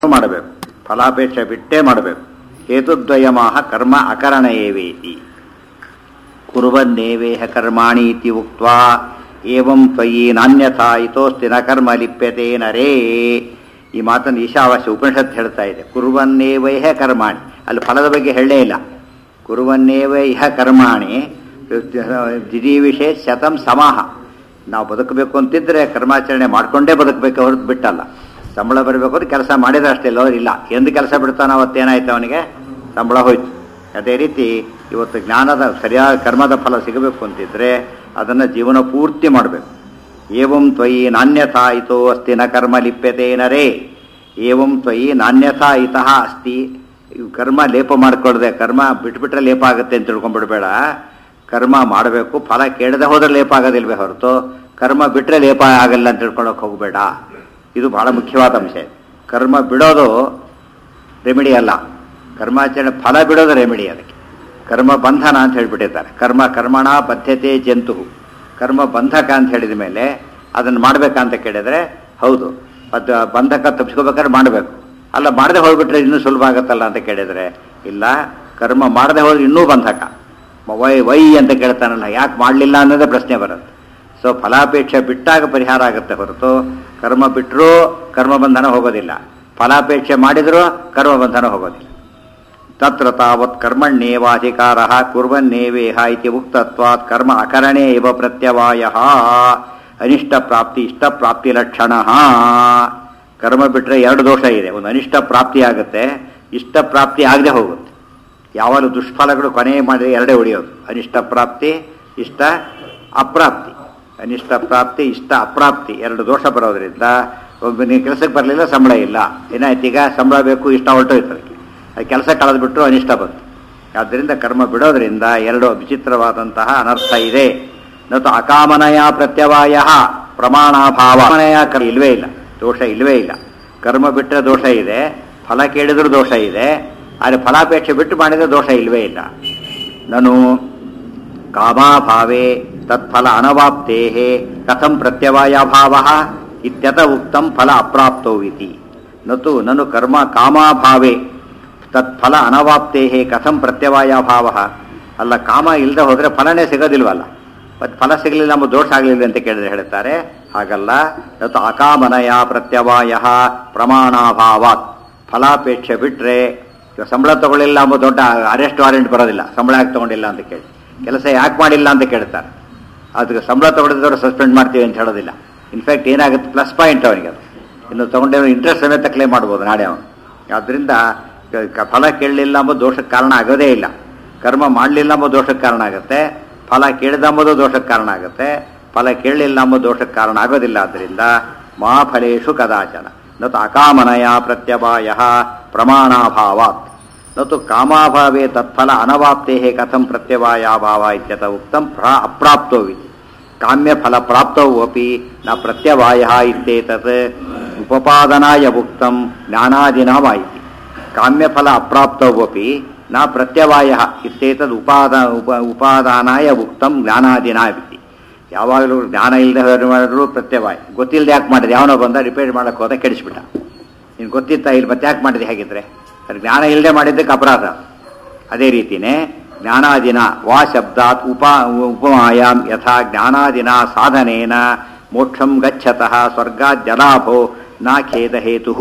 ಮಾಡಬೇಕು ಫಲಾಪೇಕ್ಷೆ ಬಿಟ್ಟೇ ಮಾಡಬೇಕು ಹೇತುದ್ವಯಮಾಹ ಕರ್ಮ ಅಕರಣ ಏವೇತಿ ಕುರುವನ್ನೇವೇಹ ಕರ್ಮಾಣಿ ಇತಿ ಉಕ್ತ್ವಾ ಏವಂ ತ್ವಯಿ ನಾನ್ಯಥಾ ಇತೋಸ್ತಿ ನ ಕರ್ಮ ಲಿಪ್ಯತೆ ನರೇ ಈ ಮಾತನ್ನು ಈಶಾವಾಸ್ಯ ಉಪನಿಷತ್ ಹೇಳ್ತಾ ಇದೆ ಕುರುವನ್ನೇವೈಹ ಕರ್ಮಾಣಿ ಅಲ್ಲಿ ಫಲದ ಬಗ್ಗೆ ಹೇಳಲೇ ಇಲ್ಲ ಕುರುವನ್ನೇವೈಹ ಕರ್ಮಾಣಿ ದಿದೀವಿಷೆ ಶತಂ ಸಮಾಹ ನಾವು ಬದುಕಬೇಕು ಅಂತಿದ್ರೆ ಕರ್ಮಾಚರಣೆ ಮಾಡ್ಕೊಂಡೇ ಬದುಕಬೇಕು ಹೊರತು ಬಿಟ್ಟಲ್ಲ ಸಂಬಳ ಬರಬೇಕು ಅಂದ್ರೆ ಕೆಲಸ ಮಾಡಿದ್ರೆ ಅಷ್ಟೇ ಇಲ್ಲವ್ರು ಇಲ್ಲ ಎಂದು ಕೆಲಸ ಬಿಡ್ತಾನೋ ಅವತ್ತೇನಾಯ್ತು ಅವನಿಗೆ ಸಂಬಳ ಹೋಯ್ತು ಅದೇ ರೀತಿ ಇವತ್ತು ಜ್ಞಾನದ ಸರಿಯಾದ ಕರ್ಮದ ಫಲ ಸಿಗಬೇಕು ಅಂತಿದ್ರೆ ಅದನ್ನು ಜೀವನ ಪೂರ್ತಿ ಮಾಡಬೇಕು ಏವಂ ತ್ವಯಿ ನಾಣ್ಯಥಾ ಇತೋ ಅಸ್ತಿ ನ ಕರ್ಮ ಲಿಪ್ಯತೆ ನರೇ ಏವಂ ತ್ವಯಿ ನಾಣ್ಯಥಾ ಇತಃ ಅಸ್ತಿ ಇವ್ ಕರ್ಮ ಲೇಪ ಮಾಡ್ಕೊಳ್ದೆ ಕರ್ಮ ಬಿಟ್ಬಿಟ್ರೆ ಲೇಪ ಆಗುತ್ತೆ ಅಂತ ತಿಳ್ಕೊಂಡ್ಬಿಡ್ಬೇಡ ಕರ್ಮ ಮಾಡಬೇಕು ಫಲ ಕೇಳದೆ ಹೋದ್ರೆ ಲೇಪ ಆಗೋದಿಲ್ವೇ ಹೊರತು ಕರ್ಮ ಬಿಟ್ಟರೆ ಲೇಪ ಆಗಲ್ಲ ಅಂತ ತಿಳ್ಕೊಳಕ್ಕೆ ಹೋಗಬೇಡ ಇದು ಬಹಳ ಮುಖ್ಯವಾದ ಅಂಶ ಇದು. ಕರ್ಮ ಬಿಡೋದು ರೆಮಿಡಿ ಅಲ್ಲ ಕರ್ಮಾಚರಣೆ ಫಲ ಬಿಡೋದು ರೆಮಿಡಿ ಅದಕ್ಕೆ ಕರ್ಮ ಬಂಧನ ಅಂತ ಹೇಳ್ಬಿಟ್ಟಿದ್ದಾರೆ ಕರ್ಮ ಕರ್ಮಣ ಬದ್ಧತೆ ಜಂತು ಕರ್ಮ ಬಂಧಕ ಅಂತ ಹೇಳಿದ ಮೇಲೆ ಅದನ್ನು ಮಾಡಬೇಕಂತ ಕೇಳಿದ್ರೆ ಹೌದು ಅದು ಬಂಧಕ ತಪ್ಪಿಸ್ಕೋಬೇಕಾದ್ರೆ ಮಾಡಬೇಕು ಅಲ್ಲ ಮಾಡದೆ ಹೋಗ್ಬಿಟ್ರೆ ಇನ್ನೂ ಸುಲಭ ಆಗುತ್ತಲ್ಲ ಅಂತ ಕೇಳಿದ್ರೆ ಇಲ್ಲ ಕರ್ಮ ಮಾಡದೆ ಹೋದ್ರೆ ಇನ್ನೂ ಬಂಧಕ ವೈ ವೈ ಅಂತ ಕೇಳ್ತಾನಲ್ಲ ಯಾಕೆ ಮಾಡಲಿಲ್ಲ ಅನ್ನೋದೇ ಪ್ರಶ್ನೆ ಬರುತ್ತೆ ಸೊ ಫಲಾಪೇಕ್ಷೆ ಬಿಟ್ಟಾಗ ಪರಿಹಾರ ಆಗುತ್ತೆ ಹೊರತು ಕರ್ಮ ಬಿಟ್ಟರೂ ಕರ್ಮ ಬಂಧನ ಹೋಗೋದಿಲ್ಲ ಫಲಾಪೇಕ್ಷೆ ಮಾಡಿದರೂ ಕರ್ಮ ಬಂಧನ ಹೋಗೋದಿಲ್ಲ ತತ್ರ ತಾವತ್ ಕರ್ಮಣ್ಯೇವಾಧಿಕಾರ ಕುರ್ವನ್ನೇವೇಹ ಇತಿ ಉಕ್ತತ್ವಾತ್ ಕರ್ಮ ಅಕರಣೇ ಇವ ಪ್ರತ್ಯವಾಯ ಅನಿಷ್ಟ ಪ್ರಾಪ್ತಿ ಇಷ್ಟ ಪ್ರಾಪ್ತಿ ಲಕ್ಷಣ ಕರ್ಮ ಬಿಟ್ಟರೆ ಎರಡು ದೋಷ ಇದೆ ಒಂದು ಅನಿಷ್ಟ ಪ್ರಾಪ್ತಿ ಆಗುತ್ತೆ ಇಷ್ಟ ಪ್ರಾಪ್ತಿ ಆಗದೆ ಹೋಗುತ್ತೆ ಯಾವಾಗಲೂ ದುಷ್ಫಲಗಳು ಕೊನೆ ಮಾಡಿದ್ರೆ ಎರಡೇ ಉಳಿಯೋದು ಅನಿಷ್ಟ ಪ್ರಾಪ್ತಿ ಇಷ್ಟ ಅಪ್ರಾಪ್ತಿ ಅನಿಷ್ಟ ಪ್ರಾಪ್ತಿ ಇಷ್ಟ ಅಪ್ರಾಪ್ತಿ ಎರಡು ದೋಷ ಬರೋದ್ರಿಂದ ಒಬ್ಬ ನೀವು ಕೆಲಸಕ್ಕೆ ಬರಲಿಲ್ಲ ಸಂಬಳ ಇಲ್ಲ ಏನಾಯ್ತು ಈಗ ಸಂಬಳ ಬೇಕು ಇಷ್ಟ ಹೊರಟೋಯ್ತು ಅದಕ್ಕೆ ಅದು ಕೆಲಸ ಕಳೆದ್ಬಿಟ್ರು ಅನಿಷ್ಟ ಬಂತು ಆದ್ದರಿಂದ ಕರ್ಮ ಬಿಡೋದ್ರಿಂದ ಎರಡು ವಿಚಿತ್ರವಾದಂತಹ ಅನರ್ಥ ಇದೆ ನತು ಅಕಾಮನಯ ಪ್ರತ್ಯವಾಯ ಪ್ರಮಾಣಾಭಾವ ಕಾಮನಯ ಕರ್ಮ ಇಲ್ವೇ ಇಲ್ಲ ದೋಷ ಇಲ್ವೇ ಇಲ್ಲ ಕರ್ಮ ಬಿಟ್ಟರೆ ದೋಷ ಇದೆ ಫಲ ಕೇಳಿದ್ರೂ ದೋಷ ಇದೆ ಆದರೆ ಫಲಾಪೇಕ್ಷೆ ಬಿಟ್ಟು ಮಾಡಿದ್ರೆ ದೋಷ ಇಲ್ವೇ ಇಲ್ಲ ನಾನು ಕಾಮಾಭಾವೇ ತತ್ಫಲ ಅನವಾಪ್ತೇ ಕಥಂ ಪ್ರತ್ಯವಾಯಭಾವ ಇತ್ಯತ ಉಕ್ತಂ ಫಲ ಅಪ್ರಾಪ್ತೋ ಇತಿ ನತು ನನು ಕರ್ಮ ಕಾಮಾಭಾವೇ ತತ್ಫಲ ಅನವಾಪ್ತೇ ಕಥಂ ಪ್ರತ್ಯವಾಯಭಾವ ಅಲ್ಲ ಕಾಮ ಇಲ್ಲದೆ ಹೋದರೆ ಫಲನೇ ಸಿಗೋದಿಲ್ವಲ್ಲ ಮತ್ತು ಫಲ ಸಿಗಲಿಲ್ಲ ನಮ್ಮ ದೋಷ ಆಗಲಿಲ್ಲ ಅಂತ ಕೇಳಿದ್ರೆ ಹೇಳ್ತಾರೆ ಹಾಗಲ್ಲ ನತು ಅಕಾಮನಯ ಪ್ರತ್ಯವಾಯ ಪ್ರಮಾಣಾಭಾವಾತ್ ಫಲಾಪೇಕ್ಷೆ ಬಿಟ್ಟರೆ ಸಂಬಳ ತಗೊಳ್ಳಿಲ್ಲ ಎಂಬ ದೊಡ್ಡ ಅರೆಸ್ಟ್ ವಾರೆಂಟ್ ಬರೋದಿಲ್ಲ ಸಂಬಳ ಯಾಕೆ ತಗೊಂಡಿಲ್ಲ ಅಂತ ಕೇಳಿ ಕೆಲಸ ಯಾಕೆ ಮಾಡಿಲ್ಲ ಅಂತ ಕೇಳ್ತಾರೆ ಅದಕ್ಕೆ ಸಂಬಳ ತಗೊಂಡಿದ್ದವರು ಸಸ್ಪೆಂಡ್ ಮಾಡ್ತೀವಿ ಅಂತ ಹೇಳೋದಿಲ್ಲ ಇನ್ಫ್ಯಾಕ್ಟ್ ಏನಾಗುತ್ತೆ ಪ್ಲಸ್ ಪಾಯಿಂಟ್ ಅವನಿಗೆ ಅದು ಇನ್ನು ತಗೊಂಡಿರೋ ಇಂಟ್ರೆಸ್ಟ್ ಸಮೇತ ಕ್ಲೇಮ್ ಮಾಡ್ಬೋದು ನಾಳೆ ಅವನು ಆದ್ದರಿಂದ ಕ- ಫಲ ಕೇಳಲಿಲ್ಲ ಎಂಬ ದೋಷಕ್ಕೆ ಕಾರಣ ಆಗೋದೇ ಇಲ್ಲ ಕರ್ಮ ಮಾಡಲಿಲ್ಲ ಎಂಬ ದೋಷಕ್ಕೆ ಕಾರಣ ಆಗುತ್ತೆ ಫಲ ಕೇಳಿದ ಎಂಬುದು ದೋಷಕ್ಕೆ ಕಾರಣ ಆಗುತ್ತೆ ಫಲ ಕೇಳಲಿಲ್ಲ ಎಂಬ ದೋಷಕ್ಕೆ ಕಾರಣ ಆಗೋದಿಲ್ಲ ಆದ್ದರಿಂದ ಮಹಾಫಲೇಶು ಕದಾಚನ ನತು ಅಕಾಮನಯ ಪ್ರತ್ಯವಾಯ ಪ್ರಮಾಣಾಭಾವಾತ್ ನತು ಕಾಮಾಭಾವೇ ತತ್ಫಲ ಅನವಾಪ್ತೇ ಕಥಂ ಪ್ರತ್ಯವಾಯಾಭಾವ ಇತ್ಯತ ಉಕ್ತಂ ಪ್ರ ಅಪ್ರಾಪ್ತೋವಿತಿ ಕಾಮ್ಯಫಲ ಪ್ರಾಪ್ತೌ ಅಪಿ ನ ಪ್ರತ್ಯವಾಯ ಇತ್ಯೇತತ್ ಉಪಪಾದನಾಯ ಉಕ್ತಂ ಜ್ಞಾನಾದಿನವಾಯಿತಿ ಕಾಮ್ಯಫಲ ಅಪ್ರಾಪ್ತೌ ಅಪಿ ನ ಪ್ರತ್ಯವಾಯ ಇತ್ಯೇತದ್ ಉಪಾದ ಉಪ ಉಪಾದಾನಾಯ ಉಕ್ತಂ ಜ್ಞಾನಾದಿನಾವಿತಿ ಯಾವಾಗಲೂ ಜ್ಞಾನ ಇಲ್ಲದೆ ಮಾಡಿದ್ರು ಪ್ರತ್ಯವಾಯ ಗೊತ್ತಿಲ್ಲದೆ ಯಾಕೆ ಮಾಡಿದೆ ಯಾವನೋ ಬಂದ ರಿಪೇರಿ ಮಾಡಕ್ಕೆ ಹೋದ ಕೆಡಿಸ್ಬಿಟ್ಟ ನೀನು ಗೊತ್ತಿತ್ತಾ ಇಲ್ಲಿ ಮತ್ತೆ ಯಾಕೆ ಮಾಡಿದೆ ಹೇಗಿದ್ರೆ ಅದು ಜ್ಞಾನ ಇಲ್ಲದೆ ಮಾಡಿದ್ದಕ್ಕೆ ಅಪರಾಧ ಅದೇ ರೀತಿನೇ ಜ್ಞಾನಾದಿನ ವಾ ಶಬ್ದಾತ್ ಉಪ ಉಪಮಾಯಾಮ್ ಯಥಾ ಜ್ಞಾನಾದಿನ ಸಾಧನೇನ ಮೋಕ್ಷಂ ಗಚ್ಚತಃ ಸ್ವರ್ಗಾತ್ ಜಲಾಭೋ ನಾ ಖೇದ ಹೇತು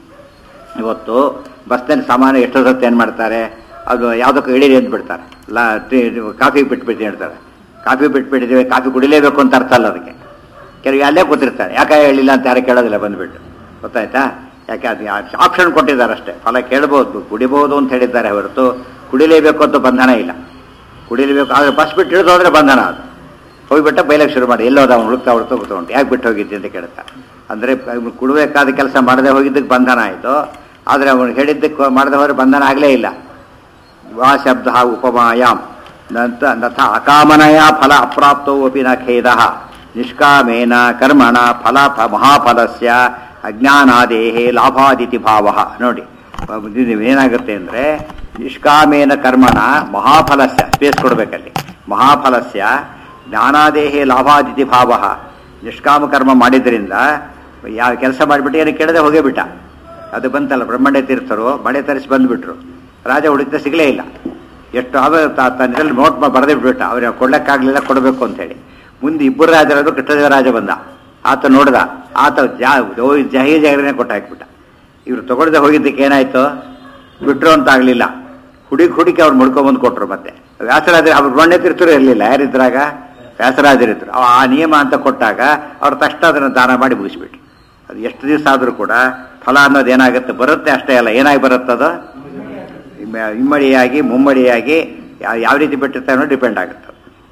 ಇವತ್ತು ಬಸ್ನಲ್ಲಿ ಸಾಮಾನ್ಯ ಎಷ್ಟೋ ಸತ್ತು ಏನು ಮಾಡ್ತಾರೆ ಅದು ಯಾವುದಕ್ಕೂ ಇಡೀರಿ ಅಂತ ಬಿಡ್ತಾರೆ ಲಾ ಕಾಫಿ ಬಿಟ್ಬಿಟ್ಟು ಹೇಳ್ತಾರೆ ಕಾಫಿ ಬಿಟ್ಬಿಟ್ಟಿದ್ದೀವಿ ಕಾಫಿ ಕುಡಿಲೇಬೇಕು ಅಂತ ಅರ್ಥ ಅಲ್ಲ ಅದಕ್ಕೆ ಕೆಲವು ಅಲ್ಲೇ ಕೂತಿರ್ತಾರೆ ಯಾಕೆ ಹೇಳಿಲ್ಲ ಅಂತ ಯಾರು ಕೇಳೋದಿಲ್ಲ ಬಂದುಬಿಟ್ಟು ಗೊತ್ತಾಯ್ತಾ ಯಾಕೆ ಅದು ಆಪ್ಷನ್ ಕೊಟ್ಟಿದ್ದಾರೆ ಅಷ್ಟೇ ಫಲ ಕೇಳ್ಬೋದು ಕುಡಿಬೋದು ಅಂತ ಹೇಳಿದ್ದಾರೆ ಹೊರತು ಕುಡಿಲೇಬೇಕು ಅಂತ ಬಂಧನ ಇಲ್ಲ ಕುಡಿಲೇಬೇಕು ಆದರೆ ಬಸ್ ಬಿಟ್ಟು ಇಳಿದು ಹೋದ್ರೆ ಬಂಧನ ಅದು ಹೋಗಿಬಿಟ್ಟ ಬೈಲಕ್ಕೆ ಶುರು ಮಾಡಿ ಎಲ್ಲೋದ ಅವ್ನು ಹುಡುಕ್ತಾ ಹುಡುಕ್ತಾ ಕೂತ್ಕೊಂಡು ಯಾಕೆ ಬಿಟ್ಟು ಹೋಗಿದ್ದೆ ಅಂತ ಕೇಳ್ತಾರೆ ಅಂದರೆ ಕುಡಬೇಕಾದ ಕೆಲಸ ಮಾಡದೆ ಹೋಗಿದ್ದಕ್ಕೆ ಬಂಧನ ಆಯಿತು ಆದರೆ ಅವನು ಹೇಳಿದ್ದಕ್ಕೆ ಮಾಡದೆ ಹೋದ್ರೆ ಬಂಧನ ಆಗಲೇ ಇಲ್ಲ ವಾ ಶಬ್ದ ಉಪಮಾಯಾಮ್ ನಂತ ನಥ ಅಕಾಮನಯ ಫಲ ಅಪ್ರಾಪ್ತೋ ಅಪಿ ನ ಖೇದ ನಿಷ್ಕಾಮೇನ ಕರ್ಮಣ ಫಲ ಫ ಮಹಾಫಲಸ್ಯ ಅಜ್ಞಾನಾದೇಹೇ ಲಾಭಾದಿತಿ ಭಾವ ನೋಡಿ ಇದು ಏನಾಗುತ್ತೆ ಅಂದರೆ ನಿಷ್ಕಾಮೇನ ಕರ್ಮಣ ಮಹಾಫಲಸ್ಯ ಸ್ಪೇಸ್ ಕೊಡಬೇಕಲ್ಲಿ ಮಹಾಫಲಸ್ಯ ಜ್ಞಾನಾದೇಹೇ ಲಾಭಾದಿತಿ ಭಾವ ನಿಷ್ಕಾಮ ಕರ್ಮ ಮಾಡಿದ್ರಿಂದ ಯಾವ ಕೆಲಸ ಮಾಡಿಬಿಟ್ಟು ಏನು ಕೇಳದೆ ಹೋಗೇ ಬಿಟ್ಟ ಅದು ಬಂತಲ್ಲ ಬ್ರಹ್ಮಣ್ಯ ತೀರ್ಥರು ಮಳೆ ತರಿಸಿ ಬಂದ್ಬಿಟ್ರು ರಾಜ ಹುಡುಕಿದ ಸಿಗಲೇ ಇಲ್ಲ ಎಷ್ಟು ಆಮೇಲೆ ತನ್ನ ನೋಟ್ ಬರೆದೇ ಬಿಟ್ಬಿಟ್ಟ ಅವ್ರಿಗೆ ಕೊಡ್ಲಿಕ್ಕಾಗ್ಲಿಲ್ಲ ಕೊಡಬೇಕು ಅಂತ ಹೇಳಿ ಮುಂದೆ ಇಬ್ಬರು ರಾಜರಾದ್ರು ಕೃಷ್ಣದೇವ ರಾಜ ಬಂದ ಆತ ನೋಡ್ದ ಆತ ಜಾ ಜಹಿ ಜಾಗರನೇ ಕೊಟ್ಟು ಹಾಕ್ಬಿಟ್ಟ ಇವ್ರು ತಗೊಳ್ದೆ ಹೋಗಿದ್ದಕ್ಕೆ ಏನಾಯ್ತು ಬಿಟ್ರು ಅಂತ ಆಗ್ಲಿಲ್ಲ ಹುಡುಕಿ ಹುಡುಕಿ ಅವ್ರು ಮುಡ್ಕೊಂಬಂದು ಕೊಟ್ರು ಮತ್ತೆ ವ್ಯಾಸರಾಜ ಅವ್ರು ಬಣ್ಣೆ ತೀರ್ಥರು ಇರಲಿಲ್ಲ ಯಾರಿದ್ರಾಗ ವ್ಯಾಸರಾಜರಿದ್ರು ಅವ ಆ ನಿಯಮ ಅಂತ ಕೊಟ್ಟಾಗ ಅವ್ರು ತಕ್ಷಣ ಅದನ್ನು ದಾನ ಮಾಡಿ ಮುಗಿಸ್ಬಿಟ್ರು ಅದು ಎಷ್ಟು ದಿವಸ ಆದರೂ ಕೂಡ ಫಲ ಅನ್ನೋದು ಏನಾಗುತ್ತೆ ಬರುತ್ತೆ ಅಷ್ಟೇ ಅಲ್ಲ ಏನಾಗಿ ಬರುತ್ತದು ಇಮ್ಮ- ಇಮ್ಮಡಿಯಾಗಿ ಮುಮ್ಮಡಿಯಾಗಿ ಯಾ- ಯಾವ ರೀತಿ ಬಿಟ್ಟಿರ್ತಾರೆ ಅನ್ನೋ ಡಿಪೆಂಡ್ ಆಗುತ್ತೆ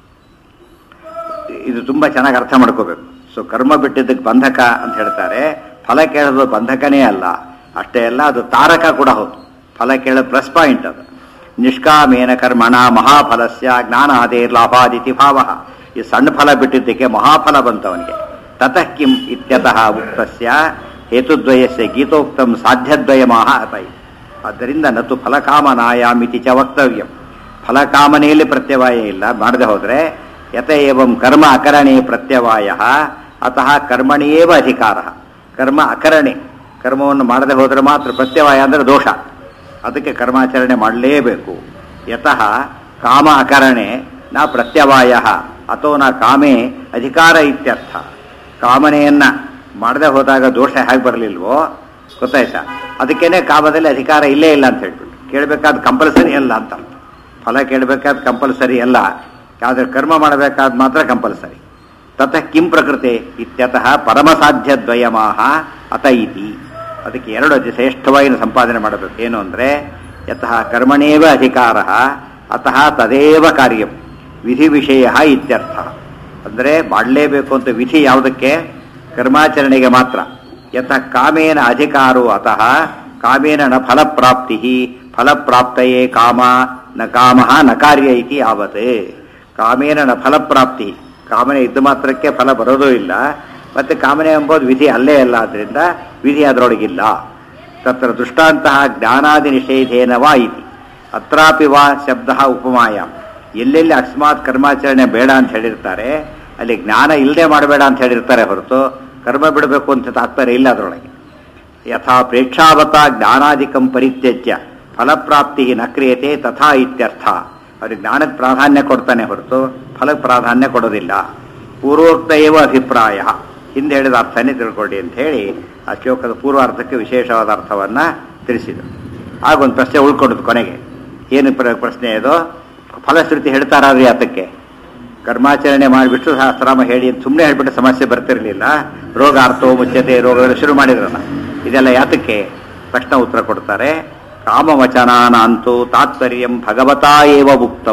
ಇದು ತುಂಬ ಚೆನ್ನಾಗಿ ಅರ್ಥ ಮಾಡ್ಕೋಬೇಕು ಸೊ ಕರ್ಮ ಬಿಟ್ಟಿದ್ದಕ್ಕೆ ಬಂಧಕ ಅಂತ ಹೇಳ್ತಾರೆ ಫಲ ಕೇಳೋದು ಬಂಧಕನೇ ಅಲ್ಲ ಅಷ್ಟೇ ಅಲ್ಲ ಅದು ತಾರಕ ಕೂಡ ಹೌದು ಫಲ ಕೇಳೋದು ಪ್ಲಸ್ ಪಾಯಿಂಟ್ ಅದು ನಿಷ್ಕಾಮೇನ ಕರ್ಮಣ ಮಹಾಫಲಸ್ಯ ಜ್ಞಾನಾದೇ ಲಾಭಾದಿತಿ ಭಾವ ಈ ಸಣ್ಣ ಫಲ ಬಿಟ್ಟಿದ್ದಕ್ಕೆ ಮಹಾಫಲ ಬಂತವನಿಗೆ ತತಃ ಕಿಂ ಇತ್ಯತಃ ಉಕ್ತಸ್ಯ ಹೇತುದ್ವಯಸ್ಯ ಗೀತೋಕ್ತಂ ಸಾಧ್ಯದ್ವಯಮಾಹ ಅತೈ ಆದ್ದರಿಂದ ನತು ಫಲಕಾಮನಾಯಾಮಿತಿ ಚ ವಕ್ತವ್ಯಂ ಫಲಕಾಮನೆಯಲ್ಲಿ ಪ್ರತ್ಯವಾಯ ಇಲ್ಲ ಮಾಡದೆ ಹೋದರೆ ಯತ ಏವಂ ಕರ್ಮ ಅಕರಣೆ ಪ್ರತ್ಯವಾಯ ಅತಃ ಕರ್ಮಣಿಯೇವ ಅಧಿಕಾರ ಕರ್ಮ ಅಕರಣೆ ಕರ್ಮವನ್ನು ಮಾಡದೆ ಹೋದರೆ ಮಾತ್ರ ಪ್ರತ್ಯವಾಯ ಅಂದರೆ ದೋಷ ಅದಕ್ಕೆ ಕರ್ಮಾಚರಣೆ ಮಾಡಲೇಬೇಕು ಯತಃ ಕಾಮ ಅಕರಣೆ ನ ಪ್ರತ್ಯವಾಯ ಅಥೋ ನ ಕಾಮೇ ಅಧಿಕಾರ ಇತ್ಯರ್ಥ ಕಾಮನೆಯನ್ನ ಮಾಡದೆ ಹೋದಾಗ ದೋಷ ಹೇಗೆ ಬರಲಿಲ್ವೋ ಗೊತ್ತಾಯ್ತಾ ಅದಕ್ಕೇನೆ ಕಾಮದಲ್ಲಿ ಅಧಿಕಾರ ಇಲ್ಲೇ ಇಲ್ಲ ಅಂತ ಹೇಳ್ಬಿಟ್ಟು ಕೇಳಬೇಕಾದ ಕಂಪಲ್ಸರಿ ಅಲ್ಲ ಅಂತ ಅರ್ಥ. ಫಲ ಕೇಳಬೇಕಾದ ಕಂಪಲ್ಸರಿ ಅಲ್ಲ ಆದರೆ ಕರ್ಮ ಮಾಡಬೇಕಾದ ಮಾತ್ರ ಕಂಪಲ್ಸರಿ ತತಃ ಕಿಂ ಪ್ರಕೃತೆ ಇತ್ಯತಃ ಪರಮಸಾಧ್ಯ ದ್ವಯಮಾಹ ಅತ ಇತಿ ಅದಕ್ಕೆ ಎರಡು ಅತಿ ಶ್ರೇಷ್ಠವಾಗಿ ಸಂಪಾದನೆ ಮಾಡಬೇಕು ಏನು ಅಂದರೆ ಯತಃ ಕರ್ಮಣೇವ ಅಧಿಕಾರ ಅತಃ ತದೇವ ಕಾರ್ಯಂ ವಿಧಿ ವಿಷಯ ಇತ್ಯರ್ಥ ಅಂದರೆ ಮಾಡಲೇಬೇಕು ಅಂತ ವಿಧಿ ಯಾವುದಕ್ಕೆ ಕರ್ಮಾಚರಣೆಗೆ ಮಾತ್ರ ಯತಃ ಕಾಮೇನ ಅಧಿಕಾರೋ ಅತಃ ಕಾಮೇನ ನ ಫಲಪ್ರಾಪ್ತಿ ಫಲಪ್ರಾಪ್ತಯೇ ಕಾಮ ನ ಕಾಮ ನ ಕಾರ್ಯ ಇತಿ ಯಾವತ್ ಕಾಮೇನ ನ ಫಲಪ್ರಾಪ್ತಿ ಕಾಮನೆ ಇದ್ದ ಮಾತ್ರಕ್ಕೆ ಫಲ ಬರೋದೂ ಇಲ್ಲ ಮತ್ತೆ ಕಾಮನೆ ಎಂಬುದು ವಿಧಿ ಅಲ್ಲೇ ಅಲ್ಲ ಆದ್ರಿಂದ ವಿಧಿ ಅದರೊಳಗಿಲ್ಲ ತತ್ರ ದೃಷ್ಟಾಂತಹ ಜ್ಞಾನಾದಿ ನಿಷೇಧೇನ ವಾ ಇತಿ ಅತ್ರಾಪಿ ವಾ ಶಬ್ದ ಉಪಮಾಯ ಎಲ್ಲೆಲ್ಲಿ ಅಕಸ್ಮಾತ್ ಕರ್ಮಾಚರಣೆ ಬೇಡ ಅಂತ ಹೇಳಿರ್ತಾರೆ ಅಲ್ಲಿ ಜ್ಞಾನ ಇಲ್ಲದೆ ಮಾಡಬೇಡ ಅಂತ ಹೇಳಿರ್ತಾರೆ ಹೊರತು ಕರ್ಮ ಬಿಡಬೇಕು ಅಂತ ತಾತ್ಪರ್ಯ ಇಲ್ಲ ಅದರೊಳಗೆ ಯಥಾ ಪ್ರೇಕ್ಷಾವತ ಜ್ಞಾನಾದಿಕಂ ಪರಿತ್ಯಜ್ಯ ಫಲಪ್ರಾಪ್ತಿ ನ ಕ್ರಿಯತೆ ತಥಾ ಇತ್ಯರ್ಥ ಅವ್ರಿಗೆ ಜ್ಞಾನಕ್ಕೆ ಪ್ರಾಧಾನ್ಯ ಕೊಡ್ತಾನೆ ಹೊರತು ಫಲಕ್ಕೆ ಪ್ರಾಧಾನ್ಯ ಕೊಡೋದಿಲ್ಲ ಪೂರ್ವೋಕ್ತ ಏವ ಅಭಿಪ್ರಾಯ ಹಿಂದೆ ಹೇಳಿದ ಅರ್ಥನೇ ತಿಳ್ಕೊಳ್ಳಿ ಅಂತ ಹೇಳಿ ಆ ಶ್ಲೋಕದ ಪೂರ್ವಾರ್ಥಕ್ಕೆ ವಿಶೇಷವಾದ ಅರ್ಥವನ್ನ ತಿಳಿಸಿದರು ಆಗ ಒಂದು ಪ್ರಶ್ನೆ ಉಳ್ಕೊಂಡದ್ದು ಕೊನೆಗೆ ಏನು ಪ್ರ- ಪ್ರಶ್ನೆ ಇದು ಫಲಶ್ರುತಿ ಹೇಳ್ತಾರ್ರಿ ಆತಕ್ಕೆ ಕರ್ಮಾಚರಣೆ ಮಾಡಿಬಿಟ್ಟು ಸಹಸ್ರಾಮ ಹೇಳಿ ಅಂತ ಸುಮ್ಮನೆ ಹೇಳ್ಬಿಟ್ಟು ಸಮಸ್ಯೆ ಬರ್ತಿರ್ಲಿಲ್ಲ ರೋಗ ಅರ್ಥೋ ಮುಚ್ಚತೆ ರೋಗಗಳು ಶುರು ಮಾಡಿದ್ರಲ್ಲ ಇದೆಲ್ಲ ಯಾತಕ್ಕೆ ತಕ್ಷಣ ಉತ್ತರ ಕೊಡ್ತಾರೆ ಕಾಮವಚನಾನಂತೂ ತಾತ್ಪರ್ಯಂ ಭಗವತಾ ಏವ ಉಕ್ತಂ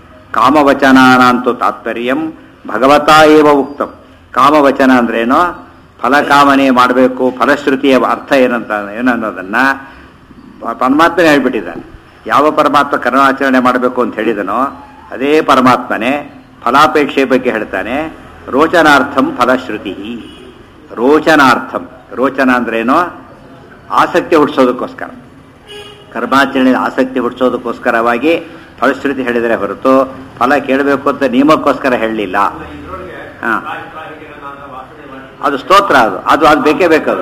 ಕಾಮವಚನಾನಂತೂ ತಾತ್ಪರ್ಯಂ ಭಗವತಾ ಏವ ಉಕ್ತಂ ಕಾಮವಚನ ಅಂದ್ರೇನು ಫಲಕಾಮನೆ ಮಾಡಬೇಕು ಫಲಶ್ರುತಿಯ ಅರ್ಥ ಏನಂತ ಏನನ್ನೋದನ್ನ ಪರಮಾತ್ಮನೇ ಹೇಳ್ಬಿಟ್ಟಿದ್ದಾನೆ ಯಾವ ಪರಮಾತ್ಮ ಕರ್ಮಾಚರಣೆ ಮಾಡಬೇಕು ಅಂತ ಹೇಳಿದನೋ ಅದೇ ಪರಮಾತ್ಮನೇ ಫಲಾಪೇಕ್ಷೆ ಬಗ್ಗೆ ಹೇಳ್ತಾನೆ ರೋಚನಾರ್ಥಂ ಫಲಶ್ರುತಿ ರೋಚನಾರ್ಥಂ ರೋಚನ ಅಂದ್ರೇನು ಆಸಕ್ತಿ ಹುಟ್ಟಿಸೋದಕ್ಕೋಸ್ಕರ ಕರ್ಮಾಚರಣೆ ಆಸಕ್ತಿ ಹುಟ್ಟಿಸೋದಕ್ಕೋಸ್ಕರವಾಗಿ ಫಲಶ್ರುತಿ ಹೇಳಿದರೆ ಹೊರತು ಫಲ ಕೇಳಬೇಕು ಅಂತ ನಿಯಮಕ್ಕೋಸ್ಕರ ಹೇಳಲಿಲ್ಲ ಹಾ ಅದು ಸ್ತೋತ್ರ ಅದು ಅದು ಅದು ಬೇಕೇ ಬೇಕದು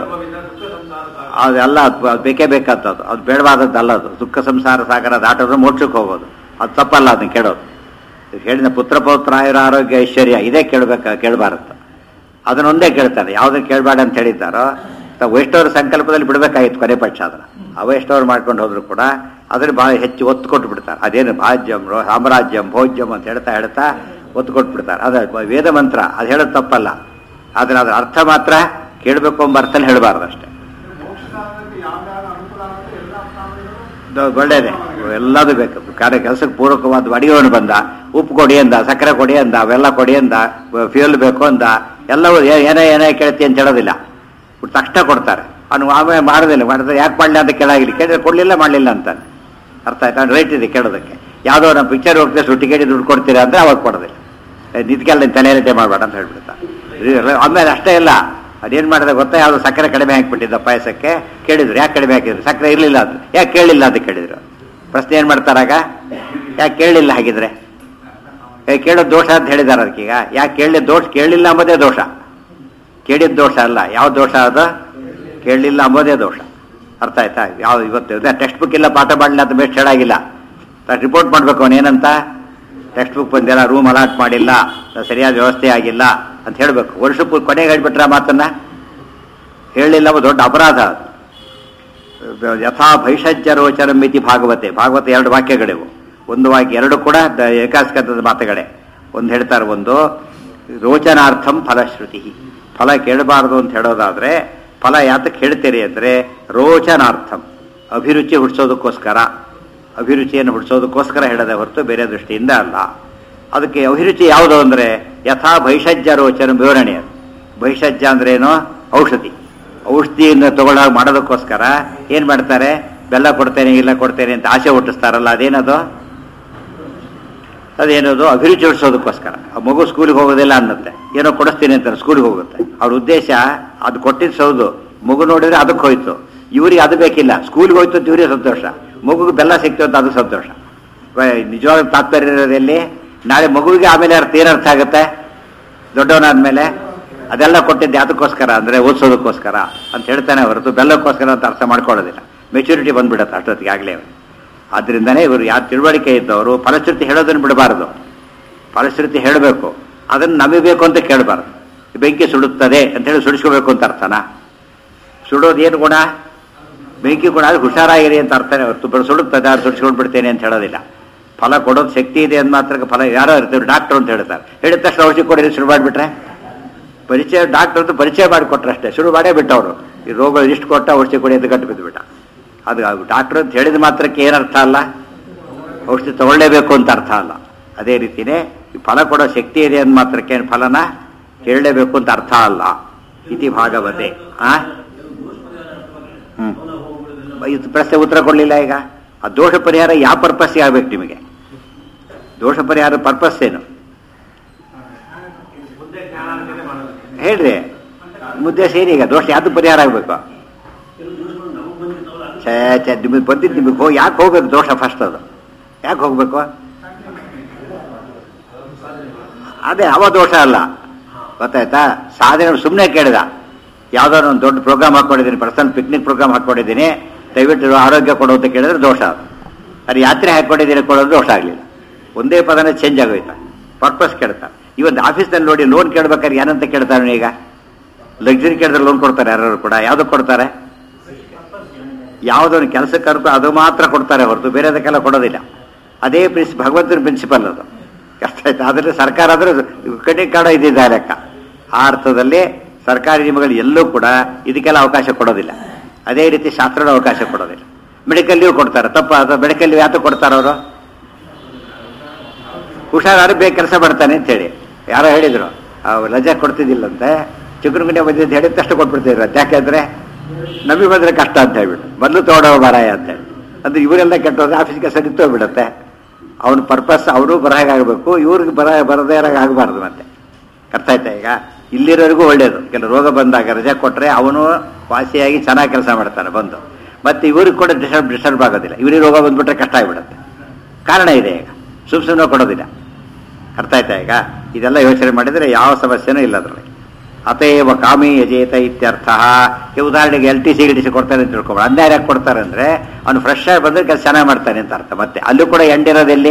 ಅದೆಲ್ಲ ಅದು ಅದು ಬೇಕೇ ಬೇಕಾದದ್ದು ಅದು ಬೇಡವಾದದ್ದಲ್ಲ ಅದು ದುಃಖ ಸಂಸಾರ ಸಾಗರ ದಾಟೋದು ಮೋಕ್ಷಕ್ಕೆ ಹೋಗೋದು ಅದು ತಪ್ಪಲ್ಲ ಅದನ್ನ ಕೇಳೋದು ಇದು ಹೇಳಿದ ಪುತ್ರ ಪೌತ್ರಾಯುರ ಆರೋಗ್ಯ ಐಶ್ವರ್ಯ ಇದೇ ಕೇಳಬೇಕ ಕೇಳಬಾರದು ಅದನ್ನೊಂದೇ ಕೇಳ್ತಾರೆ ಯಾವುದನ್ನು ಕೇಳಬೇಡ ಅಂತ ಹೇಳಿದ್ದಾರೋ ತ- ವೈಷ್ಣವರ ಸಂಕಲ್ಪದಲ್ಲಿ ಬಿಡಬೇಕಾಗಿತ್ತು ಕೊನೆ ಪಕ್ಷ ಅದನ್ನ ಅವೈಷ್ಣವರು ಮಾಡ್ಕೊಂಡು ಹೋದ್ರು ಕೂಡ ಅದ್ರ ಭಾಳ ಹೆಚ್ಚು ಒತ್ತು ಕೊಟ್ಟು ಬಿಡ್ತಾರೆ ಅದೇನು ಭಾಜ್ಯಂ ರೋ- ಸಾಮ್ರಾಜ್ಯಂ ಭೋಜ್ಯಂ ಅಂತ ಹೇಳ್ತಾ ಹೇಳ್ತಾ ಒತ್ತು ಕೊಟ್ಟು ಬಿಡ್ತಾರೆ ಅದು ವೇದ ಮಂತ್ರ ಅದು ಹೇಳೋದು ತಪ್ಪಲ್ಲ ಆದ್ರೆ ಅದರ ಅರ್ಥ ಮಾತ್ರ ಕೇಳಬೇಕು ಎಂಬ ಅರ್ಥದಲ್ಲಿ ಹೇಳಬಾರ್ದು ಅಷ್ಟೇ ಮೋಕ್ಷಸಾಧನಕ್ಕೆ ಯಾವ್ಯಾವ ಅನುಕೂಲ ಆಗುತ್ತೆ ಎಲ್ಲ ಪ್ರಾಣಿಗಳು ಇದು ಒಳ್ಳೇದೇ ಎಲ್ಲದೂ ಬೇಕು ಕಾರ್ಯ ಕೆಲಸಕ್ಕೆ ಪೂರಕವಾದ ಅಡಿಗೆವನು ಬಂದ ಉಪ್ಪು ಕೊಡಿ ಅಂದ ಸಕ್ಕರೆ ಕೊಡಿ ಅಂದ ಅವೆಲ್ಲ ಕೊಡಿ ಅಂದ ಫ್ಯೂಲ್ ಬೇಕು ಅಂದ ಎಲ್ಲವೂ ಏ- ಏನೇ ಏನೇ ಕೇಳ್ತಿ ಅಂತ ಹೇಳೋದಿಲ್ಲ ಇವ್ರು ತಕ್ಷಣ ಕೊಡ್ತಾರೆ ಅವ್ನು ಆಮೇಲೆ ಮಾಡೋದಿಲ್ಲ ಮಾಡಿದ್ರೆ ಯಾಕೆ ಮಾಡಲಿ ಅಂತ ಕೇಳಾಗಿಲ್ಲ ಕೇಳಿದ್ರೆ ಕೊಡಲಿಲ್ಲ ಮಾಡಲಿಲ್ಲ ಅಂತಾನೆ ಅರ್ಥ ಆಯ್ತಾ ರೈಟ್ ಇದೆ ಕೇಳೋದಕ್ಕೆ ಯಾವುದೋ ನಮ್ಮ ಪಿಕ್ಚರ್ ಹೋಗ್ತೇವೆ ಸುಟ್ಟಿ ಟಿಕೆಟ್ ದುಡ್ಡು ಕೊಡ್ತೀರಾ ಅಂದರೆ ಅವಾಗ ಕೊಡೋದಿಲ್ಲ ನಿದ್ಗೆಲ್ಲ ನೀನು ತಲೆಯಲ್ಲೇ ಮಾಡಬೇಡ ಅಂತ ಹೇಳ್ಬಿಡ್ತಾರೆ ಇದು ಆಮೇಲೆ ಅಷ್ಟೇ ಇಲ್ಲ ಅದೇನು ಮಾಡಿದೆ ಗೊತ್ತಾ ಯಾವುದು ಸಕ್ಕರೆ ಕಡಿಮೆ ಹಾಕ್ಬಿಟ್ಟಿದ್ದ ಪಾಯಸಕ್ಕೆ ಕೇಳಿದ್ರು ಯಾಕೆ ಕಡಿಮೆ ಹಾಕಿದ್ರು ಸಕ್ಕರೆ ಇರಲಿಲ್ಲ ಅದು ಯಾಕೆ ಕೇಳಲಿಲ್ಲ ಅಂತ ಕೇಳಿದ್ರು ಪ್ರಶ್ನೆ ಏನು ಮಾಡ್ತಾರಾಗ ಯಾಕೆ ಕೇಳಲಿಲ್ಲ ಹಾಗಿದ್ರೆ ಏ, ಕೇಳೋದು ದೋಷ ಅಂತ ಹೇಳಿದಾರೆ ಅದಕ್ಕೀಗ ಯಾಕೆ ಕೇಳಲಿ ದೋಷ ಕೇಳಲಿಲ್ಲ ಅಂಬೋದೇ ದೋಷ ಕೇಳಿದ ದೋಷ ಅಲ್ಲ ಯಾವ ದೋಷ ಅದು ಕೇಳಲಿಲ್ಲ ಅಂಬೋದೇ ದೋಷ ಅರ್ಥ ಆಯ್ತಾ ಯಾವ ಇವತ್ತು ಟೆಕ್ಸ್ಟ್ ಬುಕ್ ಇಲ್ಲ ಪಾಠ ಮಾಡಲಿಲ್ಲ ಅಂತ ಬೆಸ್ಟ್ ಹೇಳಾಗಿಲ್ಲ ರಿಪೋರ್ಟ್ ಮಾಡ್ಬೇಕು ಅವನೇನಂತ ಟೆಕ್ಸ್ಟ್ ಬುಕ್ ಬಂದಿಲ್ಲ ರೂಮ್ ಅಲಾಟ್ ಮಾಡಿಲ್ಲ ಸರಿಯಾದ ವ್ಯವಸ್ಥೆ ಆಗಿಲ್ಲ ಅಂತ ಹೇಳಬೇಕು ವರ್ಷ ಪೂ ಕೊನೆಗೆ ಹೇಳ್ಬಿಟ್ರೆ ಆ ಮಾತನ್ನ ಹೇಳಲಿಲ್ಲ ಅದು ದೊಡ್ಡ ಅಪರಾಧ ಅದು. ಯಥಾ ಭೈಷಜ್ಯ ರೋಚನ ಮಿತಿ ಭಾಗವತೆ ಭಾಗವತ ಎರಡು ವಾಕ್ಯಗಳಿವು ಒಂದು ವಾಕ್ಯ ಎರಡು ಕೂಡ ದ- ಏಕಾಸ್ಕಂತದ ಮಾತುಗಳೇ ಒಂದು ಹೇಳ್ತಾರೆ ಒಂದು ರೋಚನಾರ್ಥಂ ಫಲಶ್ರುತಿ ಫಲ ಕೇಳಬಾರದು ಅಂತ ಹೇಳೋದಾದ್ರೆ ಫಲ ಯಾತಕ್ಕೆ ಹೇಳ್ತೀರಿ ಅಂದರೆ ರೋಚನಾರ್ಥಂ ಅಭಿರುಚಿ ಹುಡ್ಸೋದಕ್ಕೋಸ್ಕರ ಅಭಿರುಚಿಯನ್ನು ಹುಡ್ಸೋದಕ್ಕೋಸ್ಕರ ಹೇಳದೆ ಹೊರತು ಬೇರೆ ದೃಷ್ಟಿಯಿಂದ ಅಲ್ಲ ಅದಕ್ಕೆ ಅಭಿರುಚಿ ಯಾವುದು ಅಂದರೆ ಯಥಾ ಭೈಷಜ್ಯ ರೋಚನ ವಿವರಣೆ ಅದು ಭೈಷಜ್ಯ ಅಂದ್ರೇನು ಔಷಧಿ ಔಷಧಿಯಿಂದ ತಗೊಳ್ಳೋಕೆ ಮಾಡೋದಕ್ಕೋಸ್ಕರ ಏನು ಮಾಡ್ತಾರೆ ಬೆಲ್ಲ ಕೊಡ್ತೇನೆ ಇಲ್ಲ ಕೊಡ್ತೇನೆ ಅಂತ ಆಸೆ ಹುಟ್ಟಿಸ್ತಾರಲ್ಲ ಅದೇನದು ಅದೇನದು ಅಭಿರುಚಿ ಹುಟ್ಟಿಸೋದಕ್ಕೋಸ್ಕರ ಆ ಮಗು ಸ್ಕೂಲಿಗೆ ಹೋಗೋದಿಲ್ಲ ಅನ್ನತ್ತೆ ಏನೋ ಕೊಡಿಸ್ತೀನಿ ಅಂತಾರೆ ಸ್ಕೂಲಿಗೆ ಹೋಗುತ್ತೆ ಅವ್ರ ಉದ್ದೇಶ ಅದು ಕೊಟ್ಟಿದ್ದು ಸೌದು ಮಗು ನೋಡಿದ್ರೆ ಅದಕ್ಕೆ ಹೋಯ್ತು ಇವ್ರಿಗೆ ಅದು ಬೇಕಿಲ್ಲ ಸ್ಕೂಲ್ಗೆ ಹೋಯ್ತು ಅಂತ ಇವ್ರಿಗೆ ಸಂತೋಷ ಮಗುಗೆ ಬೆಲ್ಲ ಸಿಕ್ತು ಅಂತ ಅದು ಸಂತೋಷ ವ- ನಿಜವಾದ ತಾತ್ಪರ್ಯ ಇರೋದಲ್ಲಿ ನಾಳೆ ಮಗುವಿಗೆ ಆಮೇಲೆ ಅರ್ಥ ಏನು ಅರ್ಥ ಆಗುತ್ತೆ ದೊಡ್ಡವನಾದ್ಮೇಲೆ ಅದೆಲ್ಲ ಕೊಟ್ಟಿದ್ದೆ ಅದಕ್ಕೋಸ್ಕರ ಅಂದರೆ ಓದಿಸೋದಕ್ಕೋಸ್ಕರ ಅಂತ ಹೇಳ್ತಾನೆ ಹೊರತು ಬೆಲ್ಲಕ್ಕೋಸ್ಕರ ಅಂತ ಅರ್ಥ ಮಾಡ್ಕೊಳ್ಳೋದಿಲ್ಲ ಮೆಚುರಿಟಿ ಬಂದ್ಬಿಡುತ್ತೆ ಅಷ್ಟೊತ್ತಿಗೆ ಆಗಲೇ ಆದ್ರಿಂದನೇ ಇವರು ಯಾರು ತಿಳುವಳಿಕೆ ಇದ್ದವರು ಫಲಶ್ರುತಿ ಹೇಳೋದನ್ನು ಬಿಡಬಾರದು ಫಲಶ್ರುತಿ ಹೇಳಬೇಕು ಅದನ್ನು ನಮಿಬೇಕು ಅಂತ ಕೇಳಬಾರ್ದು ಬೆಂಕಿ ಸುಡುತ್ತದೆ ಅಂತ ಹೇಳಿ ಸುಡಿಸ್ಕೋಬೇಕು ಅಂತ ಅರ್ಥನಾ ಸುಡೋದು ಏನು ಗುಣ ಬೆಂಕಿ ಗುಣ ಅದು ಹುಷಾರಾಗಿರಿ ಅಂತ ಅರ್ಥನೇ ಹೊರತು ಬರೀ ಸುಡುತ್ತದೆ ಅದು ಸುಡಿಸ್ಕೊಂಡು ಬಿಡ್ತೇನೆ ಅಂತ ಹೇಳೋದಿಲ್ಲ ಫಲ ಕೊಡೋದು ಶಕ್ತಿ ಇದೆ ಅಂದ ಮಾತ್ರ ಫಲ ಯಾರೋ ಇರ್ತಾರೆ ಡಾಕ್ಟರ್ ಅಂತ ಹೇಳ್ತಾರೆ ಹೇಳಿದ ತಕ್ಷಣ ಔಷಧಿ ಕೊಡಿ ಶುರು ಮಾಡಿಬಿಟ್ರೆ ಪರಿಚಯ ಡಾಕ್ಟರ್ ಅಂತ ಪರಿಚಯ ಮಾಡಿಕೊಟ್ರೆ ಅಷ್ಟೇ ಶುರು ಮಾಡೇ ಬಿಟ್ಟವರು ಈ ರೋಗ ಇಷ್ಟು ಕೊಟ್ಟ ಔಷಧಿ ಕೊಡಿ ಅಂತ ಗಟ್ಟು ಬಿದ್ದುಬಿಟ್ಟ ಅದು ಡಾಕ್ಟರ್ ಅಂತ ಹೇಳಿದ ಮಾತ್ರಕ್ಕೆ ಏನರ್ಥ ಅಲ್ಲ ಔಷಧಿ ತಗೊಳ್ಳೇಬೇಕು ಅಂತ ಅರ್ಥ ಅಲ್ಲ ಅದೇ ರೀತಿನೇ ಈ ಫಲ ಕೊಡೋ ಶಕ್ತಿ ಇದೆ ಅಂದ ಮಾತ್ರಕ್ಕೆ ಏನ್ ಫಲನ ಕೇಳಲೇಬೇಕು ಅಂತ ಅರ್ಥ ಅಲ್ಲ ಇತಿ ಭಾಗವತೆ ಆ ಹ್ಮ್ ಇದು ಪ್ರಶ್ನೆ ಉತ್ತರ ಕೊಡಲಿಲ್ಲ ಈಗ ಆ ದೋಷ ಪರಿಹಾರ ಯಾವ ಪರ್ಪಸ್ಗೆ ಆಗ್ಬೇಕು ನಿಮಗೆ ದೋಷ ಪರಿಹಾರ ಪರ್ಪಸ್ ಏನು ಮುದ್ದೆ ಜ್ಞಾನ ಅಂತಲೇ ಮಾಡೋದು ಹೇಳ್ರಿ ಮುದ್ದೆ ಸೇರಿ ಈಗ ದೋಷ ಯಾವ್ದು ಪರಿಹಾರ ಆಗ್ಬೇಕು ಛೇ ಛೇ ನಿಮಗೆ ಬಂದಿದ್ದು ನಿಮಗೆ ಹೋಗಿ ಯಾಕೆ ಹೋಗ್ಬೇಕು ದೋಷ ಫಸ್ಟ್ ಅದು ಯಾಕೆ ಹೋಗ್ಬೇಕು ಅದೇ ಅವ ದೋಷ ಅಲ್ಲ ಗೊತ್ತಾಯ್ತಾ ಸಾಧನೆ ಸುಮ್ಮನೆ ಕೇಳಿದ ಯಾವ್ದಾದ್ರು ಒಂದು ದೊಡ್ಡ ಪ್ರೋಗ್ರಾಮ್ ಹಾಕೊಂಡಿದ್ದೀನಿ ಪರ್ಸನಲ್ ಪಿಕ್ನಿಕ್ ಪ್ರೋಗ್ರಾಮ್ ಹಾಕೊಂಡಿದ್ದೀನಿ ದಯವಿಟ್ಟು ಆರೋಗ್ಯ ಕೊಡು ಅಂತ ಕೇಳಿದ್ರೆ ದೋಷ ಅದು ಅದು ಯಾತ್ರೆ ಹಾಕೊಂಡಿದ್ದೀನಿ ಕೊಡೋದು ದೋಷ ಆಗಲಿಲ್ಲ ಒಂದೇ ಪದನೇ ಚೇಂಜ್ ಆಗೋಯ್ತಾ ಪರ್ಪಸ್ ಕೇಳ್ತಾ ಈ ಒಂದು ಆಫೀಸ್ನಲ್ಲಿ ನೋಡಿ ಲೋನ್ ಕೇಳ್ಬೇಕಾದ್ರೆ ಏನಂತ ಕೇಳ್ತಾನೆ ಈಗ ಲಕ್ಸುರಿ ಕೇಳಿದ್ರೆ ಲೋನ್ ಕೊಡ್ತಾರೆ ಯಾರು ಕೂಡ ಯಾವ್ದಕ್ಕೆ ಕೊಡ್ತಾರೆ ಯಾವುದೊಂದು ಕೆಲಸಕ್ಕೆ ಕರ್ಕೊ ಅದು ಮಾತ್ರ ಕೊಡ್ತಾರೆ ಹೊರತು ಬೇರೆದಕ್ಕೆಲ್ಲ ಕೊಡೋದಿಲ್ಲ ಅದೇ ಪ್ರಿನ್ಸ್ ಭಗವಂತನ ಪ್ರಿನ್ಸಿಪಲ್ ಅದು ಅರ್ಥ ಆಯ್ತಾ ಅದರಲ್ಲಿ ಸರ್ಕಾರ ಆದರೆ ಕಟ್ಟಿಂಗ್ ಕಾಡ ಇದ್ದಿದ್ದ ಲೆಕ್ಕ ಆ ಅರ್ಥದಲ್ಲಿ ಸರ್ಕಾರಿ ನಿಯಮಗಳು ಎಲ್ಲೂ ಕೂಡ ಇದಕ್ಕೆಲ್ಲ ಅವಕಾಶ ಕೊಡೋದಿಲ್ಲ ಅದೇ ರೀತಿ ಶಾಸ್ತ್ರದ ಅವಕಾಶ ಕೊಡೋದಿಲ್ಲ ಮೆಡಿಕಲ್ ಲೀವ್ ಕೊಡ್ತಾರೆ ತಪ್ಪ ಅದು ಮೆಡಿಕಲ್ ಲೀವ್ ಯಾತಕ್ಕೆ ಕೊಡ್ತಾರೆ ಅವರು ಹುಷಾರಾದ್ರೆ ಬೇಗ ಕೆಲಸ ಮಾಡ್ತಾನೆ ಅಂತ ಹೇಳಿ ಯಾರೋ ಹೇಳಿದ್ರು ಆ ರಜೆ ಕೊಡ್ತಿದ್ದಿಲ್ಲಂತೆ ಚಿಕ್ಕನಗುಂಡೆ ಬಂದಿದ್ದು ಹೇಳಿದ ತಕ್ಷಣ ಕೊಟ್ಬಿಡ್ತಿದ್ರು ಯಾಕೆಂದ್ರೆ ನಮಗೆ ಬಂದ್ರೆ ಕಷ್ಟ ಅಂತ ಹೇಳ್ಬಿಟ್ಟು ಮೊದಲು ತಗೊಂಡೋ ಬರಾಯ ಅಂತ ಹೇಳಿ ಅಂದ್ರೆ ಇವರೆಲ್ಲ ಕೆಟ್ಟೋದ್ರೆ ಆಫೀಸ್ಗೆ ಸರಿ ಹೋಗ್ಬಿಡತ್ತೆ ಅವನ ಪರ್ಪಸ್ ಅವರು ಬರಹಾಗ ಆಗಬೇಕು ಇವ್ರಿಗೆ ಬರ ಬರದೇ ಇರಾಗ ಆಗಬಾರ್ದು ಮತ್ತೆ ಅರ್ಥ ಆಯ್ತಾ ಈಗ ಇಲ್ಲಿರೋರಿಗೂ ಒಳ್ಳೇದು ಕೆಲವು ರೋಗ ಬಂದಾಗ ರಜೆ ಕೊಟ್ಟರೆ ಅವನು ವಾಸಿಯಾಗಿ ಚೆನ್ನಾಗಿ ಕೆಲಸ ಮಾಡ್ತಾನೆ ಬಂದು ಮತ್ತೆ ಇವ್ರಿಗೆ ಕೂಡ ಡಿಸ್ಟರ್ಬ್ ಡಿಸ್ಟರ್ಬ್ ಆಗೋದಿಲ್ಲ ಇವ್ರಿಗೆ ರೋಗ ಬಂದ್ಬಿಟ್ರೆ ಕಷ್ಟ ಆಗಿಬಿಡುತ್ತೆ ಕಾರಣ ಇದೆ ಈಗ ಸುಮ್ ಸುಮ್ಮನೆ ಕೊಡೋದಿಲ್ಲ ಅರ್ಥ ಆಯ್ತಾ ಈಗ ಇದೆಲ್ಲ ಯೋಚನೆ ಮಾಡಿದರೆ ಯಾವ ಸಮಸ್ಯೆನೂ ಇಲ್ಲ ಅದರಲ್ಲಿ ಅತೇವ ಕಾಮಿ ಯಜೇತ ಇತ್ಯರ್ಥ ಈ ಉದಾಹರಣೆಗೆ L T C T C ಕೊಡ್ತಾರೆ ಅಂತ ತಿಳ್ಕೊಬೋದು ಅನ್ಯಾಯ ಯಾಕೆ ಕೊಡ್ತಾರೆ ಅಂದ್ರೆ ಅವನು ಫ್ರೆಶ್ ಆಗಿ ಬಂದ್ರೆ ಕೆಲಸ ಚೆನ್ನಾಗಿ ಮಾಡ್ತಾನೆ ಅಂತ ಅರ್ಥ ಮತ್ತೆ ಅಲ್ಲೂ ಕೂಡ ಎಂಡಿರೋದೆಲ್ಲಿ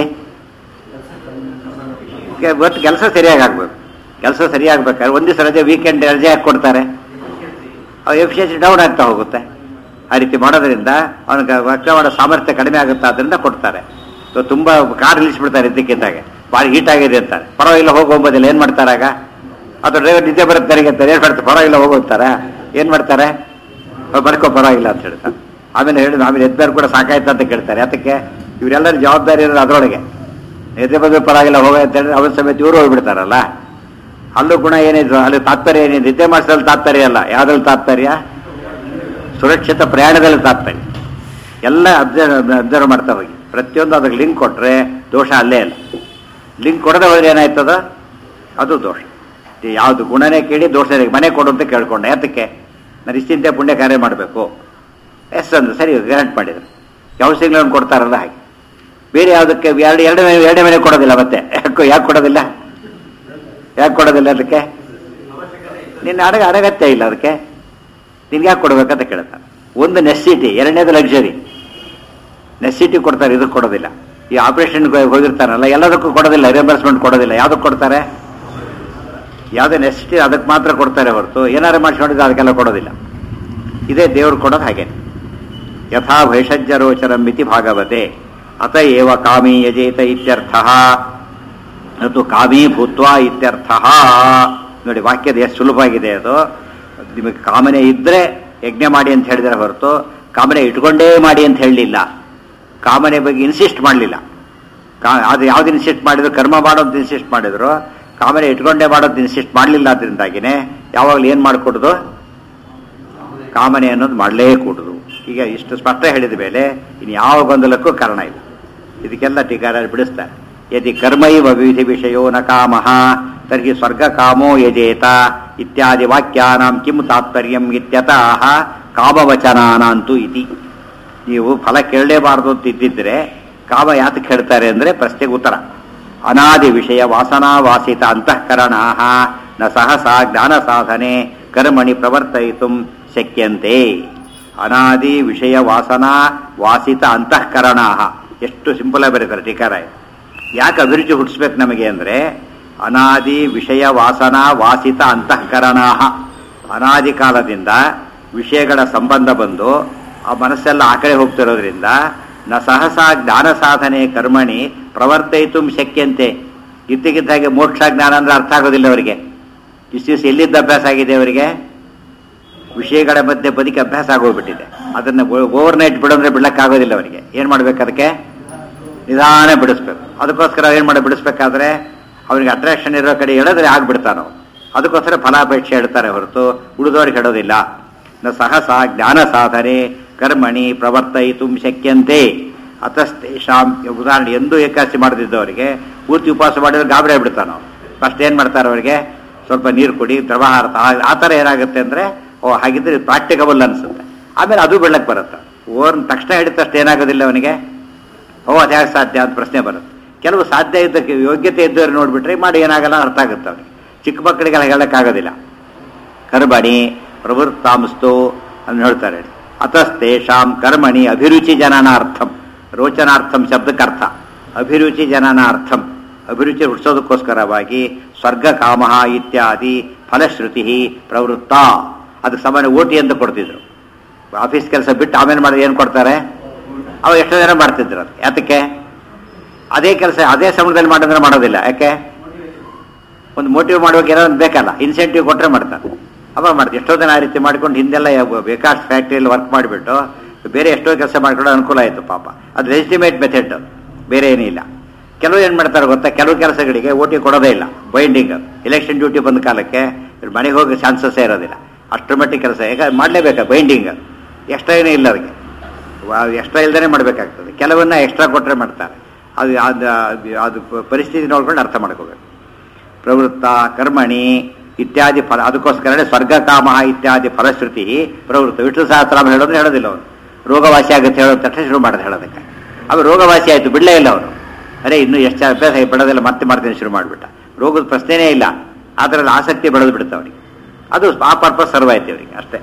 ಇವತ್ತು ಕೆಲಸ ಸರಿಯಾಗಿ ಆಗ್ಬೇಕು ಕೆಲಸ ಸರಿಯಾಗ್ಬೇಕಾದ್ರೆ ಒಂದು ದಿವಸ ರಜೆ ವೀಕೆಂಡ್ ರಜೆ ಯಾಕೆ ಕೊಡ್ತಾರೆ ಅವ ಎಫಿಷಿಯನ್ಸಿ ಡೌನ್ ಆಗ್ತಾ ಹೋಗುತ್ತೆ ಆ ರೀತಿ ಮಾಡೋದ್ರಿಂದ ಅವನಿಗೆ ವರ್ಕ್ ಮಾಡೋ ಸಾಮರ್ಥ್ಯ ಕಡಿಮೆ ಆಗುತ್ತೆ ಅದರಿಂದ ಕೊಡ್ತಾರೆ ಸೊ ತುಂಬಾ ಕಾರ್ ನಿಲ್ಲಿಸ್ಬಿಡ್ತಾರೆ ಇದ್ದಕ್ಕಿದ್ದಾಗೆ ಭಾಳ ಹೀಟ್ ಆಗಿದೆ ಅಂತಾರೆ ಪರವಾಗಿಲ್ಲ ಹೋಗಿ ಹೋಗೋದಿಲ್ಲ ಏನು ಮಾಡ್ತಾರೆ ಆಗ ಅದು ಡ್ರೈವರ್ ನಿದ್ದೆ ಬರುತ್ತೆ ನನಗೆ ಅಂತಾರೆ ಏನು ಮಾಡ್ತಾರೆ ಪರವಾಗಿಲ್ಲ ಹೋಗೋಗ್ತಾರೆ ಏನು ಮಾಡ್ತಾರೆ ಅವ್ರು ಬರ್ಕೋ ಪರವಾಗಿಲ್ಲ ಅಂತ ಹೇಳ್ತಾರೆ ಆಮೇಲೆ ಹೇಳಿದ ಆಮೇಲೆ ಎದ್ದಾರು ಕೂಡ ಸಾಕಾಯ್ತು ಅಂತ ಕೇಳ್ತಾರೆ ಅದಕ್ಕೆ ಇವರೆಲ್ಲರ ಜವಾಬ್ದಾರಿ ಇರೋದು ಅದರೊಳಗೆ ನಿದ್ದೆ ಬಂದ್ರೆ ಪರವಾಗಿಲ್ಲ ಹೋಗ ಅಂತ ಹೇಳಿದ್ರೆ ಅವನ ಸಮೇತ ಇವರು ಹೋಗ್ಬಿಡ್ತಾರಲ್ಲ ಅಲ್ಲೂ ಗುಣ ಏನಿದ್ರು ಅಲ್ಲಿ ತಾತ್ಪರ್ಯ ಏನಿದೆ ನಿದ್ದೆ ಮಾಡಿಸೋದ್ರಲ್ಲಿ ತಾತ್ಪರ್ಯ ಅಲ್ಲ ಯಾವ್ದ್ರಲ್ಲಿ ತಾತ್ಪರ್ಯ ಸುರಕ್ಷಿತ ಪ್ರಯಾಣದಲ್ಲಿ ತಾತ್ಪರ್ಯ ಎಲ್ಲ ಅಬ್ಸರ್ವ್ ಅಬ್ಸರ್ವ್ ಮಾಡ್ತಾ ಹೋಗಿ ಪ್ರತಿಯೊಂದು ಅದಕ್ಕೆ ಲಿಂಕ್ ಕೊಟ್ಟರೆ ದೋಷ ಅಲ್ಲೇ ಇಲ್ಲ ಲಿಂಕ್ ಕೊಡದೆ ಹೋದ್ರೆ ಏನಾಯ್ತದ ಅದು ದೋಷ ಇದು ಯಾವುದು ಗುಣನೇ ಕೇಳಿ ದೋಷ ಮನೆ ಕೊಡು ಅಂತ ಕೇಳ್ಕೊಂಡೆ ಯಾತಕ್ಕೆ ನಾನು ಇಷ್ಟಿಂತೆ ಪುಣ್ಯ ಕಾರ್ಯ ಮಾಡಬೇಕು ಎಸ್ ಅಂದು ಸರಿ ಗ್ಯಾರಂಟ್ ಮಾಡಿದ್ರು ಯಾವ ಸಿಗ್ಲನ್ನು ಕೊಡ್ತಾರಲ್ಲ ಹಾಗೆ ಬೇರೆ ಯಾವುದಕ್ಕೆ ಎರಡು ಎರಡನೇ ಮನೆ ಎರಡನೇ ಮನೆ ಕೊಡೋದಿಲ್ಲ ಮತ್ತೆ ಯಾಕೋ ಯಾಕೆ ಕೊಡೋದಿಲ್ಲ ಯಾಕೆ ಕೊಡೋದಿಲ್ಲ ಅದಕ್ಕೆ ನಿನ್ನ ಅಡಗ ಅಡಗತ್ಯ ಇಲ್ಲ ಅದಕ್ಕೆ ನಿನ್ಗೆ ಯಾಕೆ ಕೊಡ್ಬೇಕಂತ ಕೇಳ್ತಾನೆ ಒಂದು ನೆಸ್ಸಿಟಿ ಎರಡನೇದು ಲಕ್ಸುರಿ ನೆಸ್ಸಿಟಿ ಕೊಡ್ತಾರೆ ಇದಕ್ಕೆ ಕೊಡೋದಿಲ್ಲ ಈ ಆಪರೇಷನ್ಗೆ ಹೋಗಿರ್ತಾರಲ್ಲ ಎಲ್ಲದಕ್ಕೂ ಕೊಡೋದಿಲ್ಲ ರಿಯಂಬರ್ಸ್ಮೆಂಟ್ ಕೊಡೋದಿಲ್ಲ ಯಾವುದಕ್ಕೆ ಕೊಡ್ತಾರೆ ಯಾವುದೇ ನೆಸ್ಸಿಟಿ ಅದಕ್ಕೆ ಮಾತ್ರ ಕೊಡ್ತಾರೆ ಹೊರತು ಏನಾರು ಮಾಡಿಸ್ಕೊಂಡಿದ್ರೆ ಅದಕ್ಕೆಲ್ಲ ಕೊಡೋದಿಲ್ಲ ಇದೇ ದೇವ್ರು ಕೊಡೋದು ಹಾಗೆ ಯಥಾ ಭೈಷಜ್ಯರೋಚರಂ ಮಿತಿ ಭಾಗವತೆ ಅತ ಏವ ಕಾಮಿ ಯಜೇತ ಇತ್ಯರ್ಥ ಅದು ಕಾಮಿ ಭೂತ್ವ ಇತ್ಯರ್ಥ ನೋಡಿ ವಾಕ್ಯದ ಎಷ್ಟು ಸುಲಭವಾಗಿದೆ ಅದು ನಿಮಗೆ ಕಾಮನೆ ಇದ್ದರೆ ಯಜ್ಞ ಮಾಡಿ ಅಂತ ಹೇಳಿದರೆ ಹೊರತು ಕಾಮನೆ ಇಟ್ಕೊಂಡೇ ಮಾಡಿ ಅಂತ ಹೇಳಲಿಲ್ಲ ಕಾಮನೆ ಬಗ್ಗೆ ಇನ್ಸಿಸ್ಟ್ ಮಾಡಲಿಲ್ಲ ಕಾ ಅದು ಯಾವ್ದು ಇನ್ಸಿಸ್ಟ್ ಮಾಡಿದ್ರು ಕರ್ಮ ಮಾಡೋದು ಇನ್ಸಿಸ್ಟ್ ಮಾಡಿದ್ರು ಕಾಮನೆ ಇಟ್ಕೊಂಡೇ ಮಾಡೋದು ಇನ್ಸಿಸ್ಟ್ ಮಾಡಲಿಲ್ಲ ಅದರಿಂದಾಗಿನೇ ಯಾವಾಗಲೂ ಏನು ಮಾಡಿಕೊಡೋದು ಕಾಮನೆ ಅನ್ನೋದು ಮಾಡಲೇ ಕೂಡುದು ಈಗ ಇಷ್ಟು ಸ್ಪಷ್ಟ ಹೇಳಿದ ಮೇಲೆ ಇನ್ನು ಯಾವ ಗೊಂದಲಕ್ಕೂ ಕಾರಣ ಇಲ್ಲ ಇದಕ್ಕೆಲ್ಲ ಟೀಕಾರ ಬಿಡಿಸ್ತಾರೆ ಯದಿ ಕರ್ಮೈವ ವಿವಿಧ ವಿಷಯೋ ನ ಕಾಮಃ ತರ್ಹಿ ಸ್ವರ್ಗ ಕಾಮೋ ಯಜೇತ ಇತ್ಯಾದಿ ವಾಕ್ಯಾನಾಂ ಕಿಂ ತಾತ್ಪರ್ಯಂ ಇತ್ಯತಃ ಕಾಮವಚನಾನಂತೂ ಇತಿ ನೀವು ಫಲ ಕೇಳಲೇಬಾರದು ಅಂತ ಇದ್ದಿದ್ರೆ ಕಾಮ ಯಾತಕ್ಕೆ ಹೇಳ್ತಾರೆ ಅಂದರೆ ಪ್ರಶ್ನೆಗೆ ಉತ್ತರ ಅನಾದಿ ವಿಷಯ ವಾಸನಾ ವಾಸಿತ ಅಂತಃಕರಣ ನ ಸಹಸಾ ಜ್ಞಾನ ಸಾಧನೆ ಕರ್ಮಣಿ ಪ್ರವರ್ತಯಿತು ಶಕ್ಯಂತೆ ಅನಾದಿ ವಿಷಯ ವಾಸನಾ ವಾಸಿತ ಅಂತಃಕರಣ ಎಷ್ಟು ಸಿಂಪಲ್ ಆಗಿ ಬರೀತಾರೆ ಟೀಕಾರ ಯಾಕೆ ಅಭಿರುಚಿ ಹುಟ್ಟಿಸ್ಬೇಕು ನಮಗೆ ಅಂದರೆ ಅನಾದಿ ವಿಷಯ ವಾಸನಾ ವಾಸಿತ ಅಂತಃಕರಣ ಅನಾದಿ ಕಾಲದಿಂದ ವಿಷಯಗಳ ಸಂಬಂಧ ಬಂದು ಆ ಮನಸ್ಸೆಲ್ಲ ಆ ಕಡೆ ಹೋಗ್ತಿರೋದ್ರಿಂದ ನ ಸಹಸಾ ಜ್ಞಾನ ಸಾಧನೆ ಕರ್ಮಣಿ ಪ್ರವರ್ತಯಿತು ಶಕ್ಯಂತೆ ಇದ್ದಕ್ಕಿದ್ದಾಗೆ ಮೋಕ್ಷ ಜ್ಞಾನ ಅಂದ್ರೆ ಅರ್ಥ ಆಗೋದಿಲ್ಲ ಅವರಿಗೆ ಇಷ್ಟು ದಿವಸ ಎಲ್ಲಿದ್ದ ಅಭ್ಯಾಸ ಆಗಿದೆ ಅವರಿಗೆ ವಿಷಯಗಳ ಮಧ್ಯೆ ಬದುಕಿ ಅಭ್ಯಾಸ ಆಗೋಗ್ಬಿಟ್ಟಿದೆ ಅದನ್ನು ಓವರ್ ನೈಟ್ ಬಿಡಂದ್ರೆ ಬಿಡಕ್ಕಾಗೋದಿಲ್ಲ ಅವರಿಗೆ ಏನು ಮಾಡ್ಬೇಕು ಅದಕ್ಕೆ ನಿಧಾನ ಬಿಡಿಸ್ಬೇಕು ಅದಕ್ಕೋಸ್ಕರ ಏನು ಮಾಡಿ ಬಿಡಿಸ್ಬೇಕಾದ್ರೆ ಅವನಿಗೆ ಅಟ್ರಾಕ್ಷನ್ ಇರೋ ಕಡೆ ಹೇಳಿದ್ರೆ ಆಗ್ಬಿಡ್ತಾನೋ ಅದಕ್ಕೋಸ್ಕರ ಫಲಾಪೇಕ್ಷೆ ಹೇಳ್ತಾರೆ ಹೊರತು ಉಳಿದವ್ರಿಗೆ ಹೇಳೋದಿಲ್ಲ ನ ಸಹಸ ಜ್ಞಾನ ಸಾಧನೆ ಕರ್ಮಣಿ ಪ್ರವರ್ತಯಿತು ಶಕ್ಯಂತೆ ಅತಸ್ತೇಷಾಂ ಉದಾಹರಣೆ ಎಂದೂ ಏಕಾಸಿ ಮಾಡದಿದ್ದವರಿಗೆ ಪೂರ್ತಿ ಉಪವಾಸ ಮಾಡಿದ್ರೆ ಗಾಬರಿ ಆಗ್ಬಿಡ್ತಾನೋ ಫಸ್ಟ್ ಏನು ಮಾಡ್ತಾರೆ ಅವರಿಗೆ ಸ್ವಲ್ಪ ನೀರು ಕುಡಿ ದ್ರವಹಾರತ ಆ ಥರ ಏನಾಗುತ್ತೆ ಅಂದರೆ ಓ ಹಾಗಿದ್ರೆ ಪ್ರಾಕ್ಟಿಕಬಲ್ ಅನಿಸುತ್ತೆ ಆಮೇಲೆ ಅದು ಬೆಳ್ಳಕ್ಕೆ ಬರುತ್ತೆ ಓನ್ ತಕ್ಷಣ ಹಿಡಿದ ತಕ್ಷಣ ಏನಾಗೋದಿಲ್ಲ ಅವನಿಗೆ ಓ ಅದು ಹೇಗೆ ಸಾಧ್ಯ ಅಂತ ಪ್ರಶ್ನೆ ಬರುತ್ತೆ ಕೆಲವು ಸಾಧ್ಯ ಇದ್ದಕ್ಕೆ ಯೋಗ್ಯತೆ ಇದ್ದವ್ರು ನೋಡಿಬಿಟ್ರೆ ಮಾಡಿ ಏನಾಗಲ್ಲ ಅರ್ಥ ಆಗುತ್ತೆ ಅವನಿಗೆ ಚಿಕ್ಕ ಮಕ್ಕಳಿಗೆಲ್ಲ ಹೇಳೋಕ್ಕಾಗೋದಿಲ್ಲ ಕರ್ಮಣಿ ಪ್ರವೃತ್ತಾಂಸ್ತು ಅಂತ ಹೇಳ್ತಾರೆ ಅತಸ್ತೇಷಾಂ ಕರ್ಮಣಿ ಅಭಿರುಚಿ ಜನನಾರ್ಥಂ ರೋಚನಾರ್ಥಂ ಶಬ್ದಕ್ಕೆ ಅರ್ಥ ಅಭಿರುಚಿ ಜನನಾರ್ಥಂ ಅಭಿರುಚಿ ಹುಟ್ಟಿಸೋದಕ್ಕೋಸ್ಕರವಾಗಿ ಸ್ವರ್ಗ ಕಾಮ ಇತ್ಯಾದಿ ಫಲಶ್ರುತಿ ಪ್ರವೃತ್ತ ಅದಕ್ಕೆ ಸಾಮಾನ್ಯ ಓಟಿ ಅಂತ ಕೊಡ್ತಿದ್ರು ಆಫೀಸ್ ಕೆಲಸ ಬಿಟ್ಟು ಆಮೇಲೆ ಮಾಡಿದ್ರೆ ಏನು ಕೊಡ್ತಾರೆ ಅವ ಎಷ್ಟೋ ಜನ ಮಾಡ್ತಿದ್ರು ಅದು ಯಾತಕ್ಕೆ ಅದೇ ಕೆಲಸ ಅದೇ ಸಮಯದಲ್ಲಿ ಮಾಡಿದ್ರೆ ಮಾಡೋದಿಲ್ಲ ಯಾಕೆ ಒಂದು ಮೋಟಿವ್ ಮಾಡುವಾಗ ಏನೋ ಒಂದು ಬೇಕಲ್ಲ ಇನ್ಸೆಂಟಿವ್ ಕೊಟ್ಟರೆ ಮಾಡ್ತಾರೆ ಅವ ಮಾಡ್ತಾರೆ ಎಷ್ಟೋ ಜನ ಆ ರೀತಿ ಮಾಡ್ಕೊಂಡು ಹಿಂದೆಲ್ಲ ಬೇಕಾಸ್ ಫ್ಯಾಕ್ಟ್ರಿಯಲ್ಲಿ ವರ್ಕ್ ಮಾಡಿಬಿಟ್ಟು ಬೇರೆ ಎಷ್ಟೋ ಕೆಲಸ ಮಾಡ್ಕೊಳ್ಳೋ ಅನುಕೂಲ ಆಯಿತು ಪಾಪ ಅದು ಲೆಜಿಟಿಮೇಟ್ ಮೆಥಡ್ ಬೇರೆ ಏನಿಲ್ಲ ಕೆಲವು ಏನು ಮಾಡ್ತಾರೆ ಗೊತ್ತಾ ಕೆಲವು ಕೆಲಸಗಳಿಗೆ ಓಟಿ ಕೊಡೋದೇ ಇಲ್ಲ ಬೈಂಡಿಂಗ್ ಎಲೆಕ್ಷನ್ ಡ್ಯೂಟಿ ಬಂದ ಕಾಲಕ್ಕೆ ಇವ್ರು ಮನೆಗೆ ಹೋಗೋ ಚಾನ್ಸಸ್ಸೇ ಇರೋದಿಲ್ಲ ಅಷ್ಟರ ಮಟ್ಟಿಗೆ ಕೆಲಸ ಯಾಕೆ ಮಾಡಲೇಬೇಕಾ ಬೈಂಡಿಂಗ್ ಎಕ್ಸ್ಟ್ರಾ ಏನೂ ಇಲ್ಲ ಅದಕ್ಕೆ ಎಕ್ಸ್ಟ್ರಾ ಇಲ್ದೇ ಮಾಡಬೇಕಾಗ್ತದೆ ಕೆಲವನ್ನ ಎಕ್ಸ್ಟ್ರಾ ಕೊಟ್ಟರೆ ಮಾಡ್ತಾರೆ ಅದು ಅದು ಅದು ಪರಿಸ್ಥಿತಿ ನೋಡ್ಕೊಂಡು ಅರ್ಥ ಮಾಡ್ಕೋಬೇಕು ಪ್ರವೃತ್ತ ಕರ್ಮಣಿ ಇತ್ಯಾದಿ ಫಲ ಅದಕ್ಕೋಸ್ಕರನೇ ಸ್ವರ್ಗ ಕಾಮ ಇತ್ಯಾದಿ ಫಲಶ್ರುತಿ ಪ್ರವೃತ್ತ ವಿಷ್ಣು ಸಹಸ್ರಾಮ ಹೇಳೋದು ಹೇಳೋದಿಲ್ಲ ಅವನು ರೋಗವಾಸಿ ಆಗುತ್ತೆ ಹೇಳೋ ತಕ್ಷಣ ಶುರು ಮಾಡೋದು ಹೇಳೋದಕ್ಕೆ ಅವ ರೋಗವಾಸಿ ಆಯಿತು ಬಿಡಲೇ ಇಲ್ಲ ಅವನು ಅರೆ ಇನ್ನೂ ಎಷ್ಟು ಅಭ್ಯಾಸ ಬಿಡೋದಿಲ್ಲ ಮತ್ತೆ ಮಾಡ್ತೀನಿ ಶುರು ಮಾಡಿಬಿಟ್ಟ ರೋಗದ ಪ್ರಶ್ನೆನೇ ಇಲ್ಲ ಅದರಲ್ಲಿ ಆಸಕ್ತಿ ಬೆಳೆದು ಬಿಡುತ್ತೆ ಅವನಿಗೆ ಅದು ಆ ಪರ್ಪಸ್ ಸರ್ವ್ ಆಯ್ತು ಅವರಿಗೆ ಅಷ್ಟೇ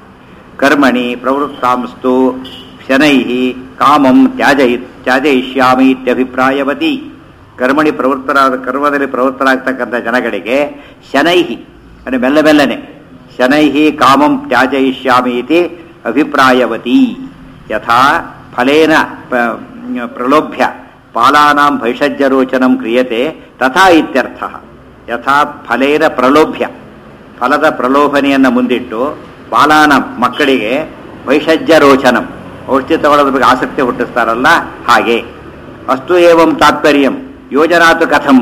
ಕರ್ಮಣಿ ಪ್ರವೃತ್ತಾಂಸ್ತು ಶನೈ ಕಾಮಂ ತ್ಯಾಜಯಿ ತ್ಯಾಜಯಿಷ್ಯಾಮಿ ಇತ್ಯಭಿಪ್ರಾಯವತಿ ಕರ್ಮಣಿ ಪ್ರವೃತ್ತರಾದ ಕರ್ಮದಲ್ಲಿ ಪ್ರವೃತ್ತರಾಗ್ತಕ್ಕಂಥ ಜನಗಳಿಗೆ ಶನೈಹಿ ಅಂದರೆ ಮೆಲ್ಲ ಮೆಲ್ಲನೆ ಶನೈಹಿ ಕಾಮಂ ತ್ಯಾಜಯಿಷ್ಯಾಮಿ ಇತಿ ಅಭಿಪ್ರಾಯವತಿ ಯಥಾ ಫಲೇನ ಪ- ಪ್ರಲೋಭ್ಯ ಪಾಲಾನಾಂ ಭೈಷಜ್ಯರೋಚನಂ ಕ್ರಿಯತೆ ತಥಾ ಇತ್ಯರ್ಥ ಯಥಾ ಫಲೇನ ಪ್ರಲೋಭ್ಯ ಫಲದ ಪ್ರಲೋಭನೆಯನ್ನು ಮುಂದಿಟ್ಟು ಬಾಲಾನ ಮಕ್ಕಳಿಗೆ ಭೈಷಜ್ಯ ರೋಚನಂ ಔಷಧಿ ತಗೊಳ್ಳೋದ್ರ ಬಗ್ಗೆ ಆಸಕ್ತಿ ಹುಟ್ಟಿಸ್ತಾರಲ್ಲ ಹಾಗೆ ಅಸ್ತು ಏವಂ ತಾತ್ಪರ್ಯಂ ಯೋಜನಾತು ಕಥಂ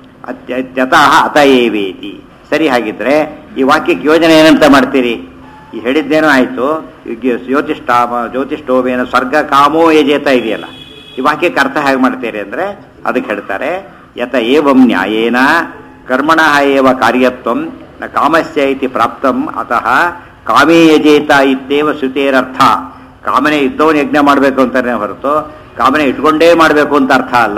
ಅತ್ಯತಃ ಅತ ಏವೇತಿ ಸರಿ ಹಾಗಿದ್ರೆ ಈ ವಾಕ್ಯಕ್ಕೆ ಯೋಜನೆ ಏನಂತ ಮಾಡ್ತೀರಿ ಈ ಹೇಳಿದ್ದೇನೋ ಆಯಿತು ಜ್ಯೋತಿಷ್ಠಾಮ ಜ್ಯೋತಿಷ್ಠೋಮೇನ ಸ್ವರ್ಗ ಕಾಮೋ ಯಜೇತ ಇದೆಯಲ್ಲ ಈ ವಾಕ್ಯಕ್ಕೆ ಅರ್ಥ ಹೇಗೆ ಮಾಡ್ತೀರಿ ಅಂದರೆ ಅದಕ್ಕೆ ಹೇಳ್ತಾರೆ ಯತ ಏವಂ ನ್ಯಾಯೇನ ಕರ್ಮಣ ಏವ ಕಾರ್ಯತ್ವಂ ನ ಕಾಮಸ್ಯ ಇತಿ ಪ್ರಾಪ್ತಂ ಅತಃ ಕಾಮೇ ಯಜೇತ ಇತ್ತೇವ ಶ್ರುತೇರರ್ಥ ಕಾಮನೆ ಇದ್ದವನು ಯಜ್ಞ ಮಾಡಬೇಕು ಅಂತಾನೆ ಹೊರತು ಕಾಮನೆ ಇಟ್ಕೊಂಡೇ ಮಾಡಬೇಕು ಅಂತ ಅರ್ಥ ಅಲ್ಲ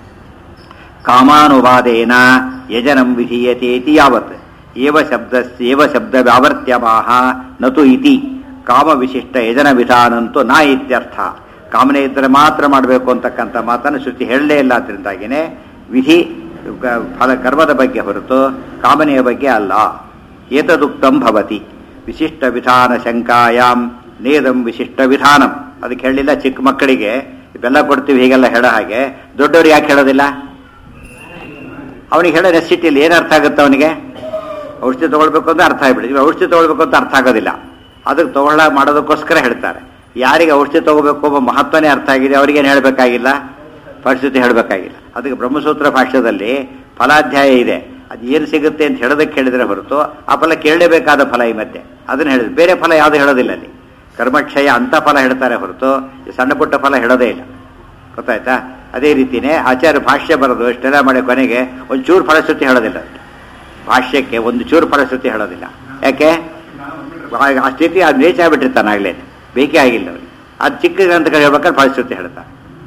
ಕಾಮಾನುವಾದೇನ ಯಜನಂ ವಿಧೀಯತೆ ಇತಿ ಯಾವತ್ ಏವ ಶಬ್ದ ಏವ ಶಬ್ದ ವ್ಯಾವರ್ತ್ಯಮಾಹ ನತು ಇತಿ ಕಾಮ ವಿಶಿಷ್ಟ ಯಜನ ವಿಧಾನಂತೂ ನಾ ಇತ್ಯರ್ಥ ಕಾಮನೆ ಇದ್ದರೆ ಮಾತ್ರ ಮಾಡಬೇಕು ಅಂತಕ್ಕಂಥ ಮಾತನ್ನು ಶ್ರುತಿ ಹೇಳಲೇ ಇಲ್ಲ ಅದರಿಂದಾಗಿನೇ ವಿಧಿ ಗ- ಫಲ ಕರ್ಮದ ಬಗ್ಗೆ ಹೊರತು ಕಾಮನೆಯ ಬಗ್ಗೆ ಅಲ್ಲ ಏತದುಕ್ತಂ ಭವತಿ ವಿಶಿಷ್ಟ ವಿಧಾನ ಶಂಕಾಯಾಮ್ ನೇದಂ ವಿಶಿಷ್ಟ ವಿಧಾನಂ ಅದಕ್ಕೆ ಹೇಳಿಲ್ಲ ಚಿಕ್ಕ ಮಕ್ಕಳಿಗೆ ಬೆಲ್ಲ ಕೊಡ್ತೀವಿ ಹೀಗೆಲ್ಲ ಹೇಳೋ ಹಾಗೆ ದೊಡ್ಡವ್ರು ಯಾಕೆ ಹೇಳೋದಿಲ್ಲ ಅವನಿಗೆ ಹೇಳೋ ರೆಸಿಟಿಯಲ್ಲಿ ಏನು ಅರ್ಥ ಆಗುತ್ತೆ ಅವನಿಗೆ ಔಷಧಿ ತಗೊಳ್ಬೇಕು ಅಂತ ಅರ್ಥ ಆಗ್ಬಿಡುತ್ತೆ ಔಷಧಿ ತಗೊಳ್ಬೇಕು ಅಂತ ಅರ್ಥ ಆಗೋದಿಲ್ಲ ಅದಕ್ಕೆ ತಗೊಳ್ಳ ಮಾಡೋದಕ್ಕೋಸ್ಕರ ಹೇಳ್ತಾರೆ ಯಾರಿಗೆ ಔಷಧಿ ತಗೋಬೇಕು ಒಬ್ಬ ಮಹತ್ವನೇ ಅರ್ಥ ಆಗಿದೆ ಅವರಿಗೇನು ಹೇಳಬೇಕಾಗಿಲ್ಲ ಪರಿಸ್ಥಿತಿ ಹೇಳಬೇಕಾಗಿಲ್ಲ ಅದಕ್ಕೆ ಬ್ರಹ್ಮಸೂತ್ರ ಭಾಷ್ಯದಲ್ಲಿ ಫಲಾಧ್ಯಾಯ ಇದೆ ಅದು ಏನು ಸಿಗುತ್ತೆ ಅಂತ ಹೇಳೋದಕ್ಕೆ ಹೇಳಿದ್ರೆ ಹೊರತು ಆ ಫಲ ಕೇಳಲೇಬೇಕಾದ ಫಲ ಈ ಮಧ್ಯೆ ಅದನ್ನು ಹೇಳಿದ್ರು ಬೇರೆ ಫಲ ಯಾವುದು ಹೇಳೋದಿಲ್ಲ ಅಲ್ಲಿ ಕರ್ಮಕ್ಷಯ ಅಂತ ಫಲ ಹೇಳ್ತಾರೆ ಹೊರತು ಈ ಸಣ್ಣ ಪುಟ್ಟ ಫಲ ಹೇಳೋದೇ ಇಲ್ಲ ಗೊತ್ತಾಯ್ತಾ ಅದೇ ರೀತಿನೇ ಆಚಾರ್ಯ ಭಾಷ್ಯ ಬರೋದು ಇಷ್ಟೆಲ್ಲ ಮಾಡಿ ಕೊನೆಗೆ ಒಂದು ಚೂರು ಫಲಶ್ರುತಿ ಹೇಳೋದಿಲ್ಲ ಅದಕ್ಕೆ. ಭಾಷ್ಯಕ್ಕೆ ಒಂದು ಚೂರು ಫಲಶ್ರುತಿ ಹೇಳೋದಿಲ್ಲ ಯಾಕೆ ಆ- ಆ ಸ್ಥಿತಿ ಅದು ನೇಚ ಆಗ್ಬಿಟ್ಟಿರ್ತಾನೆ ಆಗ್ಲೇ ಬೇಕೇ ಆಗಿಲ್ಲ ಅವನಿಗೆ ಅದು ಚಿಕ್ಕ ಗ್ರಂಥಗಳು ಹೇಳ್ಬೇಕಾದ್ರೆ ಫಲಶ್ರುತಿ ಹೇಳ್ತಾನೆ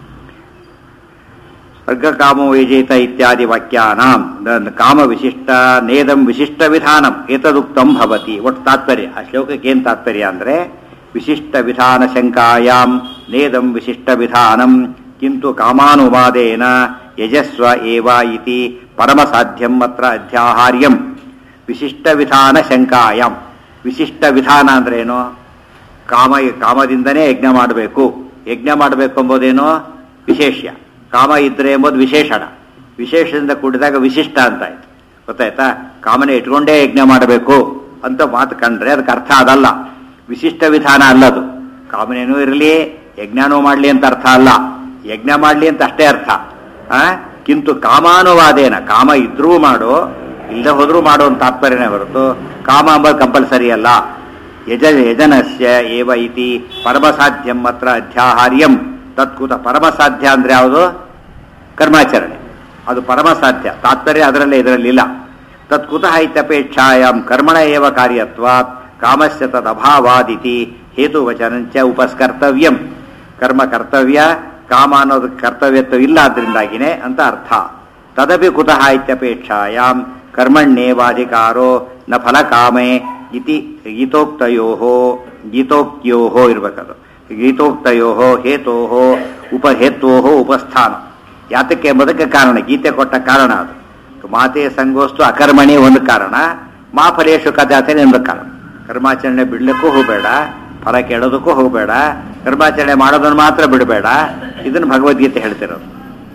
ವರ್ಗಕಾಮೋ ವಿಜೇತ ಇತ್ಯಾದಿ ವಾಕ್ಯಾನಾಂ ನ- ಕಾಮ ವಿಶಿಷ್ಟ ನೇದಂ ವಿಶಿಷ್ಟ ವಿಧಾನಂ ಏತದುಕ್ತಂ ಭವತಿ ಒಟ್ಟು ತಾತ್ಪರ್ಯ ಆ ಶ್ಲೋಕಕ್ಕೆ ಏನು ತಾತ್ಪರ್ಯ ಅಂದ್ರೆ ವಿಶಿಷ್ಟ ವಿಧಾನ ಶಂಕಾಯಾಂ ನೇದಂ ವಿಶಿಷ್ಟ ವಿಧಾನಂ ಕಿಂತು ಕಾಮಾನುವಾದೇನ ಯಜಸ್ವ ಏವ ಇತಿ ಪರಮಸಾಧ್ಯಂ ಅತ್ರ ಅಧ್ಯಾಹಾರ್ಯಂ ವಿಶಿಷ್ಟ ವಿಧಾನ ಶಂಕಾಯಾಂ ವಿಶಿಷ್ಟ ವಿಧಾನ ಅಂದ್ರೆ ಏನು ಕಾಮ ಕಾಮದಿಂದನೇ ಯಜ್ಞ ಮಾಡಬೇಕು ಯಜ್ಞ ಮಾಡಬೇಕು ಎಂಬುದೇನು ವಿಶೇಷ್ಯ ಕಾಮ ಇದ್ರೆ ಎಂಬುದು ವಿಶೇಷಣ ವಿಶೇಷದಿಂದ ಕೂಡಿದಾಗ ವಿಶಿಷ್ಟ ಅಂತ ಆಯ್ತು ಗೊತ್ತಾಯ್ತಾ ಕಾಮನೆ ಇಟ್ಕೊಂಡೇ ಯಜ್ಞ ಮಾಡಬೇಕು ಅಂತ ಮಾತು ಕಂಡ್ರೆ ಅದಕ್ಕೆ ಅರ್ಥ ಅದಲ್ಲ ವಿಶಿಷ್ಟ ವಿಧಾನ ಅಲ್ಲದು ಕಾಮನೇನೂ ಇರಲಿ ಯಜ್ಞನೂ ಮಾಡಲಿ ಅಂತ ಅರ್ಥ ಅಲ್ಲ ಯಜ್ಞ ಮಾಡಲಿ ಅಂತ ಅಷ್ಟೇ ಅರ್ಥ ಆ ಕಿಂತು ಕಾಮಾನುವಾದೇನ ಕಾಮ ಇದ್ರೂ ಮಾಡು ಇಲ್ಲದೆ ಹೋದ್ರೂ ಮಾಡೋ ಅಂತ ತಾತ್ಪರ್ಯನೇ ಹೊರತು ಕಾಮ ಅಂಬದು ಕಂಪಲ್ಸರಿ ಅಲ್ಲ ಯಜ ಯಜನಸ್ಯ ಏವ ಇತಿ ಪರಮಸಾಧ್ಯಂ ಮಾತ್ರ ಅಧ್ಯಾಹಾರ್ಯಂ ತತ್ಕುತ ಪರಮಸಾಧ್ಯ ಅಂದ್ರೆ ಯಾವುದು ಕರ್ಮಾಚರಣೆ ಅದು ಪರಮಸಾಧ್ಯ ತಾತ್ಪರ್ಯ ಅದರಲ್ಲೇ ಇದರಲ್ಲಿ ಇಲ್ಲ ತತ್ಕುತಃ ಇತ್ಯಪೇಕ್ಷಾಯಾಂ ಕರ್ಮಣ ಏವ ಕಾರ್ಯತ್ವಾತ್ ಕಾಮಸ್ಯ ತದಭಾವಾದಿತಿ ಹೇತುವಚನಂಚ ಉಪಸ್ಕರ್ತವ್ಯಂ ಕರ್ಮ ಕರ್ತವ್ಯ ಕಾಮ ಅನ್ನೋದು ಕರ್ತವ್ಯತ್ವ ಇಲ್ಲ ಆದ್ರಿಂದಾಗಿನೇ ಅಂತ ಅರ್ಥ ತದಪಿ ಕುತಃ ಇತ್ಯಪೇಕ್ಷಾಯಾಂ ಕರ್ಮಣ್ಯೇವಾಧಿಕಾರೋ ನ ಫಲಕಾಮೆ ಇತಿ ಗೀತೋಕ್ತಯೋ ಗೀತೋಕ್ತಿಯೋ ಇರ್ಬೇಕದು ಗೀತೋಕ್ತಯೋ ಹೇತೋ ಉಪಹೇತ್ವೋ ಉಪಸ್ಥಾನ ಯಾತಕ್ಕೆ ಎಂಬುದಕ್ಕೆ ಕಾರಣ ಗೀತೆ ಕೊಟ್ಟ ಕಾರಣ ಅದು ಮಾತೆ ಸಂಗೋಸ್ತು ಅಕರ್ಮಣಿ ಒಂದು ಕಾರಣ ಮಾ ಫಲೇಶು ಕದಾತನೆ ಒಂದು ಕಾರಣ ಕರ್ಮಾಚರಣೆ ಬಿಡ್ಲಿಕ್ಕೂ ಹೋಗಬೇಡ ಫಲ ಕೇಳೋದಕ್ಕೂ ಹೋಗಬೇಡ ಕರ್ಮಾಚರಣೆ ಮಾಡೋದನ್ನು ಮಾತ್ರ ಬಿಡಬೇಡ ಇದನ್ನು ಭಗವದ್ಗೀತೆ ಹೇಳ್ತಿರೋದು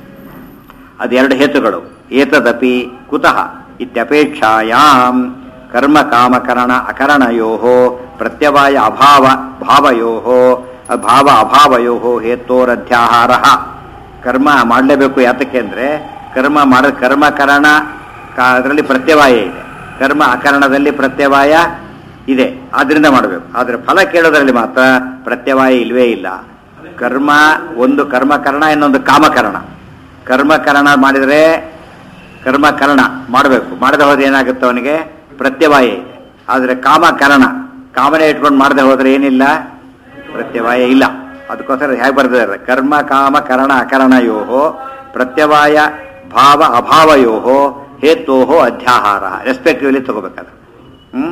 ಅದೆರಡು ಹೇತುಗಳು ಏತದಪಿ ಕುತಃ ಇತ್ಯಪೇಕ್ಷಾಯಾಂ ಕರ್ಮ ಕಾಮಕರಣ ಅಕರಣಯೋ ಪ್ರತ್ಯವಾಯ ಅಭಾವ ಭಾವಯೋ ಭಾವ ಅಭಾವಯೋ ಹೇತೋರಧ್ಯಾಹಾರ ಕರ್ಮ ಮಾಡಲೇಬೇಕು ಯಾತಕ್ಕೆ ಅಂದ್ರೆ ಕರ್ಮ ಮಾಡ ಕರ್ಮಕರಣ ಅದರಲ್ಲಿ ಪ್ರತ್ಯವಾಯ ಇದೆ ಕರ್ಮ ಅಕರಣದಲ್ಲಿ ಪ್ರತ್ಯವಾಯ ಇದೆ ಆದ್ರಿಂದ ಮಾಡಬೇಕು ಆದರೆ ಫಲ ಕೇಳೋದ್ರಲ್ಲಿ ಮಾತ್ರ ಪ್ರತ್ಯವಾಯ ಇಲ್ವೇ ಇಲ್ಲ ಕರ್ಮ ಒಂದು ಕರ್ಮಕರಣ ಇನ್ನೊಂದು ಕಾಮಕರಣ ಕರ್ಮಕರಣ ಮಾಡಿದರೆ ಕರ್ಮಕರಣ ಮಾಡಬೇಕು ಮಾಡದೆ ಹೋದ್ರೆ ಏನಾಗುತ್ತೆ ಅವನಿಗೆ ಪ್ರತ್ಯವಾಯ ಇದೆ ಆದರೆ ಕಾಮಕರಣ ಕಾಮನೆ ಇಟ್ಕೊಂಡು ಮಾಡದೆ ಹೋದ್ರೆ ಏನಿಲ್ಲ ಪ್ರತ್ಯವಾಯ ಇಲ್ಲ ಅದಕ್ಕೋಸ್ಕರ ಹೇಗೆ ಬರ್ದಿದ್ದಾರೆ ಕರ್ಮ ಕಾಮ ಕರಣ ಅಕರಣಯೋ ಪ್ರತ್ಯವಾಯ ಭಾವ ಅಭಾವಯೋ ಹೇತೋಹೋ ಅಧ್ಯಾಹಾರ ರೆಸ್ಪೆಕ್ಟಿವ್ಲಿ ತಗೋಬೇಕಾದ್ರೆ ಹ್ಮ್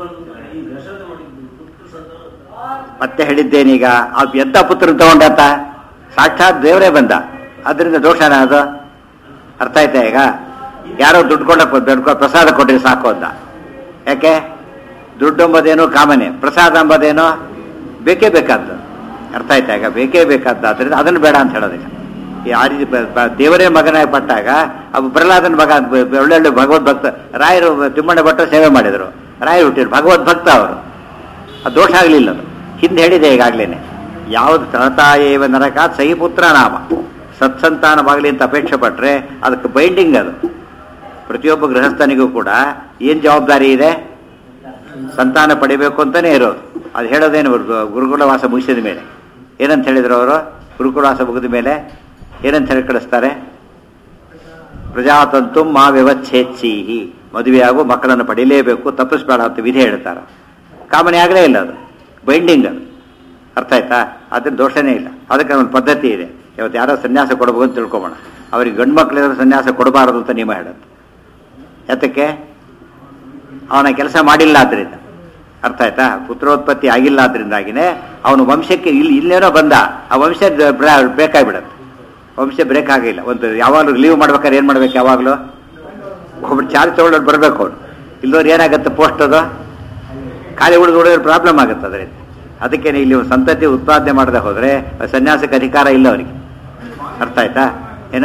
ಮತ್ತೆ ಹೇಳಿದ್ದೇನೀಗ ಆ ಎಂತ ಪುತ್ರ ತಗೊಂಡಾತ ಸಾಕ್ಷಾತ್ ದೇವರೇ ಬಂದ ಅದರಿಂದ ದೋಷನ ಅದು ಅರ್ಥ ಆಯ್ತಾ ಈಗ ಯಾರೋ ದುಡ್ಡು ಕೊಡಕ್ ದುಡ್ಡು ಪ್ರಸಾದ ಕೊಟ್ರಿ ಸಾಕು ಅಂತ ಯಾಕೆ ದುಡ್ಡು ಎಂಬುದೇನು ಕಾಮನೆ ಪ್ರಸಾದ ಎಂಬುದೇನು ಬೇಕೇ ಬೇಕಾದ್ದು ಅರ್ಥ ಆಯ್ತಾ ಈಗ ಬೇಕೇ ಬೇಕಾದ್ದು ಆದ್ರಿಂದ ಅದನ್ನು ಬೇಡ ಅಂತ ಹೇಳೋದಿಲ್ಲ ಈ ಆ ರೀತಿ ಬ- ಬ- ದೇವರೇ ಮಗನಾಗಿ ಪಟ್ಟಾಗ ಅವು ಪ್ರಹ್ಲಾದನ ಮಗ ಬ- ಬ- ಒಳ್ಳೊಳ್ಳೆ ಭಗವದ್ ಭಕ್ತ ರಾಯರು ತಿಮ್ಮಣ್ಣ ಭಟ್ರು ಸೇವೆ ಮಾಡಿದರು ರಾಯರು ಹುಟ್ಟಿದ್ರು ಭಗವದ್ ಭಕ್ತ ಅವರು ಅದು ದೋಷ ಆಗಲಿಲ್ಲ ಅದು ಹಿಂದೆ ಹೇಳಿದೆ ಈಗಾಗ್ಲೇನೆ ಯಾವುದು ತಳತಾಯೇವ ನರಕ ಸಹಿ ಪುತ್ರ ನಾಮ ಸತ್ಸಂತಾನವಾಗಲಿ ಅಂತ ಅಪೇಕ್ಷೆ ಪಟ್ರೆ ಅದಕ್ಕೆ ಬೈಂಡಿಂಗ್ ಅದು ಪ್ರತಿಯೊಬ್ಬ ಗೃಹಸ್ಥನಿಗೂ ಕೂಡ ಏನ್ ಜವಾಬ್ದಾರಿ ಇದೆ ಸಂತಾನ ಪಡಿಬೇಕು ಅಂತಾನೆ ಇರೋದು ಅದು ಹೇಳೋದೇನು ಗುರು- ಗುರುಕುಲವಾಸ ಮುಗಿಸಿದ ಮೇಲೆ ಏನಂತ ಹೇಳಿದ್ರು ಅವರು ಗುರುಕುಲವಾಸ ಮುಗಿದ ಮೇಲೆ ಏನಂತ ಹೇಳಿ ಕಳಿಸ್ತಾರೆ ಪ್ರಜಾತಂತು ಮಾ ವ್ಯವಚ್ಛೇತ್ಸೀಹಿ ಮದುವೆಯಾಗು ಮಕ್ಕಳನ್ನು ಪಡಿಲೇಬೇಕು ತಪ್ಪಿಸ್ಬೇಡ ಅಂತ ವಿಧಿ ಹೇಳ್ತಾರೆ ಕಾಮನೆ ಆಗಲೇ ಇಲ್ಲ ಅದು ಬೈಂಡಿಂಗ್ ಅದು ಅರ್ಥ ಆಯ್ತಾ ಅದ್ರ ದೋಷನೇ ಇಲ್ಲ ಅದಕ್ಕೆ ಒಂದು ಪದ್ಧತಿ ಇದೆ ಇವತ್ತು ಯಾರೋ ಸನ್ಯಾಸ ಕೊಡಬೇಕು ಅಂತ ತಿಳ್ಕೊಬೋಣ ಅವ್ರಿಗೆ ಗಂಡು ಮಕ್ಕಳಿರೋ ಸನ್ಯಾಸ ಕೊಡಬಾರದು ಅಂತ ನಿಯಮ ಹೇಳುತ್ತೆ ಯಾತಕ್ಕೆ ಅವನ ಕೆಲಸ ಮಾಡಿಲ್ಲ ಆದ್ರಿಂದ ಅರ್ಥ ಆಯ್ತಾ ಪುತ್ರೋತ್ಪತ್ತಿ ಆಗಿಲ್ಲ ಆದ್ರಿಂದಾಗಿನೇ ಅವನು ವಂಶಕ್ಕೆ ಇಲ್ಲಿ ಇಲ್ಲೇನೋ ಬಂದ ಆ ವಂಶ ಬ್ರೇಕ್ ಆಗಿಬಿಡತ್ತೆ ವಂಶ ಬ್ರೇಕ್ ಆಗಿಲ್ಲ ಒಂದು ಯಾವಾಗಲೂ ಲೀವ್ ಮಾಡ್ಬೇಕಾದ್ರೆ ಏನು ಮಾಡ್ಬೇಕು ಯಾವಾಗಲೂ ಒಬ್ಬರು ಚಾರ್ಜ್ ತಗೊಳ್ಳೋರು ಬರಬೇಕು ಅವನು ಇಲ್ಲದವ್ರು ಏನಾಗುತ್ತೆ ಪೋಸ್ಟ್ ಅದು ಖಾಲಿ ಉಳಿದು ಉಳಿದ್ರೆ ಪ್ರಾಬ್ಲಮ್ ಆಗುತ್ತೆ ಅದರಿಂದ ಅದಕ್ಕೆ ಇಲ್ಲಿ ಒಂದು ಸಂತತಿ ಉತ್ಪಾದನೆ ಮಾಡದೆ ಹೋದರೆ ಸನ್ಯಾಸಕ್ಕೆ ಅಧಿಕಾರ ಇಲ್ಲ ಅವರಿಗೆ ಅರ್ಥ ಆಯ್ತಾ ಏನ